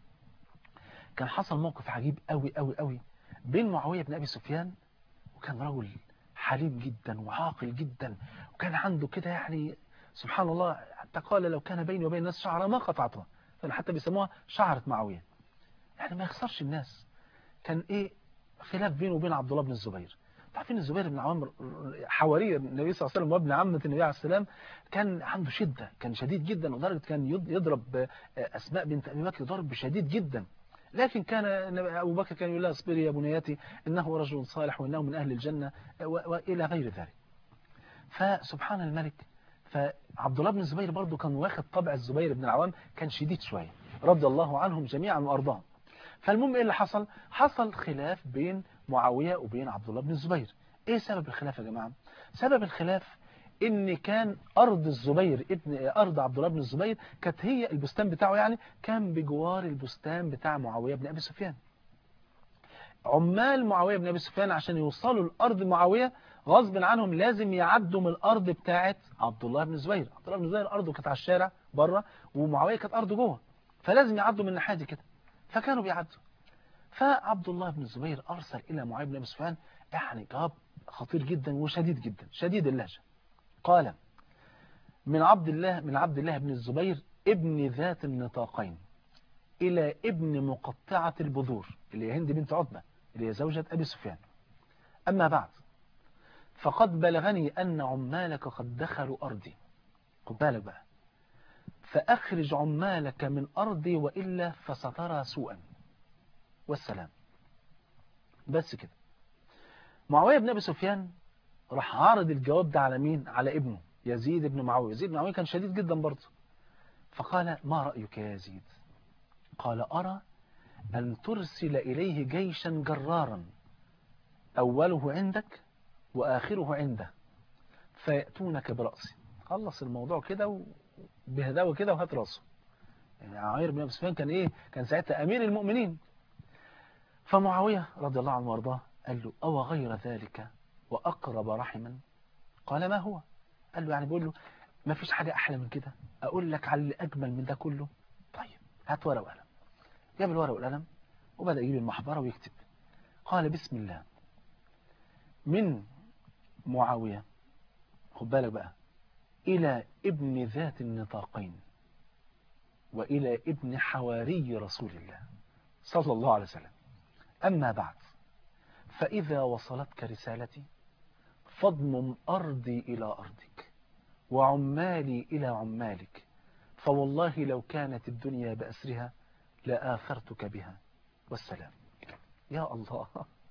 كان حصل موقف عجيب قوي قوي قوي بين معاوية بن ابي سفيان وكان رجل حليم جدا وعاقل جدا وكان عنده كده يعني سبحان الله حتى قال لو كان بيني وبين الناس شعرة ما قطعتها حتى بيسموها شعرة معاوية يعني ما يخسرش الناس كان ايه خلاف بينه وبين عبد الله بن الزبير عارفين الزبير بن عوام حواري النبي صلى الله عليه وسلم وابن عمة النبي عليه السلام كان عنده شدة كان شديد جدا لدرجة كان يضرب أسماء بنت أبي بكر ضرب شديد جدا لكن كان أبو بكر كان يقول لها اصبري يا بنياتي إنه رجل صالح وإنه من أهل الجنة وإلى غير ذلك فسبحان الملك فعبد الله بن الزبير برضه كان واخد طبع الزبير بن العوام كان شديد شوية رضي الله عنهم جميعا وأرضاهم فالمهم ايه اللي حصل حصل خلاف بين معاوية وبين عبد الله بن الزبير ايه سبب الخلاف يا جماعة سبب الخلاف ان كان ارض الزبير ابن ارض عبد الله بن الزبير كانت هي البستان بتاعه يعني كان بجوار البستان بتاع معاوية بن ابي سفيان عمال معاوية بن ابي سفيان عشان يوصلوا لارض معاوية غصب عنهم لازم يعدوا من الارض بتاعه عبد الله بن الزبير عبد الله بن الزبير ارضه كانت على الشارع بره ومعاوية كانت ارضه جوه فلازم يعدوا من الناحيه دي كده فكانوا بيعدوا فعبد الله بن الزبير ارسل الى معاويه بن ابي سفيان يعني جواب خطير جدا وشديد جدا شديد اللهجه قال من عبد الله من عبد الله بن الزبير ابن ذات النطاقين الى ابن مقطعه البذور اللي هي هند بنت عتبه اللي هي زوجة ابي سفيان اما بعد فقد بلغني ان عمالك قد دخلوا ارضي خد بالك بقى فأخرج عمالك من أرضي وإلا فسترى سوءا والسلام بس كده معاوية بن أبي سفيان راح عارض الجواب ده على مين على ابنه يزيد بن معاوية يزيد بن معاوية كان شديد جدا برضه فقال ما رأيك يا يزيد قال أرى أن ترسل إليه جيشا جرارا أوله عندك وآخره عنده فيأتونك برأسي خلص الموضوع كده بهداوه كده وهات راسه يعني عمير بن ابي سفيان كان ايه كان ساعتها امير المؤمنين فمعاويه رضي الله عنه وارضاه قال له او غير ذلك واقرب رحما قال ما هو قال له يعني بيقول له ما فيش حاجه احلى من كده اقول لك على اللي اجمل من ده كله طيب هات ورقه وقلم جاب الورقه والقلم وبدا يجيب المحبره ويكتب قال بسم الله من معاويه خد بالك بقى إلى ابن ذات النطاقين وإلى ابن حواري رسول الله صلى الله عليه وسلم أما بعد فإذا وصلتك رسالتي فاضمم أرضي إلى أرضك وعمالي إلى عمالك فوالله لو كانت الدنيا بأسرها لآثرتك بها والسلام يا الله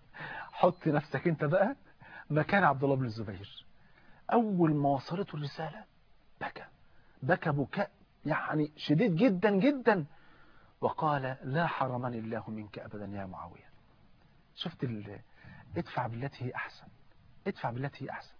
حط نفسك انت بقى مكان عبد الله بن الزبير أول ما وصلته الرسالة بكى بكى بكاء يعني شديد جدا جدا وقال لا حرمني الله منك أبدا يا معاوية شفت ال... ادفع بالتي هي أحسن ادفع بالتي هي أحسن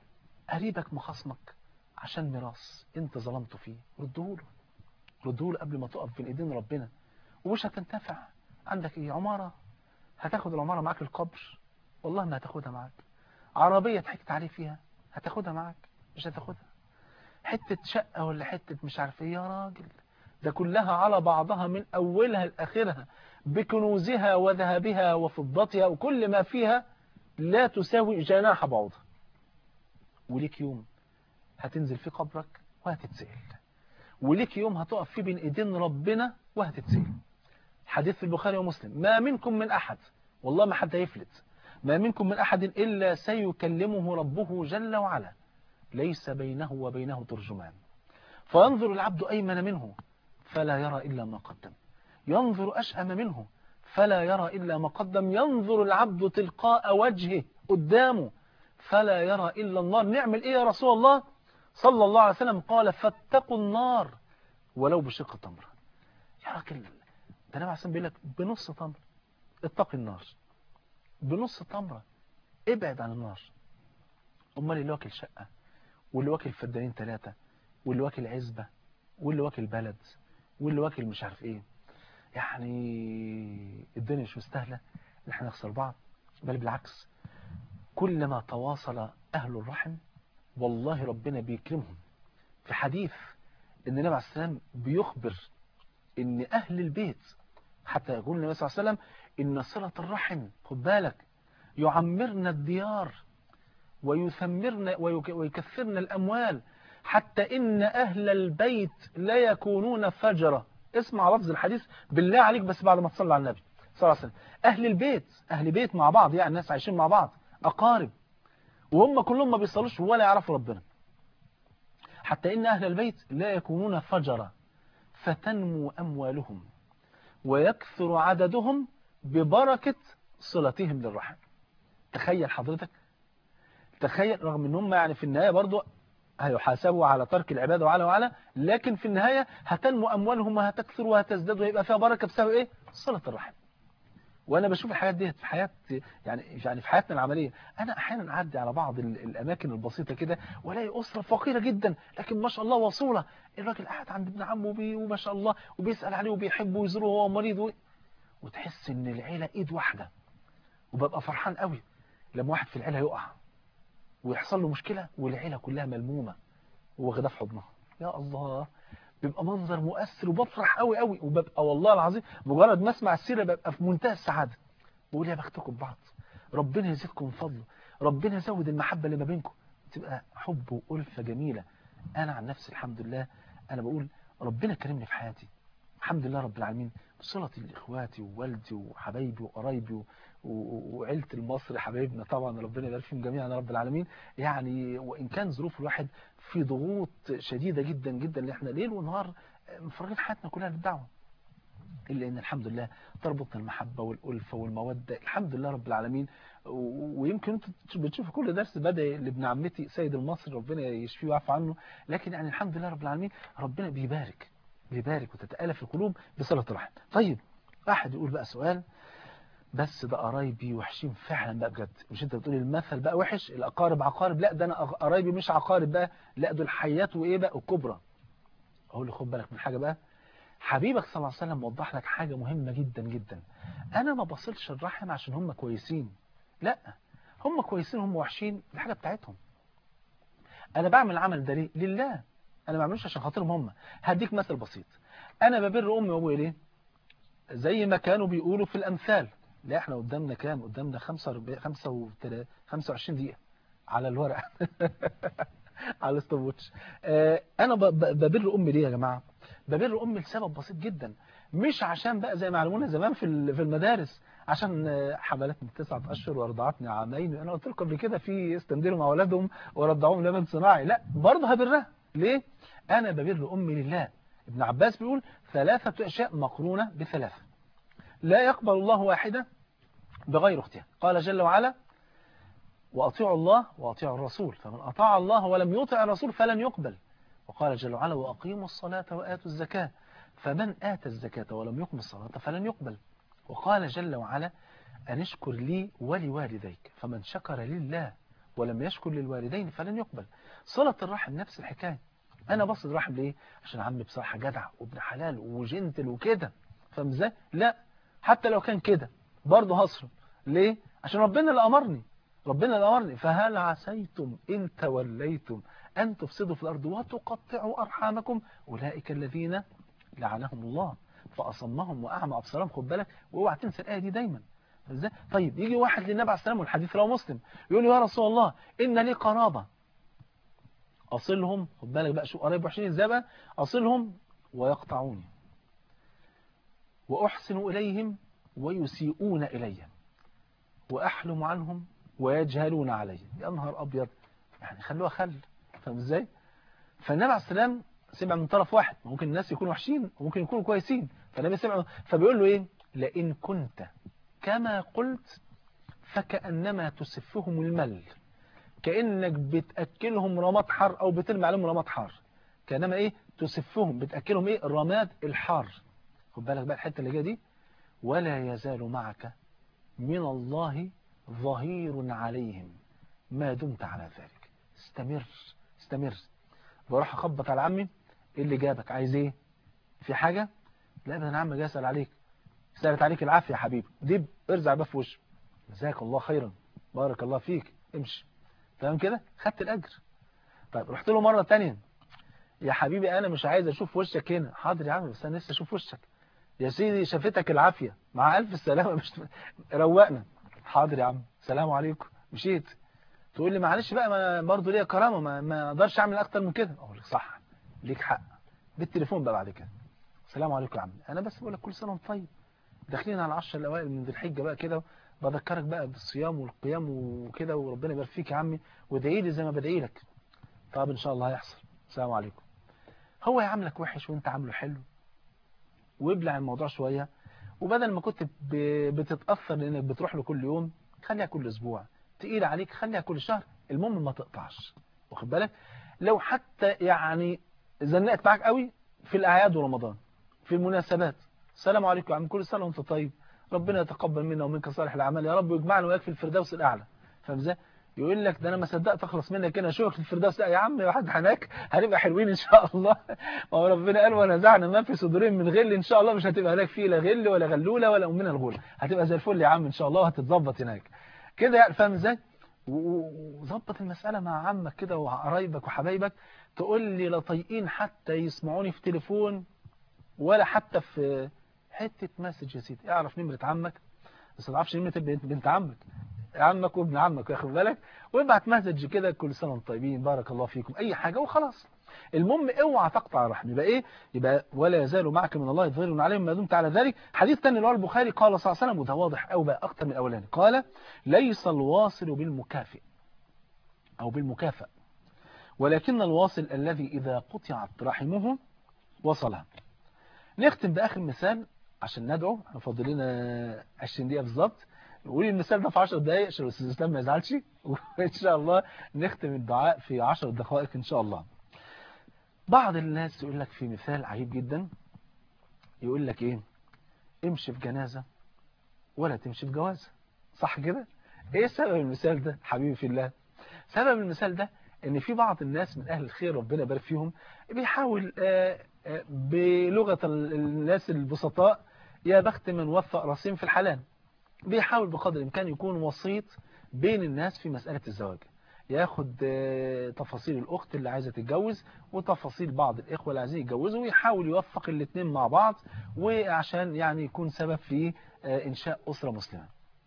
قريبك مخصمك عشان ميراث انت ظلمته فيه ردهوله ردهوله قبل ما تقف بين ايدين ربنا ومش هتنتفع عندك ايه عمارة هتاخد العمارة معاك القبر والله ما هتاخدها معاك عربية ضحكت عليه فيها هتاخدها معاك مش هتاخدها حتة شقة ولا حتة مش عارف ايه يا راجل ده كلها على بعضها من أولها لآخرها بكنوزها وذهبها وفضتها وكل ما فيها لا تساوي جناح بعوضها وليك يوم هتنزل في قبرك وهتتسأل وليك يوم هتقف فيه بين ايدين ربنا وهتتسأل حديث في البخاري ومسلم ما منكم من أحد والله ما حد هيفلت ما منكم من أحد إلا سيكلمه ربه جل وعلا ليس بينه وبينه ترجمان فينظر العبد أيمن منه فلا يرى إلا ما قدم ينظر أشأم منه فلا يرى إلا ما قدم ينظر العبد تلقاء وجهه قدامه فلا يرى إلا النار نعمل إيه يا رسول الله صلى الله عليه وسلم قال فاتقوا النار ولو بشق تمر يا راجل ده النبي عليه بيقول لك بنص تمر اتقي النار بنص تمرة ابعد عن النار امال اللي واكل شقة واللي واكل فدانين ثلاثة واللي واكل عزبة واللي واكل بلد واللي واكل مش عارف ايه يعني الدنيا مش مستاهلة ان احنا نخسر بعض بل بالعكس كلما تواصل اهل الرحم والله ربنا بيكرمهم في حديث ان النبي عليه السلام بيخبر ان اهل البيت حتى يقول النبي صلى الله عليه وسلم إن صلة الرحم خد بالك يعمرنا الديار ويثمرنا ويكثرنا الأموال حتى إن أهل البيت لا يكونون فجرة اسمع لفظ الحديث بالله عليك بس بعد ما تصلى على النبي صلى الله عليه وسلم أهل البيت أهل بيت مع بعض يعني الناس عايشين مع بعض أقارب وهم كلهم ما بيصلوش ولا يعرفوا ربنا حتى إن أهل البيت لا يكونون فجرة فتنمو أموالهم ويكثر عددهم ببركة صلتهم للرحم تخيل حضرتك تخيل رغم ان هم يعني في النهاية برضو هيحاسبوا على ترك العبادة وعلى وعلى لكن في النهاية هتنمو أموالهم وهتكثر وهتزداد ويبقى فيها بركة بسبب إيه؟ صلة الرحم وانا بشوف الحاجات ديت في حياه يعني يعني في حياتنا العمليه انا احيانا اعدي على بعض ال- الاماكن البسيطه كده والاقي اسره فقيره جدا لكن ما شاء الله وصوله الراجل قاعد عند ابن عمه وبي- وما شاء الله وبيسال عليه وبيحبه ويزوره وهو مريض و... وتحس ان العيله ايد واحده وببقى فرحان قوي لما واحد في العيله يقع ويحصل له مشكله والعيله كلها ملمومه واخداه في حضنها يا الله بيبقى منظر مؤثر وبفرح قوي قوي وببقى والله العظيم مجرد ما اسمع السيره ببقى في منتهى السعاده بقول يا بختكم ببعض ربنا يزيدكم من فضله ربنا يزود المحبه اللي ما بينكم تبقى حب والفه جميله انا عن نفسي الحمد لله انا بقول ربنا كرمني في حياتي الحمد لله رب العالمين بصلتي لاخواتي ووالدي وحبايبي وقرايبي و- و- وعيله المصري حبايبنا طبعا ربنا يبارك فيهم جميعا يا رب العالمين يعني وان كان ظروف الواحد في ضغوط شديده جدا جدا اللي احنا ليل ونهار مفرغين حياتنا كلها للدعوه الا ان الحمد لله تربطنا المحبه والالفه والموده الحمد لله رب العالمين و- ويمكن انتوا بتشوفوا كل درس بدأ لابن عمتي سيد المصري ربنا يشفيه ويعفو عنه لكن يعني الحمد لله رب العالمين ربنا بيبارك بيبارك وتتالف القلوب بصله الرحم طيب واحد يقول بقى سؤال بس ده قرايبي وحشين فعلا بقى بجد مش انت بتقول المثل بقى وحش الاقارب عقارب لا ده انا أق- قرايبي مش عقارب بقى لا دول حيات وايه بقى الكبرى اقول له خد بالك من حاجه بقى حبيبك صلى الله عليه وسلم وضح لك حاجه مهمه جدا جدا انا ما بصلش الرحم عشان هم كويسين لا هم كويسين هم وحشين دي حاجه بتاعتهم انا بعمل العمل ده ليه لله انا ما بعملوش عشان خاطرهم هم هديك مثل بسيط انا ببر امي وابويا ليه زي ما كانوا بيقولوا في الامثال لا احنا قدامنا كام قدامنا 45 25 دقيقه على الورق على الستوبوتش آه انا ب- ب- ببر امي ليه يا جماعه ببر امي لسبب بسيط جدا مش عشان بقى زي ما علمونا زمان في ال- في المدارس عشان آه، حملتني تسعة اشهر ورضعتني عامين انا قلت لكم قبل كده في استندلوا مع اولادهم ورضعوهم لبن صناعي لا برضه هبرها ليه انا ببر امي لله ابن عباس بيقول ثلاثه اشياء مقرونه بثلاثه لا يقبل الله واحده بغير اختها قال جل وعلا وأطيعوا الله وأطيعوا الرسول فمن أطاع الله ولم يطع الرسول فلن يقبل وقال جل وعلا وأقيموا الصلاة وآتوا الزكاة فمن آتى الزكاة ولم يقم الصلاة فلن يقبل وقال جل وعلا أن اشكر لي ولوالديك فمن شكر لله ولم يشكر للوالدين فلن يقبل صلة الرحم نفس الحكاية أنا بصل الرحم ليه عشان عمي بصراحة جدع وابن حلال وجنتل وكده فاهم ازاي لا حتى لو كان كده برضه هصرف ليه عشان ربنا اللي أمرني ربنا اللي أمرني فهل عسيتم إن توليتم أن تفسدوا في الأرض وتقطعوا أرحامكم أولئك الذين لعنهم الله فأصمهم وأعمى أبصارهم خد بالك واوعى تنسى الآية دي دايما ازاي طيب يجي واحد للنبي عليه السلام والحديث رواه مسلم يقول له يا رسول الله إن لي قرابة أصلهم خد بالك بقى شو قرايب وحشين ازاي بقى أصلهم ويقطعوني وأحسن إليهم ويسيئون إلي وأحلم عنهم ويجهلون علي يا نهار أبيض يعني خلوها خل فاهم ازاي فالنبي عليه السلام سمع من طرف واحد ممكن الناس يكونوا وحشين وممكن يكونوا كويسين فالنبي سمع فبيقول له ايه لئن كنت كما قلت فكأنما تسفهم المل كأنك بتأكلهم رماد حار أو بترمي عليهم رماد حار كأنما إيه تسفهم بتأكلهم إيه الرماد الحار خد بالك بقى الحتة اللي جايه دي ولا يزال معك من الله ظهير عليهم ما دمت على ذلك استمر استمر بروح اخبط على عمي ايه اللي جابك عايز ايه في حاجة لا ده انا عم جاي اسال عليك سالت عليك العافية يا حبيبي دي ارزع بقى في وشه جزاك الله خيرا بارك الله فيك امشي تمام كده خدت الاجر طيب رحت له مرة تانية يا حبيبي انا مش عايز اشوف وشك هنا حاضر يا عم بس انا لسه اشوف وشك يا سيدي شافتك العافية مع الف السلامة مش روقنا حاضر يا عم سلام عليكم مشيت تقول لي معلش بقى ما برضه ليا كرامه ما ما اقدرش اعمل اكتر من كده اقول لك صح ليك حق بالتليفون بقى بعد كده السلام عليكم يا عم انا بس بقول لك كل سنه وانت طيب داخلين على 10 الاوائل من ذي الحجه بقى كده بذكرك بقى بالصيام والقيام وكده وربنا يبارك فيك يا عمي وادعي لي زي ما بدعي لك طب ان شاء الله هيحصل السلام عليكم هو يعاملك وحش وانت عامله حلو وابلع الموضوع شويه وبدل ما كنت ب- بتتاثر لانك بتروح له كل يوم خليها كل اسبوع تقيل عليك خليها كل شهر المهم ما تقطعش واخد بالك لو حتى يعني زنقت معاك قوي في الاعياد ورمضان في المناسبات السلام عليكم يا عم كل سنه وانت طيب ربنا يتقبل منا ومنك صالح الاعمال يا رب ويجمعنا وياك في الفردوس الاعلى فاهم ازاي يقول لك ده انا ما صدقت اخلص منك انا اشوفك في الفردوس لا يا عم واحد هناك هنبقى حلوين ان شاء الله ما هو ربنا قال ونزعنا ما في صدورهم من غل ان شاء الله مش هتبقى هناك فيه لا غل ولا غلوله ولا من الغول هتبقى زي الفل يا عم ان شاء الله وهتتظبط هناك كده يعني فاهم ازاي وظبط المسألة مع عمك كده وقرايبك وحبايبك تقول لي لا طايقين حتى يسمعوني في تليفون ولا حتى في حتة مسج يا سيدي اعرف نمرة عمك بس ما تعرفش نمرة بنت, بنت عمك عمك وابن عمك واخد بالك وابعت مسج كده كل سنة وانتم طيبين بارك الله فيكم اي حاجة وخلاص المهم اوعى تقطع الرحم يبقى ايه يبقى ولا يزال معك من الله ظهير عليهم ما دمت على ذلك حديث ثاني رواه البخاري قال صلى الله عليه وسلم وده واضح او بقى اكتر من الاولاني قال ليس الواصل بالمكافئ او بالمكافئ ولكن الواصل الذي اذا قطعت رحمه وصلها نختم باخر مثال عشان ندعو فاضل لنا 20 دقيقه بالظبط نقول المثال ده في 10 دقائق عشان الاستاذ اسلام ما يزعلش وان شاء الله نختم الدعاء في 10 دقائق ان شاء الله بعض الناس يقول لك في مثال عجيب جدا يقول لك ايه امشي في جنازة ولا تمشي في جوازة صح كده ايه سبب المثال ده حبيبي في الله سبب المثال ده ان في بعض الناس من اهل الخير ربنا يبارك فيهم بيحاول آآ آآ بلغة الناس البسطاء يا بخت من وفق راسين في الحلال بيحاول بقدر الامكان يكون وسيط بين الناس في مسألة الزواج ياخد تفاصيل الأخت اللي عايزة تتجوز وتفاصيل بعض الإخوة اللي عايزين يتجوزوا ويحاول يوفق الاثنين مع بعض وعشان يعني يكون سبب في إنشاء أسرة مسلمة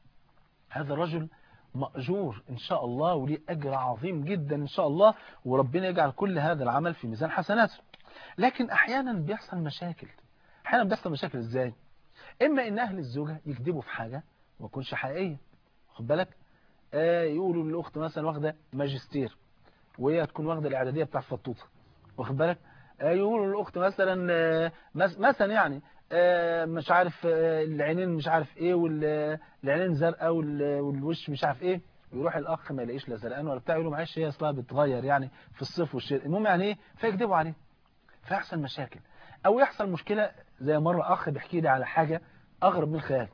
هذا الرجل مأجور إن شاء الله وليه أجر عظيم جدا إن شاء الله وربنا يجعل كل هذا العمل في ميزان حسناته لكن أحيانا بيحصل مشاكل أحيانا بيحصل مشاكل إزاي إما إن أهل الزوجة يكذبوا في حاجة ما تكونش حقيقية خد بالك آه يقولوا للأخت مثلا واخدة ماجستير وهي تكون واخدة الإعدادية بتاع فطوطة واخد بالك آه يقولوا للأخت مثلا آه مثلا يعني مش عارف العينين مش عارف ايه والعينين زرقاء والوش مش عارف ايه ويروح الاخ ما يلاقيش لا زرقان ولا بتاع يقول له معلش هي اصلها بتغير يعني في الصيف والشتاء المهم يعني ايه فيكذبوا عليه فيحصل مشاكل او يحصل مشكله زي مره اخ بيحكي لي على حاجه اغرب من الخيال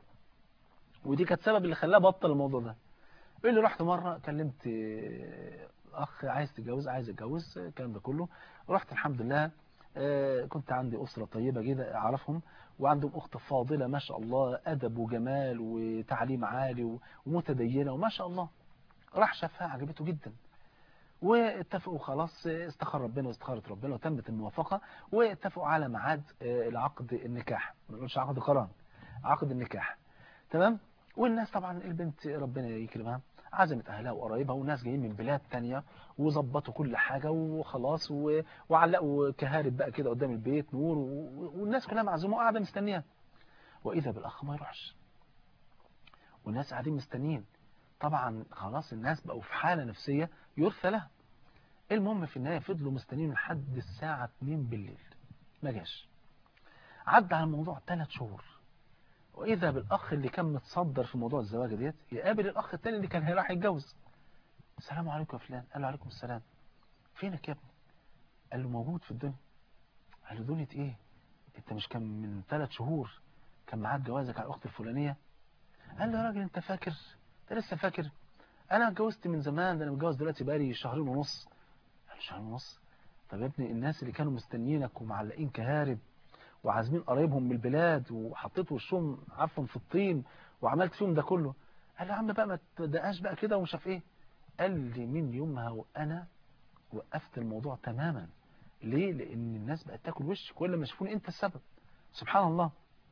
ودي كانت سبب اللي خلاه بطل الموضوع ده يقول لي رحت مره كلمت اخ عايز تتجوز عايز اتجوز الكلام ده كله رحت الحمد لله كنت عندي أسرة طيبة جدا أعرفهم وعندهم أخت فاضلة ما شاء الله أدب وجمال وتعليم عالي ومتدينة وما شاء الله راح شافها عجبته جدا واتفقوا خلاص استخر ربنا واستخارت ربنا وتمت الموافقة واتفقوا على ميعاد العقد النكاح ما نقولش عقد قران عقد النكاح تمام والناس طبعا البنت ربنا يكرمها عزمت أهلها وقرايبها وناس جايين من بلاد تانية وظبطوا كل حاجة وخلاص و... وعلقوا كهارب بقى كده قدام البيت نور و... والناس كلها معزومة وقاعدة مستنية وإذا بالأخ ما يروحش والناس قاعدين مستنيين طبعا خلاص الناس بقوا في حالة نفسية يرثى لها المهم في النهاية فضلوا مستنيين لحد الساعة 2 بالليل ما جاش عدى على الموضوع 3 شهور وإذا بالأخ اللي كان متصدر في موضوع الزواج ديت يقابل الأخ التاني اللي كان راح يتجوز السلام عليكم يا فلان قال له عليكم السلام فينك يا ابني قال له موجود في الدنيا قال له دنيا ايه انت مش كان من ثلاث شهور كان معاك جوازك على الأخت الفلانية قال له يا راجل انت فاكر انت لسه فاكر انا اتجوزت من زمان ده انا متجوز دلوقتي بقالي شهرين ونص قال له شهرين ونص طب يا ابني الناس اللي كانوا مستنيينك ومعلقين كهارب وعازمين قرايبهم من البلاد وحطيت وشهم عفوا في الطين وعملت فيهم ده كله قال له يا عم بقى ما تدقاش بقى كده ومش عارف ايه قال لي من يومها وانا وقفت الموضوع تماما ليه لان الناس بقت تاكل وش كل ما يشوفوني انت السبب سبحان الله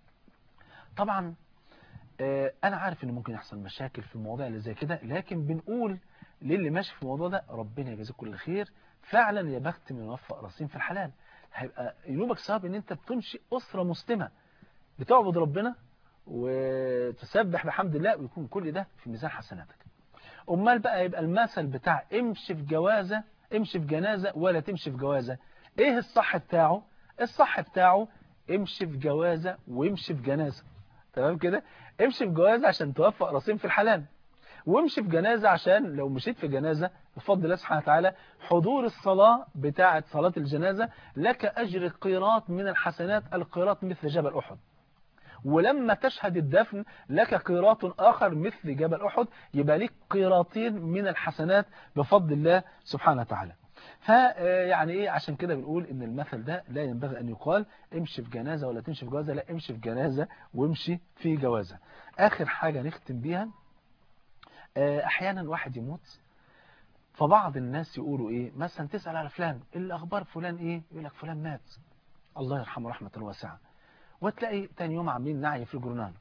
طبعا آه انا عارف ان ممكن يحصل مشاكل في المواضيع اللي زي كده لكن بنقول للي ماشي في الموضوع ده ربنا يجازيك كل خير فعلا يا بخت من يوفق راسين في الحلال هيبقى ينوبك ثواب ان انت بتنشئ اسره مسلمه بتعبد ربنا وتسبح بحمد الله ويكون كل ده في ميزان حسناتك امال بقى يبقى المثل بتاع امشي في جوازه امشي في جنازه ولا تمشي في جوازه ايه الصح بتاعه الصح بتاعه امشي في جوازه وامشي في جنازه تمام كده امشي في جوازه عشان توفق راسين في الحلال وامشي في جنازة عشان لو مشيت في جنازة بفضل الله سبحانه وتعالى حضور الصلاة بتاعة صلاة الجنازة لك أجر قيراط من الحسنات القيراط مثل جبل أحد ولما تشهد الدفن لك قيراط آخر مثل جبل أحد يبقى لك قيراطين من الحسنات بفضل الله سبحانه وتعالى فيعني ايه عشان كده بنقول ان المثل ده لا ينبغي ان يقال امشي في جنازة ولا تمشي في جوازة لا امشي في جنازة وامشي في جوازة اخر حاجة نختم بيها احيانا واحد يموت فبعض الناس يقولوا ايه مثلا تسأل على فلان الاخبار فلان ايه يقول لك فلان مات الله يرحمه رحمة واسعة وتلاقي تاني يوم عاملين نعي في الجرنان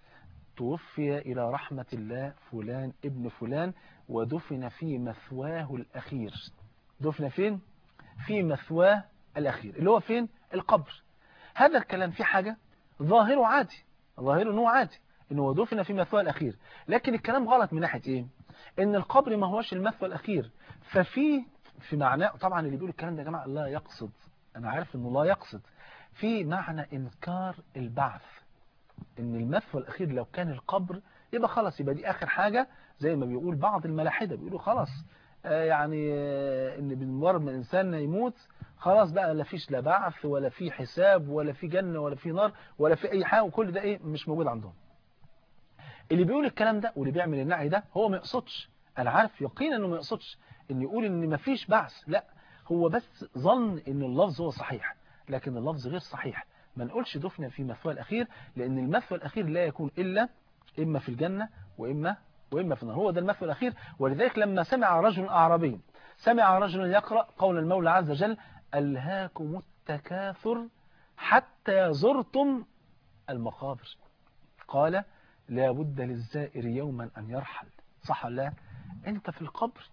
توفي إلى رحمة الله فلان ابن فلان ودفن في مثواه الأخير دفن فين؟ في مثواه الأخير اللي هو فين؟ القبر هذا الكلام في حاجة ظاهره عادي ظاهره أنه عادي أنه دفن في مثواه الأخير لكن الكلام غلط من ناحية إيه؟ ان القبر ما هوش المثوى الاخير ففي في معناه طبعا اللي بيقول الكلام ده يا جماعه لا يقصد انا عارف انه لا يقصد في معنى انكار البعث ان المثوى الاخير لو كان القبر يبقى خلاص يبقى دي اخر حاجه زي ما بيقول بعض الملاحده بيقولوا خلاص آه يعني آه ان بمجرد ما الانسان يموت خلاص بقى لا فيش لا بعث ولا في حساب ولا في جنه ولا في نار ولا في اي حاجه وكل ده ايه مش موجود عندهم اللي بيقول الكلام ده واللي بيعمل النعي ده هو ما يقصدش انا عارف يقينا انه ما يقصدش ان يقول ان ما فيش بعث لا هو بس ظن ان اللفظ هو صحيح لكن اللفظ غير صحيح ما نقولش دفن في مثوى الاخير لان المثوى الاخير لا يكون الا اما في الجنه واما واما في النار هو ده المثوى الاخير ولذلك لما سمع رجل اعرابي سمع رجل يقرا قول المولى عز وجل الهاكم التكاثر حتى زرتم المقابر قال لا بد للزائر يوما أن يرحل صح ولا لا أنت في القبر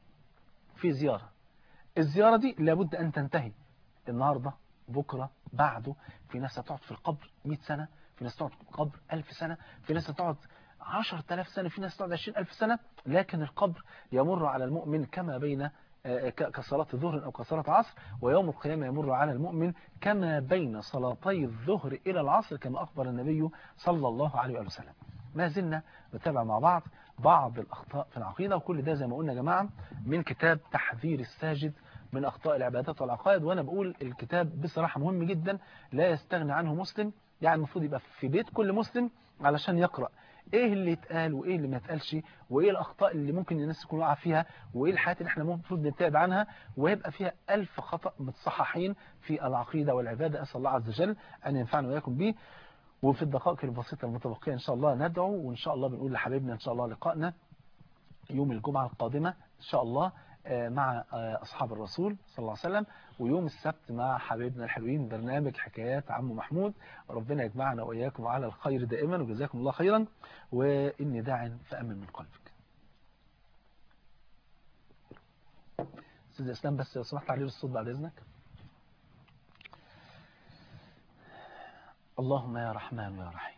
في زيارة الزيارة دي لابد أن تنتهي النهاردة بكرة بعده في ناس هتقعد في القبر 100 سنة في ناس تقعد في القبر 1000 سنة في ناس هتقعد 10000 سنة في ناس تقعد 20000 سنة لكن القبر يمر على المؤمن كما بين كصلاة ظهر أو كصلاة عصر ويوم القيامة يمر على المؤمن كما بين صلاتي الظهر إلى العصر كما أخبر النبي صلى الله عليه وسلم ما زلنا نتابع مع بعض بعض الأخطاء في العقيدة وكل ده زي ما قلنا يا جماعة من كتاب تحذير الساجد من أخطاء العبادات والعقائد وأنا بقول الكتاب بصراحة مهم جدا لا يستغني عنه مسلم يعني المفروض يبقى في بيت كل مسلم علشان يقرأ ايه اللي يتقال وايه اللي ما يتقالش وايه الاخطاء اللي ممكن الناس تكون واقعه فيها وايه الحاجات اللي احنا المفروض نبتعد عنها ويبقى فيها ألف خطأ متصححين في العقيدة والعبادة أسأل الله عز وجل أن ينفعنا وإياكم به وفي الدقائق البسيطة المتبقية إن شاء الله ندعو وإن شاء الله بنقول لحبيبنا إن شاء الله لقائنا يوم الجمعة القادمة إن شاء الله مع أصحاب الرسول صلى الله عليه وسلم ويوم السبت مع حبيبنا الحلوين برنامج حكايات عم محمود ربنا يجمعنا وإياكم على الخير دائما وجزاكم الله خيرا وإني داع فأمن من قلبك أستاذ إسلام بس لو سمحت عليه الصوت بعد إذنك اللهم يا رحمن يا رحيم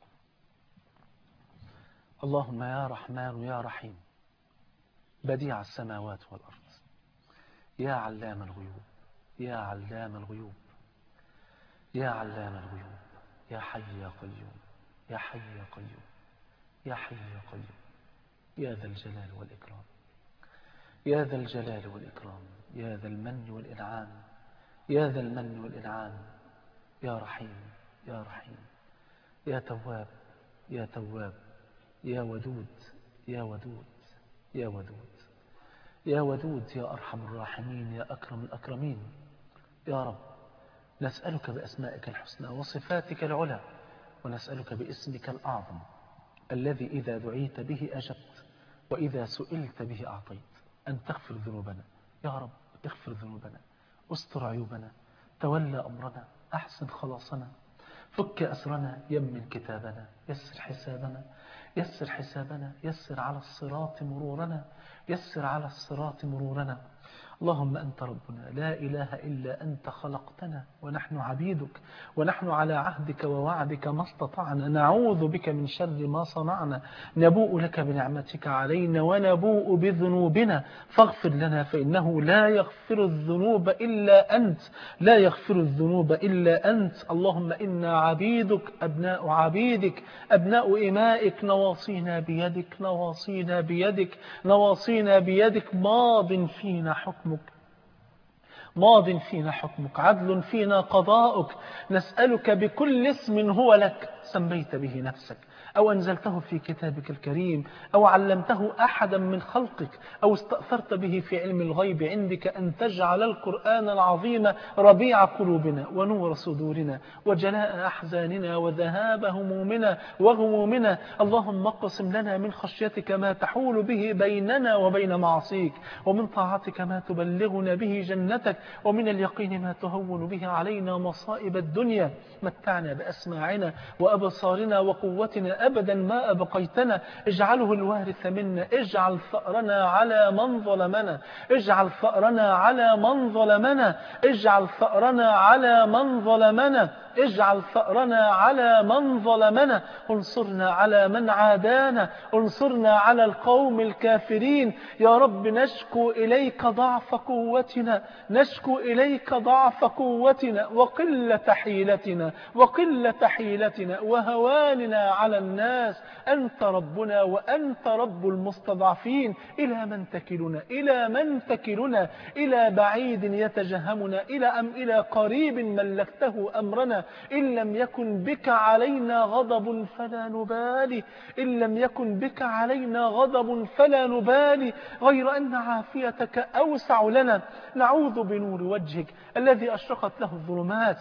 اللهم يا رحمن يا رحيم بديع السماوات والأرض يا علام الغيوب يا علام الغيوب يا علام الغيوب يا حي يا قيوم يا حي يا قيوم يا حي يا قيوم يا ذا الجلال والإكرام يا ذا الجلال والإكرام يا ذا المن والإنعام يا ذا المن والإنعام يا رحيم يا رحيم يا تواب يا تواب يا ودود يا ودود يا ودود يا ودود يا أرحم الراحمين يا أكرم الأكرمين يا رب نسألك بأسمائك الحسنى وصفاتك العلى ونسألك باسمك الأعظم الذي إذا دعيت به أجبت وإذا سئلت به أعطيت أن تغفر ذنوبنا يا رب اغفر ذنوبنا استر عيوبنا تولى أمرنا أحسن خلاصنا فك أسرنا يمن كتابنا يسر حسابنا يسر حسابنا يسر على الصراط مرورنا يسر على الصراط مرورنا اللهم أنت ربنا لا إله إلا أنت خلقتنا ونحن عبيدك ونحن على عهدك ووعدك ما استطعنا نعوذ بك من شر ما صنعنا نبوء لك بنعمتك علينا ونبوء بذنوبنا فاغفر لنا فإنه لا يغفر الذنوب إلا أنت لا يغفر الذنوب إلا أنت اللهم إنا عبيدك أبناء عبيدك أبناء إمائك نواصينا بيدك نواصينا بيدك نواصينا بيدك ماض فينا حكمك ماض فينا حكمك عدل فينا قضاؤك نسألك بكل اسم هو لك سميت به نفسك أو أنزلته في كتابك الكريم أو علمته أحدا من خلقك أو استأثرت به في علم الغيب عندك أن تجعل القرآن العظيم ربيع قلوبنا ونور صدورنا وجلاء أحزاننا وذهاب همومنا وغمومنا اللهم اقسم لنا من خشيتك ما تحول به بيننا وبين معصيك ومن طاعتك ما تبلغنا به جنتك ومن اليقين ما تهون به علينا مصائب الدنيا متعنا بأسماعنا وأبصارنا وقوتنا أبدا ما أبقيتنا اجعله الوارث منا اجعل ثأرنا على من ظلمنا اجعل ثأرنا على من ظلمنا اجعل ثأرنا على من ظلمنا اجعل ثأرنا على من ظلمنا انصرنا على من عادانا انصرنا على القوم الكافرين يا رب نشكو إليك ضعف قوتنا نشكو إليك ضعف قوتنا وقلة حيلتنا وقلة حيلتنا وهواننا على الناس أنت ربنا وأنت رب المستضعفين إلى من تكلنا إلى من تكلنا إلى بعيد يتجهمنا إلى أم إلى قريب ملكته أمرنا إن لم يكن بك علينا غضب فلا نبالي إن لم يكن بك علينا غضب فلا نبالي غير أن عافيتك أوسع لنا نعوذ بنور وجهك الذي أشرقت له الظلمات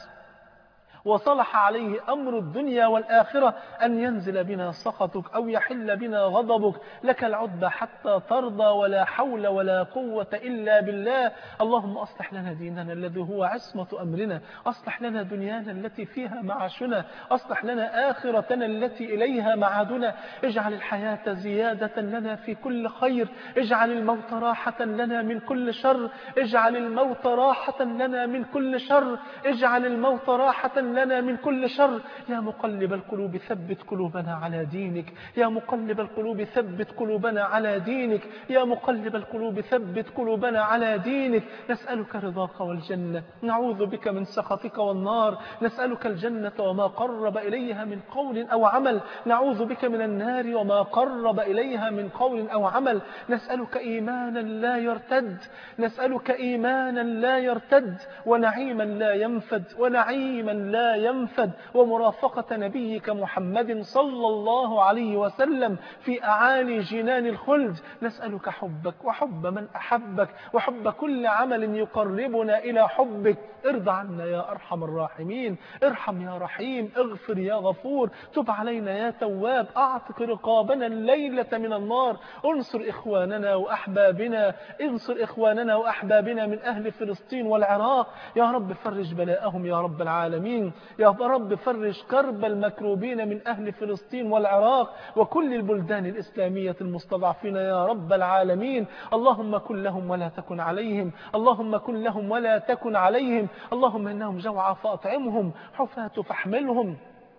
وصلح عليه أمر الدنيا والآخرة أن ينزل بنا سخطك أو يحل بنا غضبك لك العتبى حتى ترضى ولا حول ولا قوة إلا بالله اللهم أصلح لنا ديننا الذي هو عصمة أمرنا أصلح لنا دنيانا التي فيها معاشنا أصلح لنا آخرتنا التي إليها معادنا اجعل الحياة زيادة لنا في كل خير اجعل الموت راحة لنا من كل شر اجعل الموت راحة لنا من كل شر اجعل الموت راحة لنا من كل شر يا مقلب القلوب ثبت قلوبنا على دينك يا مقلب القلوب ثبت قلوبنا على دينك يا مقلب القلوب ثبت قلوبنا على دينك نسألك رضاك والجنة نعوذ بك من سخطك والنار نسألك الجنة وما قرب إليها من قول أو عمل نعوذ بك من النار وما قرب إليها من قول أو عمل نسألك إيمانا لا يرتد نسألك إيمانا لا يرتد ونعيما لا ينفد ونعيما لا ينفد ومرافقة نبيك محمد صلى الله عليه وسلم في أعالي جنان الخلد نسألك حبك وحب من أحبك وحب كل عمل يقربنا إلى حبك ارضى عنا يا أرحم الراحمين ارحم يا رحيم اغفر يا غفور تب علينا يا تواب أعتق رقابنا الليلة من النار انصر إخواننا وأحبابنا انصر إخواننا وأحبابنا من أهل فلسطين والعراق يا رب فرج بلاءهم يا رب العالمين يا رب فرج كرب المكروبين من أهل فلسطين والعراق وكل البلدان الإسلامية المستضعفين يا رب العالمين اللهم كن لهم ولا تكن عليهم اللهم كن لهم ولا تكن عليهم اللهم إنهم جوعى فأطعمهم حفاة فاحملهم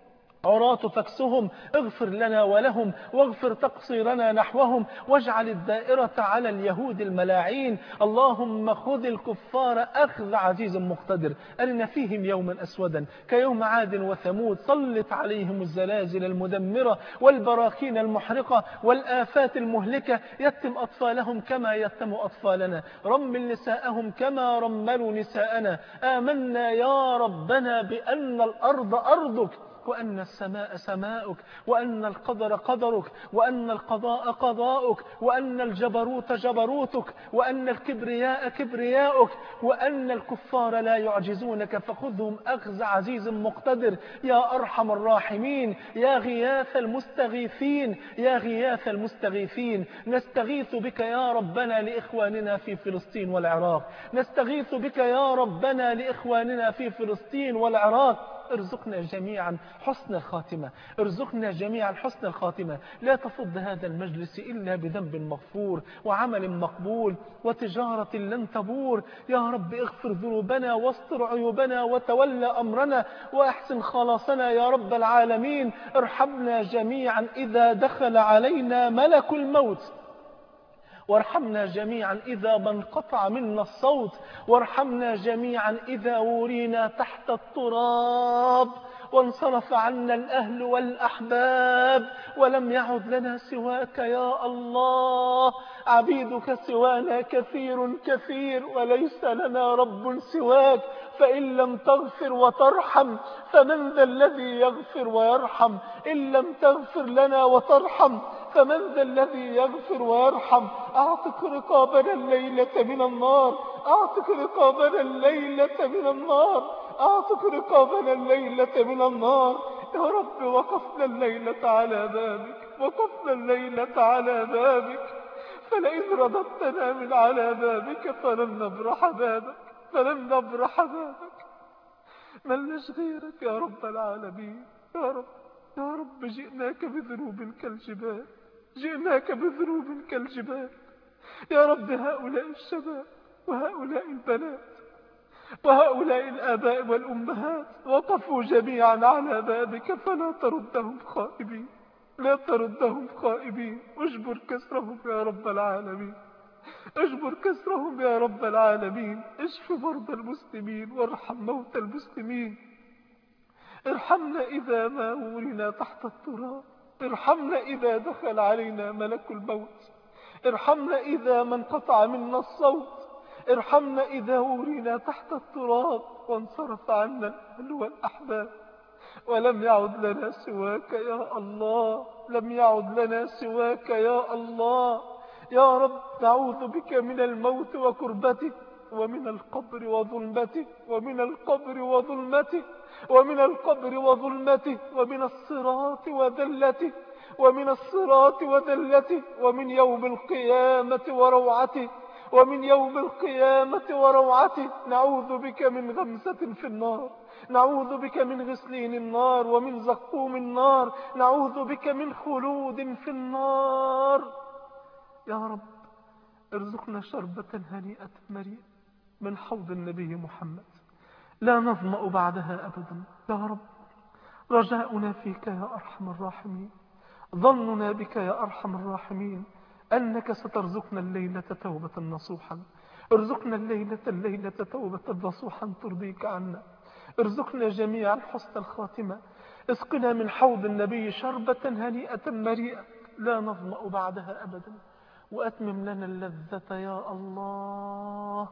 عراة فكسهم اغفر لنا ولهم واغفر تقصيرنا نحوهم واجعل الدائرة على اليهود الملاعين اللهم خذ الكفار أخذ عزيز مقتدر أرنا فيهم يوما أسودا كيوم عاد وثمود سلط عليهم الزلازل المدمرة والبراكين المحرقة والآفات المهلكة يتم أطفالهم كما يتم أطفالنا رمل نساءهم كما رملوا نساءنا آمنا يا ربنا بأن الأرض أرضك وأن السماء سماؤك وأن القدر قدرك وأن القضاء قضاؤك وأن الجبروت جبروتك وأن الكبرياء كبرياؤك وأن الكفار لا يعجزونك فخذهم أخذ عزيز مقتدر يا أرحم الراحمين يا غياث المستغيثين يا غياث المستغيثين نستغيث بك يا ربنا لإخواننا في فلسطين والعراق نستغيث بك يا ربنا لإخواننا في فلسطين والعراق ارزقنا جميعا حسن الخاتمة ارزقنا جميعا حسن الخاتمة لا تفض هذا المجلس إلا بذنب مغفور وعمل مقبول وتجارة لن تبور يا رب اغفر ذنوبنا واستر عيوبنا وتولى أمرنا وأحسن خلاصنا يا رب العالمين ارحمنا جميعا إذا دخل علينا ملك الموت وارحمنا جميعا إذا ما انقطع منا الصوت وارحمنا جميعا إذا ورينا تحت التراب وانصرف عنا الأهل والأحباب ولم يعد لنا سواك يا الله عبيدك سوانا كثير كثير وليس لنا رب سواك فإن لم تغفر وترحم فمن ذا الذي يغفر ويرحم إن لم تغفر لنا وترحم فمن ذا الذي يغفر ويرحم أعتق رقابنا الليلة من النار أعتق رقابنا الليلة من النار أعتق رقابنا الليلة من النار يا رب وقفنا الليلة على بابك وقفنا الليلة على بابك فلئن رددتنا من على بابك فلن نبرح بابك فلن نبرح بابك ملناش غيرك يا رب العالمين يا رب يا رب جئناك بذنوب كالجبال جئناك بذنوب كالجبال يا رب هؤلاء الشباب وهؤلاء البنات وهؤلاء الآباء والأمهات وقفوا جميعا على بابك فلا تردهم خائبين لا تردهم خائبين اجبر كسرهم يا رب العالمين اجبر كسرهم يا رب العالمين اشف مرضى المسلمين وارحم موتى المسلمين ارحمنا إذا ما ولنا تحت التراب ارحمنا إذا دخل علينا ملك الموت ارحمنا إذا ما انقطع منا الصوت ارحمنا إذا ورينا تحت التراب وانصرف عنا الأهل والأحباب ولم يعد لنا سواك يا الله لم يعد لنا سواك يا الله يا رب نعوذ بك من الموت وكربته ومن القبر وظلمته ومن القبر وظلمته ومن القبر وظلمته ومن الصراط وذلته ومن الصراط وذلته ومن يوم القيامة وروعته ومن يوم القيامة وروعته نعوذ بك من غمسة في النار نعوذ بك من غسلين النار ومن زقوم النار نعوذ بك من خلود في النار يا رب ارزقنا شربة هنيئة مريئة من حوض النبي محمد لا نظمأ بعدها أبدا يا رب رجاؤنا فيك يا أرحم الراحمين ظننا بك يا أرحم الراحمين أنك سترزقنا الليلة توبة نصوحا ارزقنا الليلة الليلة توبة نصوحا ترضيك عنا ارزقنا جميعا حسن الخاتمة اسقنا من حوض النبي شربة هنيئة مريئة لا نظمأ بعدها أبدا وأتمم لنا اللذة يا الله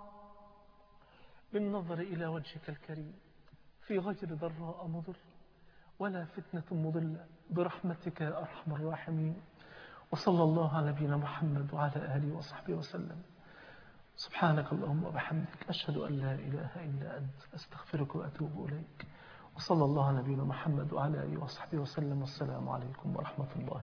بالنظر إلى وجهك الكريم في غير ضراء مضر ولا فتنة مضلة برحمتك يا أرحم الراحمين وصلى الله على نبينا محمد وعلى آله وصحبه وسلم سبحانك اللهم وبحمدك أشهد أن لا إله إلا أنت أستغفرك وأتوب إليك وصلى الله على نبينا محمد وعلى آله وصحبه وسلم والسلام عليكم ورحمة الله